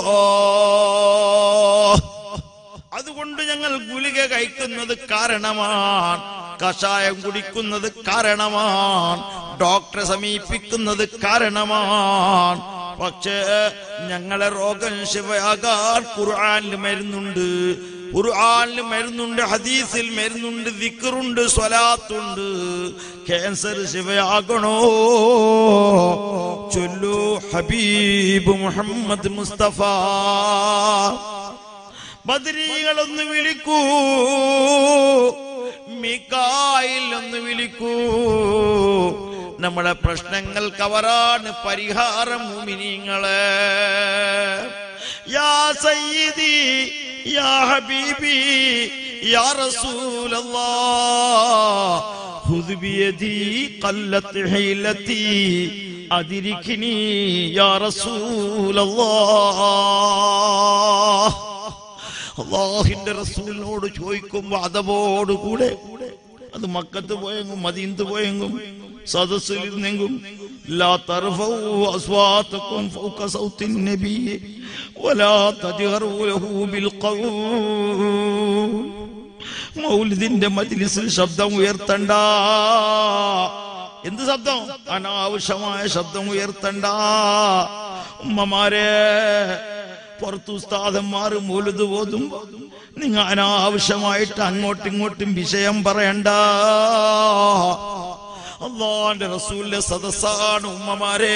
അതുകൊണ്ട് ഞങ്ങൾ ഗുളിക കഴിക്കുന്നത് കാരണമാണ് കഷായം കുടിക്കുന്നത് കാരണമാണ് ഡോക്ടറെ സമീപിക്കുന്നത് കാരണമാണ് പക്ഷേ ഞങ്ങളെ രോഗം ശിവയാകാൻ ഖുർആനിൽ മരുന്നുണ്ട് ഖുർആനിൽ മരുന്നുണ്ട് ഹദീസിൽ മരുന്നുണ്ട് ദിക്റുണ്ട് സ്വലാത്തുണ്ട് ക്യാൻസർ ശിവയാകണോ ചൊല്ലു ഹബീബ് മുഹമ്മദ് മുസ്തഫ ബദരീകളൊന്ന് വിളിക്കൂ മിക്കായിൽ ഒന്ന് വിളിക്കൂ നമ്മുടെ പ്രശ്നങ്ങൾക്ക് അവരാണ് പരിഹാരം മുമിനിങ്ങളെ യാ സയ്യിദി യാ ഹബീബി യാ റസൂലല്ലാ خذ بيدي قلت حيلتي أدركني يا رسول الله അള്ളാഹിന്റെ റസൂലിനോട് ചോദിക്കുമ്പോ അതവോടുകൂടെ അത് മക്കത്ത് പോയെങ്കും മദീന്ത് പോയെങ്കും സദസ്സിലിരുന്നെങ്കും ലാ തർഫൗ അസ്വാതക്കും ഫൗക സൗത്തിൻ നബി വലാ തജ്ഹറു ലഹു ബിൽ ഖൗൽ മൗലിദിന്റെ മജ്ലിസിൽ ശബ്ദം ഉയർത്തണ്ട എന്ത് ശബ്ദം അനാവശ്യമായ ശബ്ദം ഉയർത്തണ്ട ഉമ്മമാരെ പുറത്തു ഉസ്താദന്മാർ മൂലത് പോതുമ്പോ നിങ്ങൾ അനാവശ്യമായിട്ട് അങ്ങോട്ടും ഇങ്ങോട്ടും വിഷയം പറയണ്ട അള്ളാന്റെ റസൂലിന്റെ സദസ്സാണ് ഉമ്മമാരെ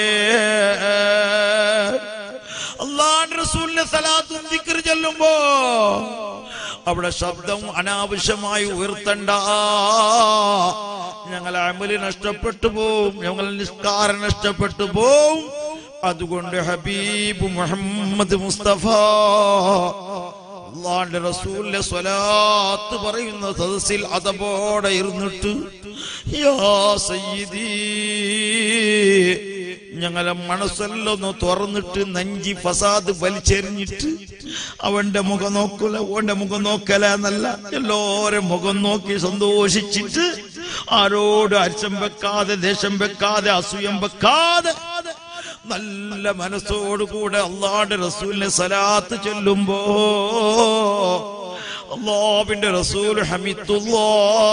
അള്ളാന്റെ റസൂലിന്റെ സലാത്തും ദിക്ർ ചെല്ലുമ്പോ അവിടെ ശബ്ദം അനാവശ്യമായി ഉയർത്തണ്ട ഞങ്ങൾ അമല് നഷ്ടപ്പെട്ടു പോവും ഞങ്ങൾ നിസ്കാരം നഷ്ടപ്പെട്ടു പോവും അതുകൊണ്ട് ഹബീബ് മുഹമ്മദ് മുസ്തഫ അള്ളാന്റെ റസൂലിന്റെ സ്വലാത്ത് പറയുന്ന സദസ്സിൽ അതപോടെ ഇരുന്നിട്ട് യാ സയ്യിദീ ഞങ്ങളെ മനസ്സെല്ലൊന്ന് തുറന്നിട്ട് നഞ്ചി ഫസാദ് വലിച്ചെറിഞ്ഞിട്ട് അവന്റെ മുഖം നോക്കൂല ഓന്റെ മുഖം നോക്കല എന്നല്ല എല്ലാവരും മുഖം നോക്കി സന്തോഷിച്ചിട്ട് ആരോട് അരിശം വെക്കാതെ ദേഷ്യം വെക്കാതെ അസൂയം വെക്കാതെ നല്ല മനസ്സോടുകൂടെ അള്ളാന്റെ റസൂലിനെ സലാത്ത് ചൊല്ലുമ്പോ അള്ളാവിന്റെ റസൂൽ ഹമിത്തുല്ലാ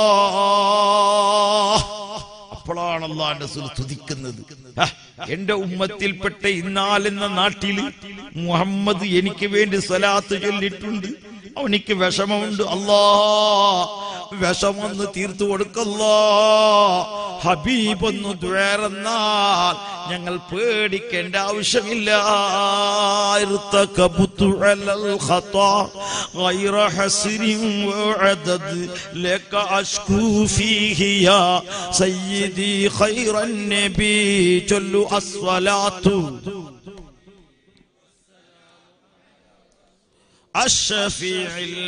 അപ്പോഴാണ് അള്ളാന്റെ റസൂൽ തുതിക്കുന്നത് ഹ, എന്റെ ഉമ്മത്തിൽപ്പെട്ട ഇന്നാലെന്ന നാട്ടില് മുഹമ്മദ് എനിക്ക് വേണ്ടി സലാത്ത് ചൊല്ലിട്ടുണ്ട് അവനിക്ക് വിഷമമുണ്ട് അല്ലാ വിഷമൊന്ന് തീർത്തു കൊടുക്കല്ലോ ഹബീബ് ഒന്ന് ദ്വേറന്നാൽ ഞങ്ങൾ പേടിക്കേണ്ട ആവശ്യമില്ല ارتكبت على الخطا غير حسر وعدد لك أشكو فيه يا سيدي خير النبي جل الصلاة الشفيع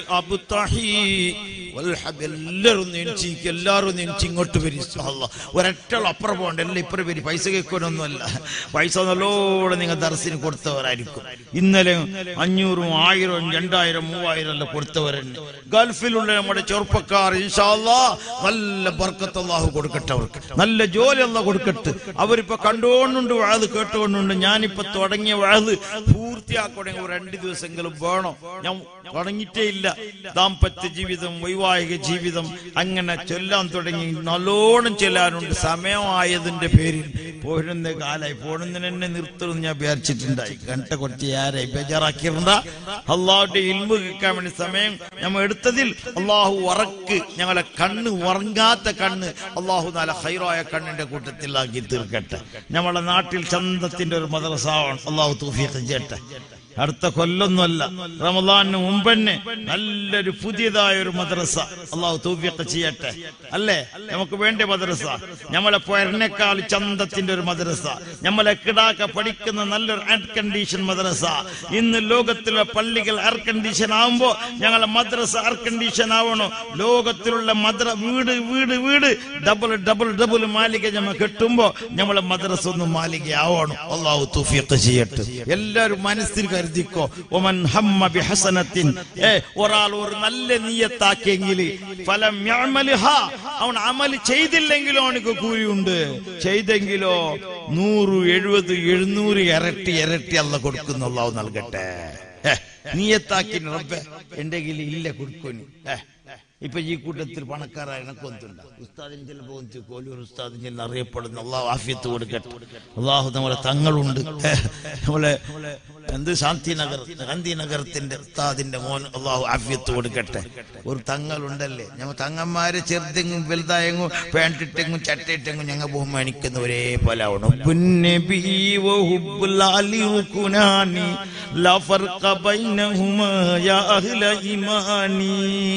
الأبطحي والحب എല്ലാവരും നെഞ്ചിക്ക് എല്ലാവരും നെഞ്ചി ഇങ്ങോട്ട് വരും അല്ലാ ഒരൊറ്റ അപ്പുറം പോകണ്ട എല്ലാം ഇപ്പുറം വരും പൈസ കേൾക്കാനൊന്നുമല്ല പൈസ നല്ലോണം നിങ്ങൾ ദർശനം കൊടുത്തവരായിരിക്കും ഇന്നലെ അഞ്ഞൂറും ആയിരവും രണ്ടായിരം മൂവായിരം എല്ലാം കൊടുത്തവരെന്നെ ഗൾഫിലുള്ള നമ്മുടെ ചെറുപ്പക്കാർ ഇൻഷാല്ലാ നല്ല ബർക്കത്ത് അള്ളാഹു കൊടുക്കട്ടെ അവർക്ക് നല്ല ജോലി അല്ല കൊടുക്കട്ടെ അവരിപ്പോ കണ്ടുകൊണ്ടുണ്ട് വാഴ് കേട്ടുകൊണ്ടുണ്ട് ഞാനിപ്പോ തുടങ്ങിയ വാഴ് പൂർത്തിയാക്കണമെങ്കിൽ ഒരു രണ്ട് ദിവസമെങ്കിലും വേണം ഞാൻ തുടങ്ങിയിട്ടേ ഇല്ല ദാമ്പത്യ ജീവിതം വൈവാഹിക ജീവിതം അങ്ങനെ ചൊല്ലാൻ തുടങ്ങി നല്ലോണം ചൊല്ലാനുണ്ട് സമയമായതിന്റെ പേരിൽ പോരുന്ന കാലായി പോണുന്നതിന് എന്നെ നിർത്തണം ഞാൻ വിചാരിച്ചിട്ടുണ്ടായി കണ്ട കുറച്ച് ആരായി ബേജാറാക്കിയിരുന്ന അള്ളാഹുന്റെ ഇൽമു കേൾക്കാൻ വേണ്ടി സമയം നമ്മൾ എടുത്തതിൽ അള്ളാഹു ഉറക്ക് ഞങ്ങളെ കണ്ണ് ഉറങ്ങാത്ത കണ്ണ് അള്ളാഹു നല്ല ഹൈറായ കണ്ണിന്റെ കൂട്ടത്തിലാക്കി തീർക്കട്ടെ നമ്മളെ നാട്ടിൽ ചന്തത്തിന്റെ ഒരു മദ്രസാവാണ് അള്ളാഹു തൂഫീഖ് ചെയ്യട്ടെ അടുത്ത കൊല്ലൊന്നുമല്ല റമദാനിന് മുമ്പന്നെ നല്ലൊരു പുതിയതായ ഒരു മദ്രസ അള്ളാഹു തൗഫീഖ് ചെയ്യട്ടെ അല്ലേ നമുക്ക് വേണ്ട മദ്രസ നമ്മളെ പൊരനേക്കാൾ ചന്തത്തിന്റെ ഒരു മദ്രസ നമ്മളെ കിടാക്ക പഠിക്കുന്ന നല്ലൊരു എയർ കണ്ടീഷൻ മദ്രസ ഇന്ന് ലോകത്തിലെ പള്ളികൾ എയർ കണ്ടീഷൻ ആവുമ്പോ ഞങ്ങളെ മദ്രസ എയർ കണ്ടീഷൻ ആവണോ ലോകത്തിലുള്ള മദ്ര വീട് വീട് വീട് ഡബിൾ ഡബിൾ ഡബിൾ മാലിക ഞമ്മ കെട്ടുമ്പോ നമ്മളെ മദ്രസ ഒന്ന് മാലിക ആവണം അള്ളാഹു തൗഫീഖ് ചെയ്യട്ടെ എല്ലാവരും മനസ്സിൽ കരുതിക്കോ ഒമൻ ഹമ്മ ബിഹസനത്തിൻ ഏ ഒരാൾ ഒരു നല്ല നീയത്താക്കിയെങ്കിൽ ഫലം യഅമലിഹ അവൻ അമൽ ചെയ്തില്ലെങ്കിലോ അവനക്ക് കൂലിയുണ്ട് ചെയ്തെങ്കിലോ നൂറ് എഴുപത് എഴുന്നൂറ് ഇരട്ടി ഇരട്ടി അല്ല കൊടുക്കുന്ന അള്ളാഹു നൽകട്ടെ ഏ, നീയത്താക്കി റബ്ബെ എന്റെ കയ്യിൽ ഇല്ല കൊടുക്കുനി ഏ ഇപ്പൊ ഈ കൂട്ടത്തിൽ പണക്കാരായ എനക്കൊന്നുണ്ട് ഉസ്താദിന് ചിലപ്പോ കോലൂർ ഉസ്താദിന് ചില അറിയപ്പെടുന്ന അള്ളാഹു ആഫിയത്ത് കൊടുക്കട്ടെ അള്ളാഹു നമ്മളെ തങ്ങളുണ്ട് ഏ, നമ്മളെ എന്ത് ശാന്തിനഗർ ഗാന്ധിനഗരത്തിന്റെ ഉസ്താദിന്റെ മോൻ അള്ളാഹു ആഫിയത്ത് കൊടുക്കട്ടെ ഒരു തങ്ങളുണ്ടല്ലേ ഞമ്മ തങ്ങന്മാരെ ചെറുതെങ്ങും വലുതായെങ്ങും പേണ്ടിട്ടെങ്ങും ചട്ടയിട്ടെങ്ങും ഞങ്ങൾ ബഹുമാനിക്കുന്ന ഒരേ പോലെ ആവണം പുന്നബി വഹുബ്ബുൽ അലി റുക്കുനാനി ലാ ഫർഖ ബൈനഹുമാ യാ അഹ്ല ഈമാനി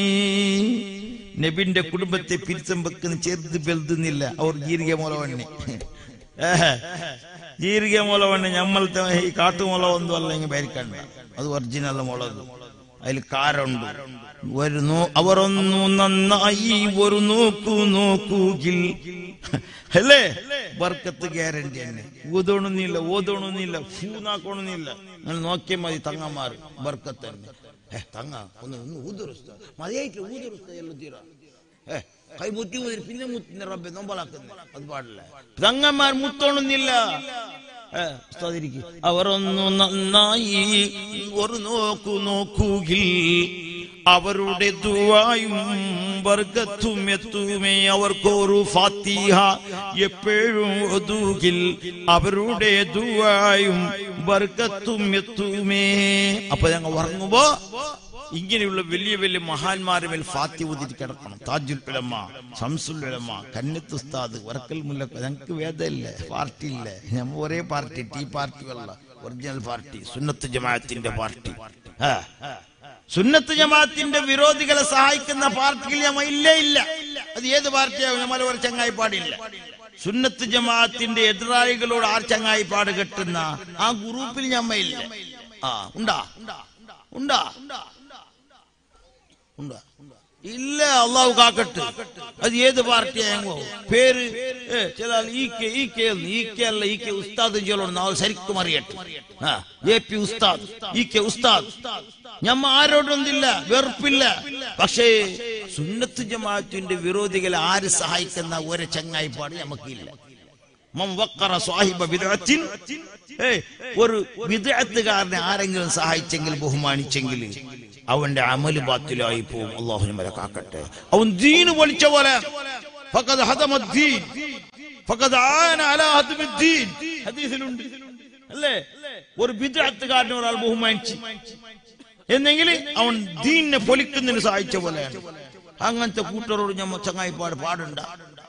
നബിന്റെ കുടുംബത്തെ പിരിച്ചം വെക്കുന്ന ചെറുത് വലുതെന്നില്ല അവർ ജീരിക മൂലവണ്ണി ജീരിക മൂലവണ്ണി ഞമ്മളത്തെ ഈ കാട്ടുമുള ഒന്നും അല്ലെങ്കിൽ ഭരിക്കണ്ട അത് ഒറിജിനൽ മുളക് അതിൽ കാരുണ്ട് ഒരു നോ അവരൊന്നു നന്നായി ഒരു നോക്കൂ നോക്കൂകിൽ അല്ലേ ബർക്കത്ത് ഗ്യാരണ്ടി തന്നെ ഊതോണൊന്നുമില്ല ഓതോണൊന്നുമില്ല ഫൂനാക്കണമെന്നില്ല നിങ്ങൾ നോക്കിയാൽ മതി തങ്ങന്മാർ ബർക്കത്ത് തന്നെ ഏ, തങ്ങ ഒന്ന് ഒന്ന് ഊതുറുസ്ത മതിയായിട്ട് ഊതുറുസ്ത എല്ലാം തീരാ ഏ, കൈ മുറ്റി മുതിരി പിന്നെ മുത്തിന് റബ്ബെ നോമ്പലാക്കുന്നു അത് പാടില്ല തങ്ങന്മാർ മുത്തോണുന്നില്ല ഏ, ഉസ്താദ് ഇരിക്ക്. അവർ ഒന്ന് നന്നായി ഒരു നോക്കു നോക്കുകിൽ അവരുടെ ദുവായും വർഗത്തും എത്തുമേ അവർക്കൊരു ഫാത്തിഹ എപ്പോഴും ഒതുകിൽ അവരുടെ ദുവായും വർഗത്തും എത്തുമേ അപ്പൊ ഞങ്ങൾ ഉറങ്ങുമ്പോ ഇങ്ങനെയുള്ള വലിയ വലിയ മഹാന്മാരെ മേൽ ഫാത്തി ഊതിട്ട് കിടക്കണം താജുൽ ഉലമ ഷംസുൽ ഉലമ കന്നത്ത് ഉസ്താദ് വർക്കൽ മുല്ലക്ക ഞങ്ങൾക്ക് വേദമില്ല പാർട്ടി ഇല്ല ഞമ്മ ഒരേ പാർട്ടി ടീ പാർട്ടി അല്ല ഒറിജിനൽ പാർട്ടി സുന്നത്ത് ജമാഅത്തിന്റെ പാർട്ടി ആ. സുന്നത്ത് ജമാഅത്തിന്റെ വിരോധികളെ സഹായിക്കുന്ന പാർട്ടിയിൽ ഞമ്മ ഇല്ലേ ഇല്ല അത് ഏത് പാർട്ടിയാവും നമ്മൾ ഒരു ചങ്ങായി പാടില്ല സുന്നത്ത് ജമാഅത്തിന്റെ എതിരാളികളോട് ആർ ചങ്ങായി പാട് കെട്ടുന്ന ആ ഗ്രൂപ്പിൽ ഞമ്മ ഇല്ല ആ ഉണ്ടാ ഉണ്ടാ ഉണ്ടാ ഇല്ല അള്ളാഹു കാക്കട്ട് അത് ഏത് പാർട്ടിയായോ പേര് ഏ, ചില ആൾ ഈ കെ ഈ കെ എന്ന്, ഈ കെ അല്ല ഈ കെ ഉസ്താദ് ചൊല്ലണം നാൾ ശരിക്കും അറിയട്ടെ ആ എ പി ഉസ്താദ് ഈ കെ ഉസ്താദ് ഞമ്മ ആരോടൊന്നില്ല വെറുപ്പില്ല പക്ഷേ സുന്നത്ത് ജമാഅത്തിന്റെ വിരോധികളെ ആര് സഹായിക്കുന്ന ഒരു ചങ്ങായിപ്പാട് നമുക്കില്ല മം വക്കറ സ്വാഹിബ ബിദ്അത്തിൻ ഏയ് ഒരു വിദഗ്ധകാരനെ ആരെങ്കിലും സഹായിച്ചെങ്കിൽ ബഹുമാനിച്ചെങ്കിൽ അവന്റെ അമല് ബാത്തിലായി പോകും അള്ളാഹു നമ്മളെ കാക്കട്ടെ അവൻ ദീന് വലിച്ച പോലെ ഫഖദ് ഹദമ ദീൻ ഫഖദ് ആന അലാ ഹദ്മി ദീൻ ഹദീസിലുണ്ട് അല്ലേ ഒരു വിദഗ്ധകാരനെ ഒരാൾ ബഹുമാനിച്ചു എന്നെങ്കിൽ അവൻ ദീനിനെ പൊലിക്കുന്നതിന് സഹായിച്ച പോലെയാണ് അങ്ങനത്തെ കൂട്ടരോട് ഞമ്മ ചങ്ങായിപ്പാട് പാടുണ്ട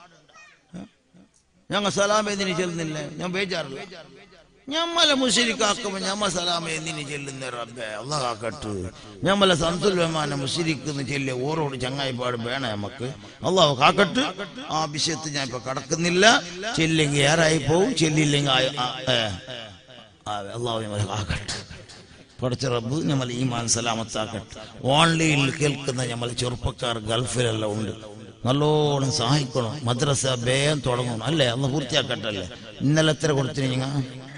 ഞങ്ങൾ സലാം എന്തിനു ചെല്ലുന്നില്ല ഞാൻ ബേജാറില്ല ഞമ്മലെ മുഷിരിക്കാക്കുമ്പോ ഞമ്മ സലാം എന്തിനു ചെല്ലുന്ന റബ്ബെ അള്ളാഹ് ഞമ്മലെ സംസുലമാന മുഷിരിക്കുന്ന ചെല്ലിയ ഓരോട് ചങ്ങായിപ്പാട് വേണം നമുക്ക് അള്ളാഹു കാക്കട്ട് ആ വിഷയത്തിൽ ഞാൻ ഇപ്പൊ കടക്കുന്നില്ല ചെല്ലെങ്കിൽ ഏറായി പോവും ചെല്ലില്ലെങ്കിൽ ആ- ആ- ഏ, ആ, അള്ളാഹു ഞമ്മളെ കാക്കട്ടെ പഠിച്ച റബ്ബ് നമ്മൾ ഈമാൻ സലാമത്താക്കട്ടെ ഓൺലൈനിൽ കേൾക്കുന്ന നമ്മൾ ചെറുപ്പക്കാർ ഗൾഫിലെല്ലാം ഉണ്ട് നല്ലോണം സഹായിക്കണം മദ്രസ വേഗം തുടങ്ങണം അല്ലേ അന്ന് പൂർത്തിയാക്കട്ടല്ലേ ഇന്നലെ എത്ര കൊടുത്തിന് നിങ്ങൾ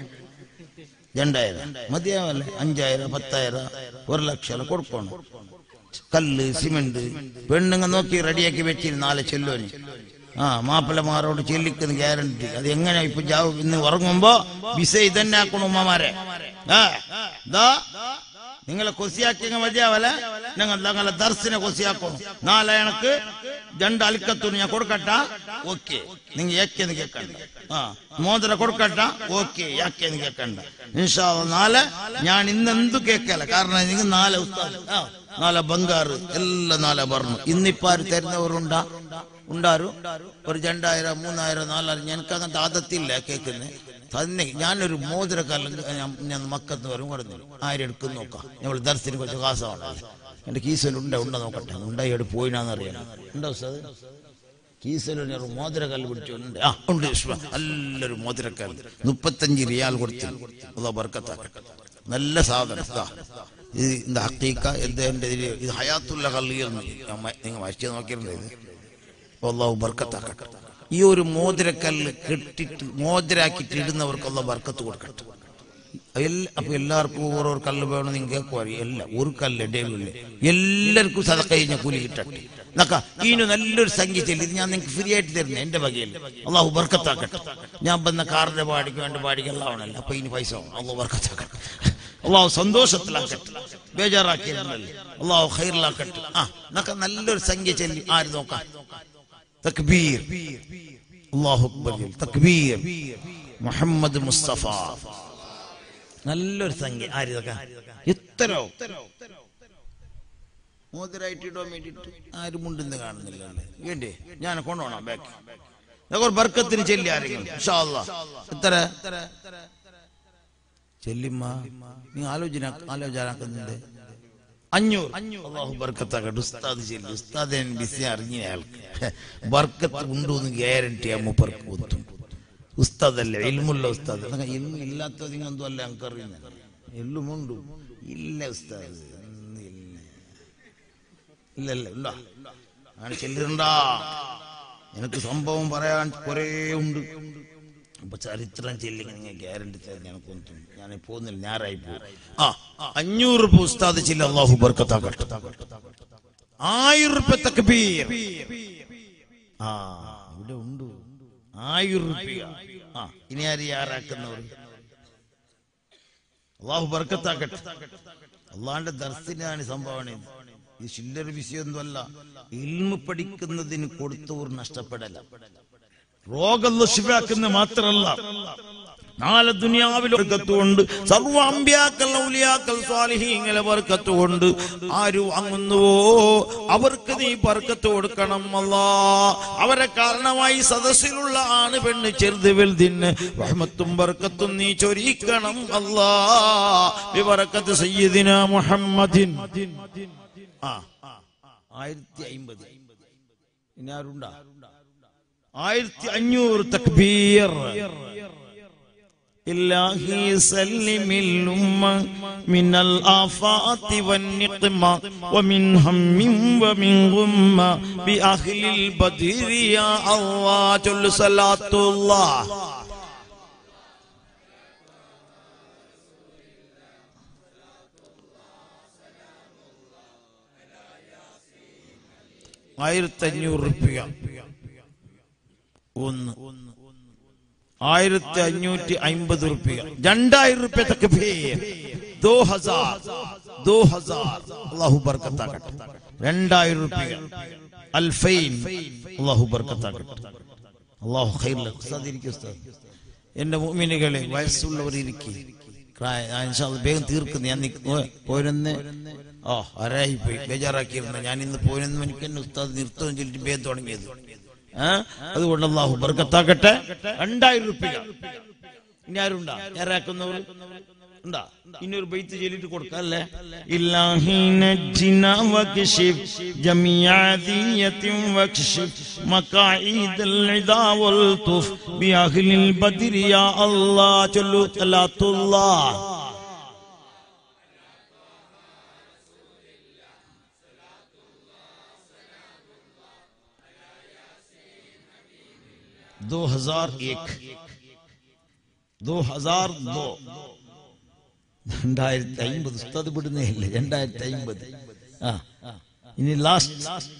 രണ്ടായിരം മതിയാവല്ലേ അഞ്ചായിരം പത്തായിരം ഒരു ലക്ഷം എല്ലാം കൊടുക്കണം കല്ല് സിമെന്റ് പെണ്ണുങ്ങ നോക്കി റെഡിയാക്കി വെച്ചിരുന്നു നാളെ ചെല്ലുവന് ആ മാപ്പിളമാരോട് ചെല്ലിക്കുന്ന ഗ്യാരണ്ടി അത് എങ്ങനെ ഇപ്പൊ ജാവ് ഇന്ന് ഉറങ്ങുമ്പോ വിസ ഇതന്നെ ആക്കണം ഉമ്മമാരെ ആ ദാ നിങ്ങളെ കൊസിയാക്കിയ മതിയാവല ഞങ്ങൾ ഞങ്ങളെ ദർശന കൊസിയാക്കണം നാളെ എനക്ക് രണ്ട് അലിക്കത്തൂർ ഞാൻ കൊടുക്കട്ട ഓക്കെ നിങ്ങൾ ഏക്കെന്ന് കേക്കണ്ട ആ മോതിര കൊടുക്കട്ട ഓക്കെ ಯಾಕೆന്ന് കേക്കണ്ട ഇൻഷാ അല്ലാ നാളെ ഞാൻ ഇന്നെന്തു കേക്കല കാരണം നിങ്ങൾ നാളെ ഉസ്താദ് ആ, നാളെ ബംഗാറ് എല്ലാം നാളെ പറഞ്ഞു ഇന്നിപ്പോ ആര് തരുന്നവരുണ്ടാ ഉണ്ടാരു ഒരു രണ്ടായിരം മൂന്നായിരം നാലായിരം എനിക്ക് അങ്ങനത്തെ ആദത്തില്ല കേൾക്കുന്നത് തന്നെ ഞാനൊരു മോതിരക്കാലം ഞാൻ മക്കത്ത് വരും കൊടുന്നു ആയിരം എടുക്കും നോക്കാം നമ്മൾ ദർശനം കുറച്ച് കാസമാണല്ലോ എന്റെ കീസൽ ഉണ്ട ഉണ്ട നോക്കട്ടെ ഉണ്ടായി പോയിനാന്നറിയാം ഉണ്ടോ ഉസ്താദ് കീസലൊരു ഒരു മോതിരക്കല്ല് പിടിച്ചുണ്ട് ആ ഉണ്ട് ഇഷ്മ. നല്ലൊരു മോതിരക്കല്ല് മുപ്പത്തഞ്ച് റിയാൽ കൊടുത്തു അതാ ബർക്കത്താക്കട്ടെ നല്ല സാധനം ഇതാ. ഇത് இந்த ഹക്കീക്ക എന്ത് എന്റെ ഇതില് ഇത് ഹയാത്തുള്ള കല്ലിയെന്ന് നിങ്ങൾ മരിച്ചു നോക്കിയിരുന്നത് ഇത് അള്ളാഹു ബർക്കത്താക്കട്ടെ ഈ ഒരു മോതിരക്കല്ല് കെട്ടിട്ട് മോതിരാക്കിയിട്ട് ഇടുന്നവർക്ക് അള്ളാഹ് ബർക്കത്ത് കൊടുക്കട്ടെ എല്ലാ അപ്പൊ എല്ലാവർക്കും ഓരോ കല്ല് വേണം നിങ്ങൾ കേൾക്കുവാറി അല്ല ഒരു കല്ല് ഇടയിലില്ല എല്ലാവർക്കും സതക്ക കഴിഞ്ഞ കൂലി കിട്ടട്ടെ നക്ക ഈനു നല്ലൊരു സംഖ്യ ചെല്ലി ഇത് ഞാൻ നിങ്ങൾക്ക് ഫ്രീ ആയിട്ട് തരുന്നത് എന്റെ വകയിൽ അള്ളാഹു ബർക്കത്താക്കട്ടെ ഞാൻ വന്ന കാറിന്റെ പാടിക്ക് വേണ്ട പാടിക്ക് എല്ലാം ആവണല്ലോ അപ്പൊ ഇനി പൈസ വേണം അള്ളാഹു ബർക്കത്താക്കട്ടെ അള്ളാഹു സന്തോഷത്തിലാക്കട്ടെ ബേജാറാക്കിയിരുന്നല്ലേ അള്ളാഹു ഖൈറിലാക്കട്ടെ ആ നക്ക നല്ലൊരു സംഖ്യ ചെല്ലി ആര് നോക്കാം തക്ബീർ അള്ളാഹു അക്ബർ തക്ബീർ മുഹമ്മദ് മുസ്തഫ നല്ലൊരു സംഖ്യ ആര് ഇതൊക്കെ എത്രയോ മോതിരായിട്ട് ഇടാൻ വേണ്ടിട്ട് ആരും മുണ്ടെന്ന് കാണുന്നില്ല വേണ്ടേ ഞാൻ കൊണ്ടുപോകണം ബാക്ക് ഇതൊക്കെ ഒരു ബർക്കത്തിന് ചെല്ലി ആരെങ്കിലും ഇൻഷാ അല്ലാ. എത്ര ചെല്ലിമ്മ നീ ആലോചന ആലോചനാക്കുന്നുണ്ട് അഞ്ഞൂറ് അള്ളാഹു ബർക്കത്താക്കട്ടെ ഉസ്താദ് ചെല്ലി ഉസ്താദ് ബിസി അറിഞ്ഞ ആൾക്ക് ബർക്കത്ത് ഉണ്ടു എന്ന് ഗ്യാരണ്ടി ആ മൂപ്പർക്ക് ഒത്തും ഉസ്താദല്ലേ ഇൽമുള്ള ഉസ്താദ് എന്നൊക്കെ ഇൽമു ഇല്ലാത്ത നിങ്ങെന്തോ അല്ല ഞങ്ങൾക്ക് അറിയുന്നത് എല്ലുമുണ്ടു ഇല്ല ഉസ്താദ് ഒന്നുമില്ല. ഇല്ലല്ല ഇല്ല അങ്ങനെ ചെല്ലിരണ്ടാ എനിക്ക് സംഭവം പറയാൻ കുറേ ഉണ്ട് അപ്പൊ ചരിത്രം ചെല്ലി നിങ്ങൾ ഗ്യാരണ്ടി തരുന്ന എനിക്കൊന്നും ഞാൻ പോകുന്നില്ല ഞാറായി പോകും ആ അഞ്ഞൂറ് രൂപ ഉസ്താദ് ചെല്ലി അള്ളാഹു ബർക്കത്താക്കട്ടെ ആയിരം രൂപ തക്ബീർ ആ ഇവിടെ ഉണ്ട് ആയിരം റുപ്യ ആ ഇനി ആര് ആരാക്കുന്നവർ അള്ളാഹു ബർക്കത്താക്കട്ടെ അള്ളാന്റെ ദർശനാണ് സംഭാവന ഇത്. ഇത് ചില്ലറ വിഷയമൊന്നുമല്ല ഇൽമ പഠിക്കുന്നതിന് കൊടുത്തവർ നഷ്ടപ്പെടല രോഗം ശിവാക്കുന്ന മാത്രമല്ല നാളെ ദുനിയാവിൽ വർക്കത്തുകൊണ്ട് സർവ അമ്പ്യാക്കൾ ഔലിയാക്കൾ സ്വാലിഹീങ്ങളെ വർക്കത്തുകൊണ്ട് ആര് വാങ്ങുന്നുവോ അവർക്ക് നീ ബർക്കത്ത് കൊടുക്കണം അല്ലാ അവരെ കാരണമായി സദസ്സിലുള്ള ആണ് പെണ്ണ് ചെറുത് വലുതിന് റഹ്മത്തും ബർക്കത്തും നീ ചൊരിക്കണം അല്ലാ വിവറക്കത്ത് സയ്യിദിന മുഹമ്മദിൻ ആ ആയിരത്തി അയിമ്പത് ഇനി ആരുണ്ടാ ആയിരത്തി അഞ്ഞൂറ് തക്ബീർ إلهي سلم الأمة من الآفات والنقمة ومن هم ومن غمة بأهل البدر يا الله جل صلاة الله ആയിരത്തി അഞ്ഞൂറ് റുപ്യ ഒന്ന് ആയിരത്തി അഞ്ഞൂറ്റി അമ്പത് റുപ്യ രണ്ടായിരം റുപ്യ തക്ക് ദോ ഹസാർ ദോ ഹസാർ അള്ളാഹു ബർക്കത്താക്കട്ടെ രണ്ടായിരം റുപ്യ അൽഫൈൻ അള്ളാഹു ബർക്കത്താക്കട്ടെ അള്ളാഹു ഖൈറിൽ ഉസ്താദ് ഇരിക്കും ഉസ്താദ് എന്റെ മോമിനുകളെ വയസ്സുള്ളവർ ഇരിക്കും വേഗം തീർക്കുന്നു ഞാൻ പോരെന്ന് ഓ ആരായി പോയി ബേജാറാക്കിയിരുന്നു ഞാൻ ഇന്ന് പോരെന്ന് എനിക്ക് എന്നെ ഉസ്താദ് നിർത്തവും ചൊല്ലിട്ട് വേഗം തുടങ്ങിയത് ആ? അതുകൊണ്ട് അള്ളാഹു ബർക്കത്താക്കട്ടെ രണ്ടായിരം റുപ്യ ഇനി ആരുണ്ടാ ആരാക്കുന്നവർ ഉണ്ടാ ഇനി ഒരു ബൈത്ത് ചൊല്ലിട്ട് കൊടുക്കാം അല്ലേ ഇല്ലാഹി നജ്ജിന വക്ഷിഫ് ജമിയ ദിയത്തിൻ വക്ഷിഫ് മകായിദൽ ഇദാ വൽ തുഫ് ബിഅഹ്ലിൽ ബദ്രി യാ അല്ലാഹ് ചൊല്ലു സലാത്തുല്ലാഹ് दो हजार एक दो हजार दो രണ്ടായിരത്തി അമ്പത് ഉസ്താദ് വിടുന്നേ ഇല്ല രണ്ടായിരത്തി അമ്പത് ആ ഇനി ലാസ്റ്റ്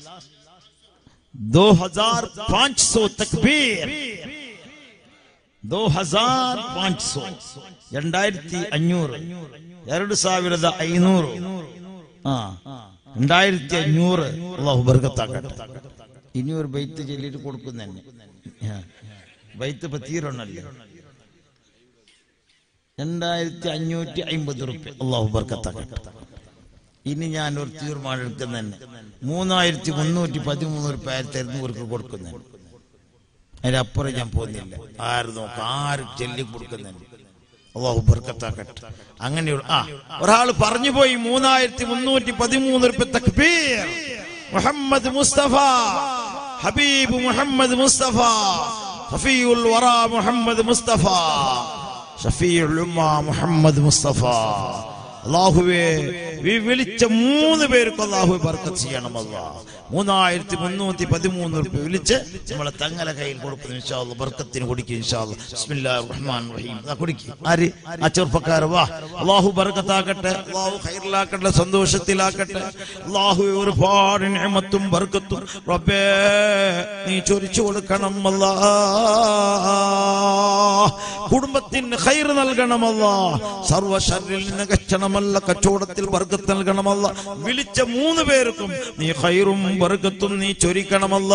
दो हजार पांच सौ तकबीर दो हजार पांच सौ രണ്ടായിരത്തി അഞ്ഞൂറ് ಎರಡು ಸಾವಿರದ ಐನೂರು ആ രണ്ടായിരത്തി അഞ്ഞൂറ് അള്ളാഹു ബർക്കത്താക്കട്ടെ ഇനി ഒരു ബൈത്ത് ചൊല്ലിട്ട് കൊടുക്കും തന്നെ ആ. ബൈത്ത് ഇപ്പൊ തീരണല്ലേ രണ്ടായിരത്തി അഞ്ഞൂറ്റി അമ്പത് റുപ്യ അള്ളാഹു ബർക്കത്താക്കട്ടെ ഇനി ഞാൻ ഒരു തീരുമാനം എടുക്കുന്നെ മൂന്നായിരത്തി മുന്നൂറ്റി പതിമൂന്ന് റുപ്യ ആയിരത്തി അറുന്നൂർക്ക് കൊടുക്കുന്നെ അതിനപ്പുറം ഞാൻ പോകുന്നില്ല ആര് നോക്കാം ആര് ചൊല്ലി കൊടുക്കുന്നുണ്ട് അള്ളാഹു ബർക്കത്താക്കട്ടെ അങ്ങനെയുള്ള ആ ഒരാൾ പറഞ്ഞു പോയി മൂന്നായിരത്തി മുന്നൂറ്റി പതിമൂന്ന് റുപ്യ തക്ബീർ മുഹമ്മദ് മുസ്തഫ ഹബീബ് മുഹമ്മദ് മുസ്തഫ ഷഫീഉൽ വറ മുഹമ്മദ് മുസ്തഫ ഷഫീഉൽ ഉമ്മ മുഹമ്മദ് മുസ്തഫ അള്ളാഹുവേ ഈ വിളിച്ച മൂന്ന് പേർക്ക് അള്ളാഹു ബർക്കത്ത് ചെയ്യണം അല്ലാ മൂന്നായിരത്തി മുന്നൂറ്റി പതിമൂന്ന് റുപ്യ വിളിച്ച് നമ്മളെ തങ്ങല കയ്യിൽ കൊടുക്കുന്നു ഇൻഷാല്ല ബർക്കത്തിന് കുടിക്കും ഇൻഷാല്ല ബിസ്മില്ലാഹിർ റഹ്മാൻ റഹീം ദാ കുടിക്ക് ആര് ആ ചെറുപ്പക്കാർ വാ അള്ളാഹു ബർക്കത്താക്കട്ടെ അള്ളാഹു ഖൈറിലാക്കട്ടെ സന്തോഷത്തിലാക്കട്ടെ അള്ളാഹു ഒരുപാട് നിഅമത്തും ബർക്കത്തും റബ്ബേ നീ ചൊരിച്ചു കൊടുക്കണം അല്ലാ കുടുംബത്തിന് ഖൈർ നൽകണമല്ല സർവ ഷർറിൽ നിന്ന് കച്ചണമല്ല കച്ചവടത്തിൽ വർഗത്ത് നൽകണമല്ല വിളിച്ച മൂന്ന് പേർക്കും നീ ഖൈറും വർഗത്തും നീ ചൊരിക്കണമല്ല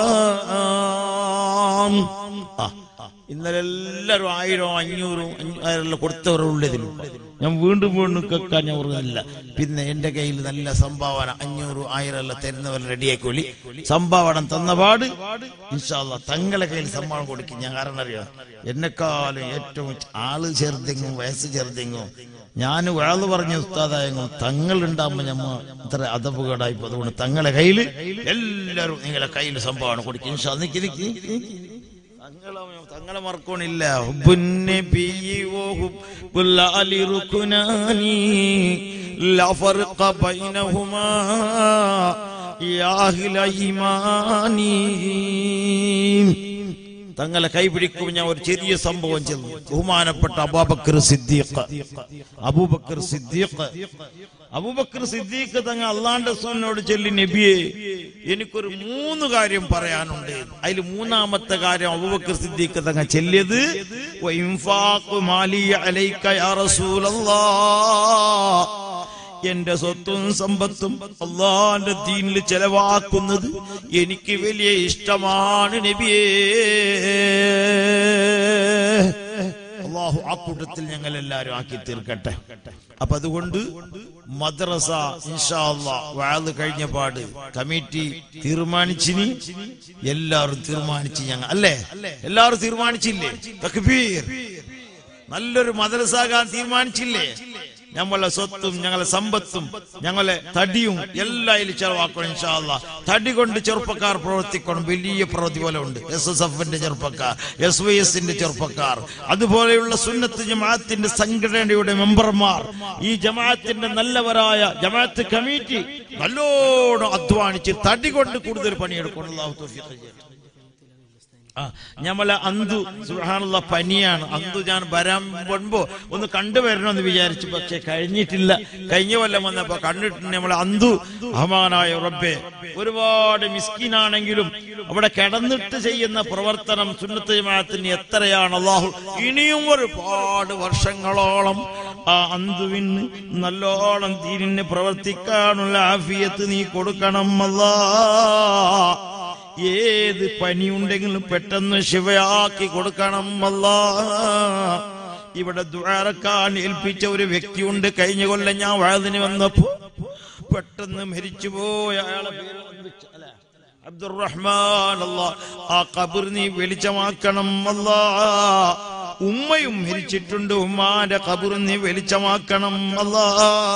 ആ, ആ. ഇന്നലെ എല്ലാവരും ആയിരം അഞ്ഞൂറും അഞ്ഞൂറെല്ലാം കൊടുത്തവരുള്ളതിലുണ്ട് ഞാൻ വീണ്ടും വീണ്ടും കേൾക്കാൻ ഞാൻ ഓർക്കുന്നില്ല പിന്നെ എന്റെ കയ്യിൽ നല്ല സംഭാവന അഞ്ഞൂറ് ആയിരം എല്ലാം തരുന്നവർ റെഡിയാക്കോളി സംഭാവന തന്ന പാട് ഇൻഷാല്ല തങ്ങളെ കയ്യിൽ സമ്മാനം കൊടുക്കും ഞാൻ കാരണം അറിയാം എന്നെക്കാളും ഏറ്റവും ആള് ചേർത്തെങ്ങും വയസ്സ് ചേർത്തെങ്ങും ഞാൻ വേള് പറഞ്ഞ ഉസ്താദായെങ്കും തങ്ങൾ ഉണ്ടാകുമ്പോ ഞമ്മ ഇത്ര അതപകടായി അതുകൊണ്ട് തങ്ങളെ കയ്യിൽ എല്ലാവരും നിങ്ങളെ കയ്യിൽ സംഭാവന കൊടുക്കും ഇൻഷാ നിക്ക് നിക്ക് നിക്ക് നിക്ക്. തങ്ങളെ തങ്ങളെ മറക്കണില്ല ഹുബ്ബുന്നബിയ്യി വഹുബ്ബുൽ അലി റുക്നാനി ലാ ഫർഖ ബൈനഹുമാ യാ അഹ്ല ഈമാനി തങ്ങളെ കൈപിടിക്കും ഞാൻ ഒരു ചെറിയ സംഭവം ചെന്നു ബഹുമാനപ്പെട്ട അബൂബക്കർ സിദ്ദീഖ് അബൂബക്കർ സിദ്ദീഖ് അബൂബക്കർ സിദ്ദീഖ് തങ്ങൾ അള്ളാന്റെ റസൂലിനോട് ചൊല്ലി നബിയെ എനിക്കൊരു മൂന്ന് കാര്യം പറയാനുണ്ട് അതിൽ മൂന്നാമത്തെ കാര്യം അബൂബക്കർ സിദ്ദീഖ് തങ്ങൾ ചെല്ലിയത് വഇൻഫാഖു മാലി അലൈക യാ റസൂലല്ലാഹ് എന്റെ സ്വത്തും സമ്പത്തും അള്ളാന്റെ ദീനിൽ ചെലവാക്കുന്നത് എനിക്ക് വലിയ ഇഷ്ടമാണ് നബിയേ അള്ളാഹു ആ കൂട്ടത്തിൽ ഞങ്ങൾ എല്ലാവരും ആക്കി തീർക്കട്ടെ അപ്പൊ അതുകൊണ്ട് മദ്രസ ഇൻഷാ അള്ളാ വാഴ് കഴിഞ്ഞ പാട് കമ്മിറ്റി തീരുമാനിച്ചിനി എല്ലാവരും തീരുമാനിച്ച് ഞങ്ങൾ അല്ലേ എല്ലാവരും തീരുമാനിച്ചില്ലേ തക്ബീർ നല്ലൊരു മദ്രസാകാൻ തീരുമാനിച്ചില്ലേ ഞങ്ങളെ സ്വത്തും ഞങ്ങളെ സമ്പത്തും ഞങ്ങളെ തടിയും എല്ലാം ഇതിൽ ചെലവാക്കണം ഇൻഷാല്ല തടി കൊണ്ട് ചെറുപ്പക്കാർ പ്രവർത്തിക്കണം വലിയ പ്രവൃത്തി പോലെ ഉണ്ട് എസ് എസ് എഫിന്റെ ചെറുപ്പക്കാർ എസ് വൈ എസിന്റെ ചെറുപ്പക്കാർ അതുപോലെയുള്ള സുന്നത്ത് ജമാഅത്തിന്റെ സംഘടനയുടെ മെമ്പർമാർ ഈ ജമാഅത്തിന്റെ നല്ലവരായ ജമാഅത്ത് കമ്മിറ്റി നല്ലോണം അധ്വാനിച്ച് തടി കൊണ്ട് കൂടുതൽ പണിയെടുക്കണം അല്ലാഹു തൗഫീഖ് ചെയ്യട്ടെ ആ ഞമ്മളെ അന്തു സുഹാനുള്ള പനിയാണ് അന്തു ഞാൻ വരാൻ മുൻപോ ഒന്ന് കണ്ടുവരണമെന്ന് വിചാരിച്ചു പക്ഷെ കഴിഞ്ഞിട്ടില്ല കഴിഞ്ഞ കൊല്ലം വന്നപ്പോ കണ്ടിട്ടുണ്ട് നമ്മളെ അന്തു അഹമാനായ റബ്ബെ ഒരുപാട് മിസ്കിനാണെങ്കിലും അവിടെ കിടന്നിട്ട് ചെയ്യുന്ന പ്രവർത്തനം സുന്നത്ത് ജമാഅത്തിന് എത്രയാണ് അള്ളാഹു ഇനിയും ഒരുപാട് വർഷങ്ങളോളം ആ അന്തുവിന് നല്ലോണം തീരിന് പ്രവർത്തിക്കാനുള്ള ആഫിയത്ത് നീ കൊടുക്കണം അല്ലാ ഏത് പനിയുണ്ടെങ്കിലും പെട്ടെന്ന് ശിവയാക്കി കൊടുക്കണം അല്ല ഇവിടെ ദ്വാരക്കാൻ ഏൽപ്പിച്ച ഒരു വ്യക്തിയുണ്ട് കഴിഞ്ഞ കൊല്ലം ഞാൻ വാഴതിന് വന്നപ്പോ പെട്ടെന്ന് മരിച്ചുപോയ അയാളെ പേര് എന്ത് വെച്ച- അല്ല, അബ്ദുറഹ്മാൻ അല്ലാ ആ കബർ നീ വെളിച്ചമാക്കണം അല്ലാ ഉമ്മയും മരിച്ചിട്ടുണ്ട് ഉമ്മാന്റെ കബർ നീ വെളിച്ചമാക്കണം അല്ലാ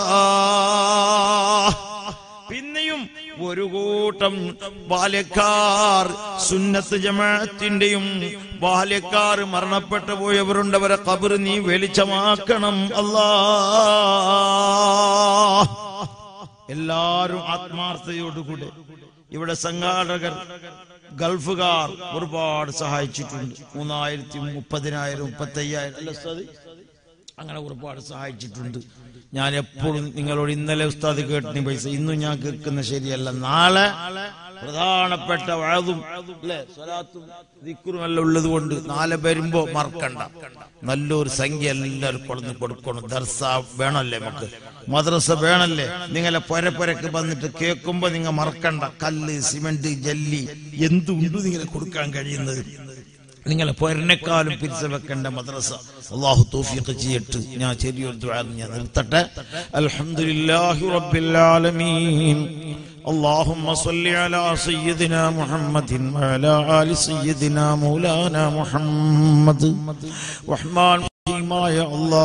പിന്നെയും ഒരു കൂട്ടം ബാല്യക്കാർ സുന്നത്ത് ജമാഅത്തിന്റെയും ബാല്യക്കാർ മരണപ്പെട്ടു പോയവരുണ്ട് അവരെ കബർ നീ വെളിച്ചമാക്കണം അല്ലാ എല്ലാരും ആത്മാർത്ഥതയോടുകൂടെ ഇവിടെ സംഘാടകർ ഗൾഫുകാർ ഒരുപാട് സഹായിച്ചിട്ടുണ്ട് മൂന്നായിരത്തി മുപ്പതിനായിരം മുപ്പത്തയ്യായിരം അല്ല ഉസ്താദ്? അങ്ങനെ ഒരുപാട് സഹായിച്ചിട്ടുണ്ട് ഞാൻ എപ്പോഴും നിങ്ങളോട് ഇന്നലെ ഉസ്താദ് കേട്ടിന് പൈസ ഇന്നും ഞാൻ കേൾക്കുന്ന ശരിയല്ല നാളെ പ്രധാനപ്പെട്ട വഴതും അല്ലെ സ്വലാത്തും ദിക്കുറും എല്ലാം ഉള്ളത് കൊണ്ട് നാളെ വരുമ്പോ മറക്കണ്ട നല്ലൊരു സംഖ്യ എല്ലാവരും കൊടുന്ന് കൊടുക്കണം ദർസ വേണമല്ലേ നമുക്ക് മദ്രസ വേണല്ലേ നിങ്ങളെ പൊരപ്പൊരക്ക് വന്നിട്ട് കേൾക്കുമ്പോ നിങ്ങൾ മറക്കണ്ട കല്ല് സിമന്റ് ജല്ലി എന്തുണ്ട് നിങ്ങളെ കൊടുക്കാൻ കഴിയുന്നത് നിങ്ങളെ പൊരനേക്കാളും പിരിച്ചു വെക്കേണ്ട മദ്രസ അള്ളാഹു തൗഫീഖ് ചെയ്യട്ട് ഞാൻ ചെറിയൊരു ദുആ ഞാൻ നിർത്തട്ടെ അൽഹംദുലില്ലാഹി റബ്ബിൽ ആലമീൻ اللهم صل على سيدنا محمد وعلى آل سيدنا مولانا محمد رحمن മായ അല്ലാ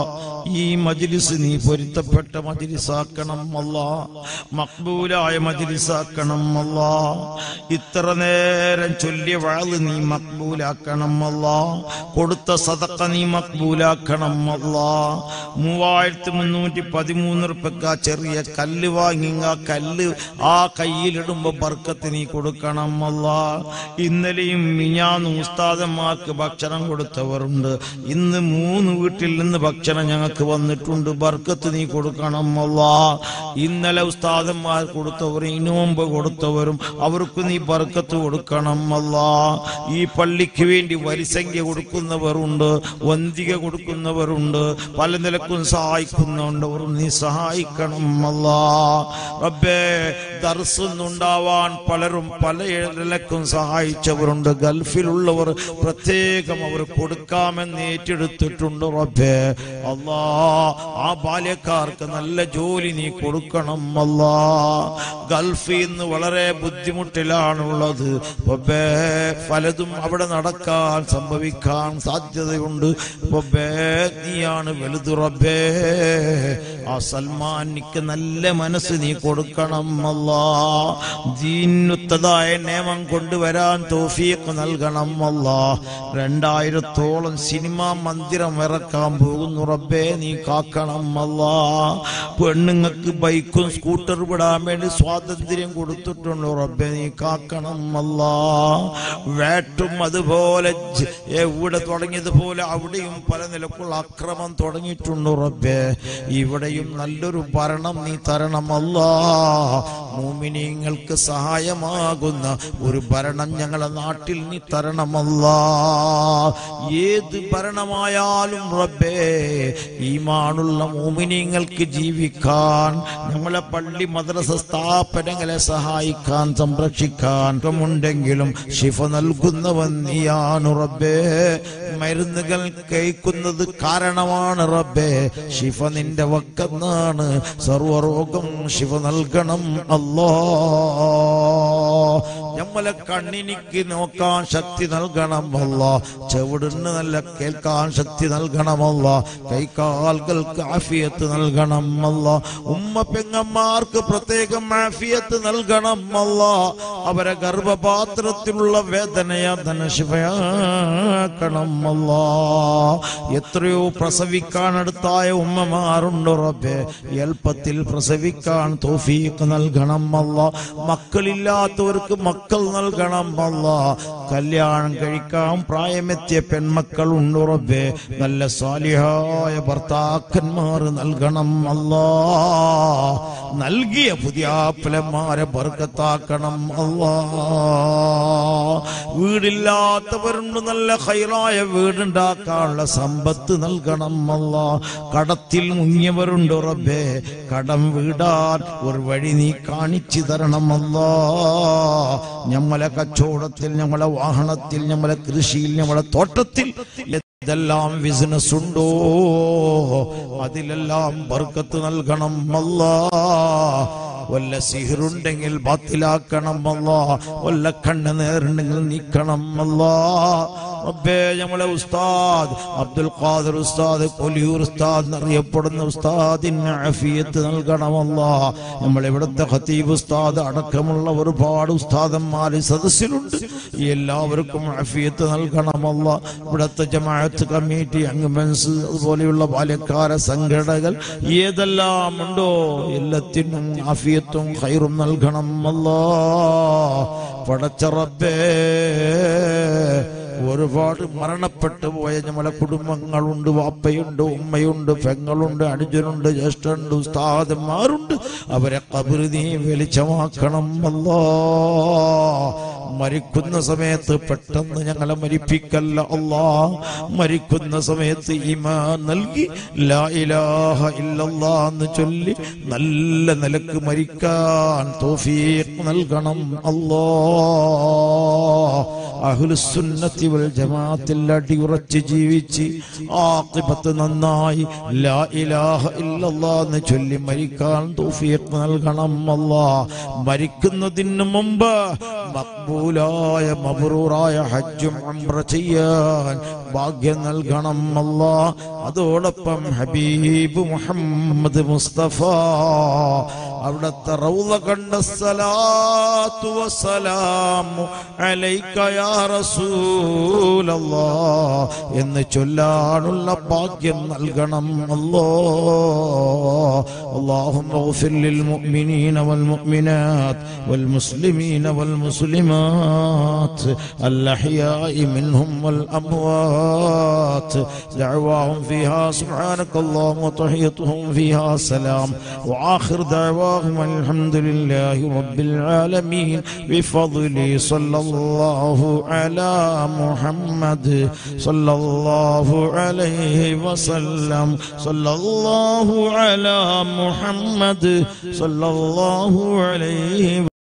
ഈ മജ്ലിസ് നീ പൊരുത്തപ്പെട്ട മജ്ലിസാക്കണം അല്ലാ മക്ബൂലായ മജ്ലിസാക്കണം അല്ലാ ഇത്ര നേരം ചൊല്ലിയ വാള് നീ മക്ബൂലാക്കണം അല്ലാ കൊടുത്ത സദക്ക നീ മക്ബൂലാക്കണം അല്ലാ മൂവായിരത്തി മുന്നൂറ്റി പതിമൂന്ന് റുപ്യക്ക് ആ ചെറിയ കല്ല് വാങ്ങി ആ കല്ല് ആ കയ്യിലിടുമ്പോ ബർക്കത്ത് നീ കൊടുക്കണം അല്ലാ ഇന്നലെയും മിഞ്ഞാന്നും ഉസ്താദന്മാർക്ക് ഭക്ഷണം കൊടുത്തവരുണ്ട് ഇന്ന് മൂന്ന് വീട്ടിൽ നിന്ന് ഭക്ഷണം ഞങ്ങൾക്ക് വന്നിട്ടുണ്ട് ബർക്കത്ത് നീ കൊടുക്കണം അല്ലാ ഇന്നലെ ഉസ്താദന്മാർ കൊടുത്തവരും ഇന്നു മുമ്പ് കൊടുത്തവരും അവർക്ക് നീ ബർക്കത്ത് കൊടുക്കണം അല്ലാ ഈ പള്ളിക്ക് വേണ്ടി വരിസംഖ്യ കൊടുക്കുന്നവരുണ്ട് വന്തിക കൊടുക്കുന്നവരുണ്ട് പല നിലക്കും സഹായിക്കുന്നവർ നീ സഹായിക്കണം അല്ലാ റബ്ബേ ദർസുന്നുണ്ടാവാൻ പലരും പല നിലക്കും സഹായിച്ചവരുണ്ട് ഗൾഫിലുള്ളവർ പ്രത്യേകം അവർ കൊടുക്കാമെന്ന് ഏറ്റെടുത്തിട്ടുണ്ട് റബ്ബേ അല്ലാ ആ ബാല്യക്കാർക്ക് നല്ല ജോലി നീ കൊടുക്കണം അല്ലാ ഗൾഫിൽ നിന്ന് വളരെ ബുദ്ധിമുട്ടിലാണുള്ളത് റബ്ബേ പലതും അവിടെ നടക്കാൻ സംഭവിക്കാൻ സാധ്യതയുണ്ട് റബ്ബേ നീയാണ് വലുത് റബ്ബേ ആ സൽമാനിക്ക് നല്ല മനസ്സ് നീ കൊടുക്കണം അല്ലാ ദീനുത്തതായ നിയമം കൊണ്ടുവരാൻ തോഫീക്ക് നൽകണം അല്ലാ രണ്ടായിരത്തോളം സിനിമാ മന്ദിരം ഇറക്കാൻ പോകുന്നു റബ്ബേ നീ കാക്കണം അല്ലാ പെണ്ണുങ്ങൾക്ക് ബൈക്കും സ്കൂട്ടർ വിടാൻ വേണ്ടി സ്വാതന്ത്ര്യം കൊടുത്തിട്ടുണ്ട് റബ്ബേ നീ കാക്കണം അല്ലാ വേട്ടും അതുപോലെ ജ- എവിടെ തുടങ്ങിയതുപോലെ അവിടെയും പല നിലക്കുള്ള അക്രമം തുടങ്ങിയിട്ടുണ്ട് റബ്ബേ ഇവിടെയും നല്ലൊരു ഭരണം നീ തരണം അല്ലാ മൂമിനീങ്ങൾക്ക് സഹായമാകുന്ന ഒരു ഭരണം ഞങ്ങളെ നാട്ടിൽ നീ തരണമല്ലാ ഏത് ഭരണമായാലും റബ്ബേ ഈമാനുള്ള മൂമിനീങ്ങൾക്ക് ജീവിക്കാൻ നമ്മളെ പള്ളി മദ്രസ സ്ഥാപനങ്ങളെ സഹായിക്കാൻ സംരക്ഷിക്കാൻ ഉണ്ടെങ്കിലും ശിഫ നൽകുന്നവൻ നീയാണ് റബ്ബേ മരുന്നുകൾ കഴിക്കുന്നത് കാരണമാണ് റബ്ബേ ശിഫ നിന്റെ വക്കെന്നാണ് സർവരോഗം ശിഫ നൽകണം അല്ലോ നമ്മളെ കണ്ണിനിക്ക് നോക്കാൻ ശക്തി നൽകണമല്ല ചെവിടിന് നല്ല കേൾക്കാൻ ശക്തി നൽകണമല്ല കൈക്കാലുകൾക്ക് ആഫിയത്ത് നൽകണമല്ല ഉമ്മ പെങ്ങന്മാർക്ക് പ്രത്യേകം ആഫിയത്ത് നൽകണമല്ല അവരെ ഗർഭപാത്രത്തിലുള്ള വേദനയാ ധനശിവയാക്കണമല്ല എത്രയോ പ്രസവിക്കാൻ അടുത്തായ ഉമ്മമാരുണ്ട് റബ്ബെ എളുപ്പത്തിൽ പ്രസവിക്കാൻ തോഫീക്ക് നൽകണം അല്ല മക്കളില്ലാത്തവർക്ക് മക്കൾ നൽകണം അല്ല കല്യാണം കഴിക്കാൻ പ്രായമെത്തിയ പെൺമക്കൾ ഉണ്ട് റബ്ബെ നല്ല സാലിഹായ ഭർത്താക്കന്മാർ നൽകണം അല്ല നൽകിയ പുതിയാപ്പലന്മാരെ ബർക്കത്താക്കണം അല്ലാ വീടില്ലാത്തവരുണ്ട് നല്ല ഹൈറായ വീടുണ്ടാക്കാനുള്ള സമ്പത്ത് നൽകണം അല്ല കടത്തിൽ മുങ്ങിയവരുണ്ട് റബ്ബേ കടം വീടാൻ ഒരു വഴി നീ കാണിച്ചു തരണമല്ല ഞമ്മളെ കച്ചവടത്തിൽ ഞമ്മളെ വാഹനത്തിൽ ഞമ്മളെ കൃഷിയിൽ ഞമ്മളെ തോട്ടത്തിൽ ഇതെല്ലാം ബിസിനസ് ഉണ്ടോ അതിലെല്ലാം ബർക്കത്ത് നൽകണം അല്ലാ വല്ല സിഹിറുണ്ടെങ്കിൽ ബാത്തിലാക്കണം അല്ല വല്ല കണ്ണ് നേരുണ്ടെങ്കിൽ നീക്കണം അല്ല റബ്ബേ നമ്മളെ ഉസ്താദ് അബ്ദുൽ ഖാദർ ഉസ്താദ് കൊലിയൂർ ഉസ്താദ് എന്നറിയപ്പെടുന്ന ഉസ്താദിന് അഫിയത്ത് നൽകണമല്ല നമ്മൾ ഇവിടുത്തെ ഖത്തീബ് ഉസ്താദ് അടക്കമുള്ള ഒരുപാട് ഉസ്താദന്മാർ സദസ്സിലുണ്ട് ഈ എല്ലാവർക്കും അഫിയത്ത് നൽകണമല്ല ഇവിടുത്തെ ജമാഅത്ത് കമ്മിറ്റി അംഗമെൻസ് അതുപോലെയുള്ള ബാല്യക്കാര സംഘടനകൾ ഏതെല്ലാം ഉണ്ടോ എല്ലാത്തിനും ആഫിയത്തും ഖൈറും നൽകണം അല്ലാ പടച്ച റബ്ബേ ഒരുപാട് മരണപ്പെട്ടു പോയ നമ്മളെ കുടുംബങ്ങളുണ്ട് വാപ്പയുണ്ട് ഉമ്മയുണ്ട് പെങ്ങളുണ്ട് അനുജനുണ്ട് ജ്യേഷ്ഠനുണ്ട് ഉസ്താദന്മാരുണ്ട് അവരെ കബറ് നീ വെളിച്ചമാക്കണം അല്ലാ മരിക്കുന്ന സമയത്ത് പെട്ടെന്ന് ഞങ്ങളെ മരിപ്പിക്കല്ല അല്ലാ മരിക്കുന്ന സമയത്ത് ഈമാൻ നൽകി ലാ ഇലാഹ ഇല്ലല്ലാ എന്ന് ചൊല്ലി നല്ല നിലക്ക് മരിക്കാൻ തോഫീഖ് നൽകണം അല്ലാ അഹ്ലുസുന്നത്തി വൽ ജമാഅത്തിൽ അടിയുറച്ച് ജീവിച്ച് ആഖിബത്ത് നന്നായി ലാ ഇലാഹ ഇല്ലല്ലാ എന്ന് ചൊല്ലി മരിക്കാൻ തൗഫീഖ് നൽകണം അല്ലാ മരിക്കുന്നതിന് മുമ്പ് മക്ബൂലായ മബ്രൂറായ ഹജ്ജും ഉംറ ചെയ്യാൻ ഭാഗ്യം നൽകണം അല്ലാ അതോടൊപ്പം ഹബീബ് മുഹമ്മദ് മുസ്തഫ അവിടത്തെ റൗള കണ്ട സലാത്തു വസ്സലാമു അലൈക യാ റസൂലല്ലാ എന്ന് ചൊല്ലാനുള്ള ഭാഗ്യം നൽകണം അല്ലോ اللهم اغفر للمؤمنين والمؤمنات والمسلمين والمسلمات الأحياء منهم والأموات دعواهم فيها سبحانك اللهم وتحيتهم فيها سلام وآخر دعواهم الحمد لله رب العالمين بفضل صلى الله على محمد صلى الله عليه وسلم صلى الله على محمد صلى الله عليه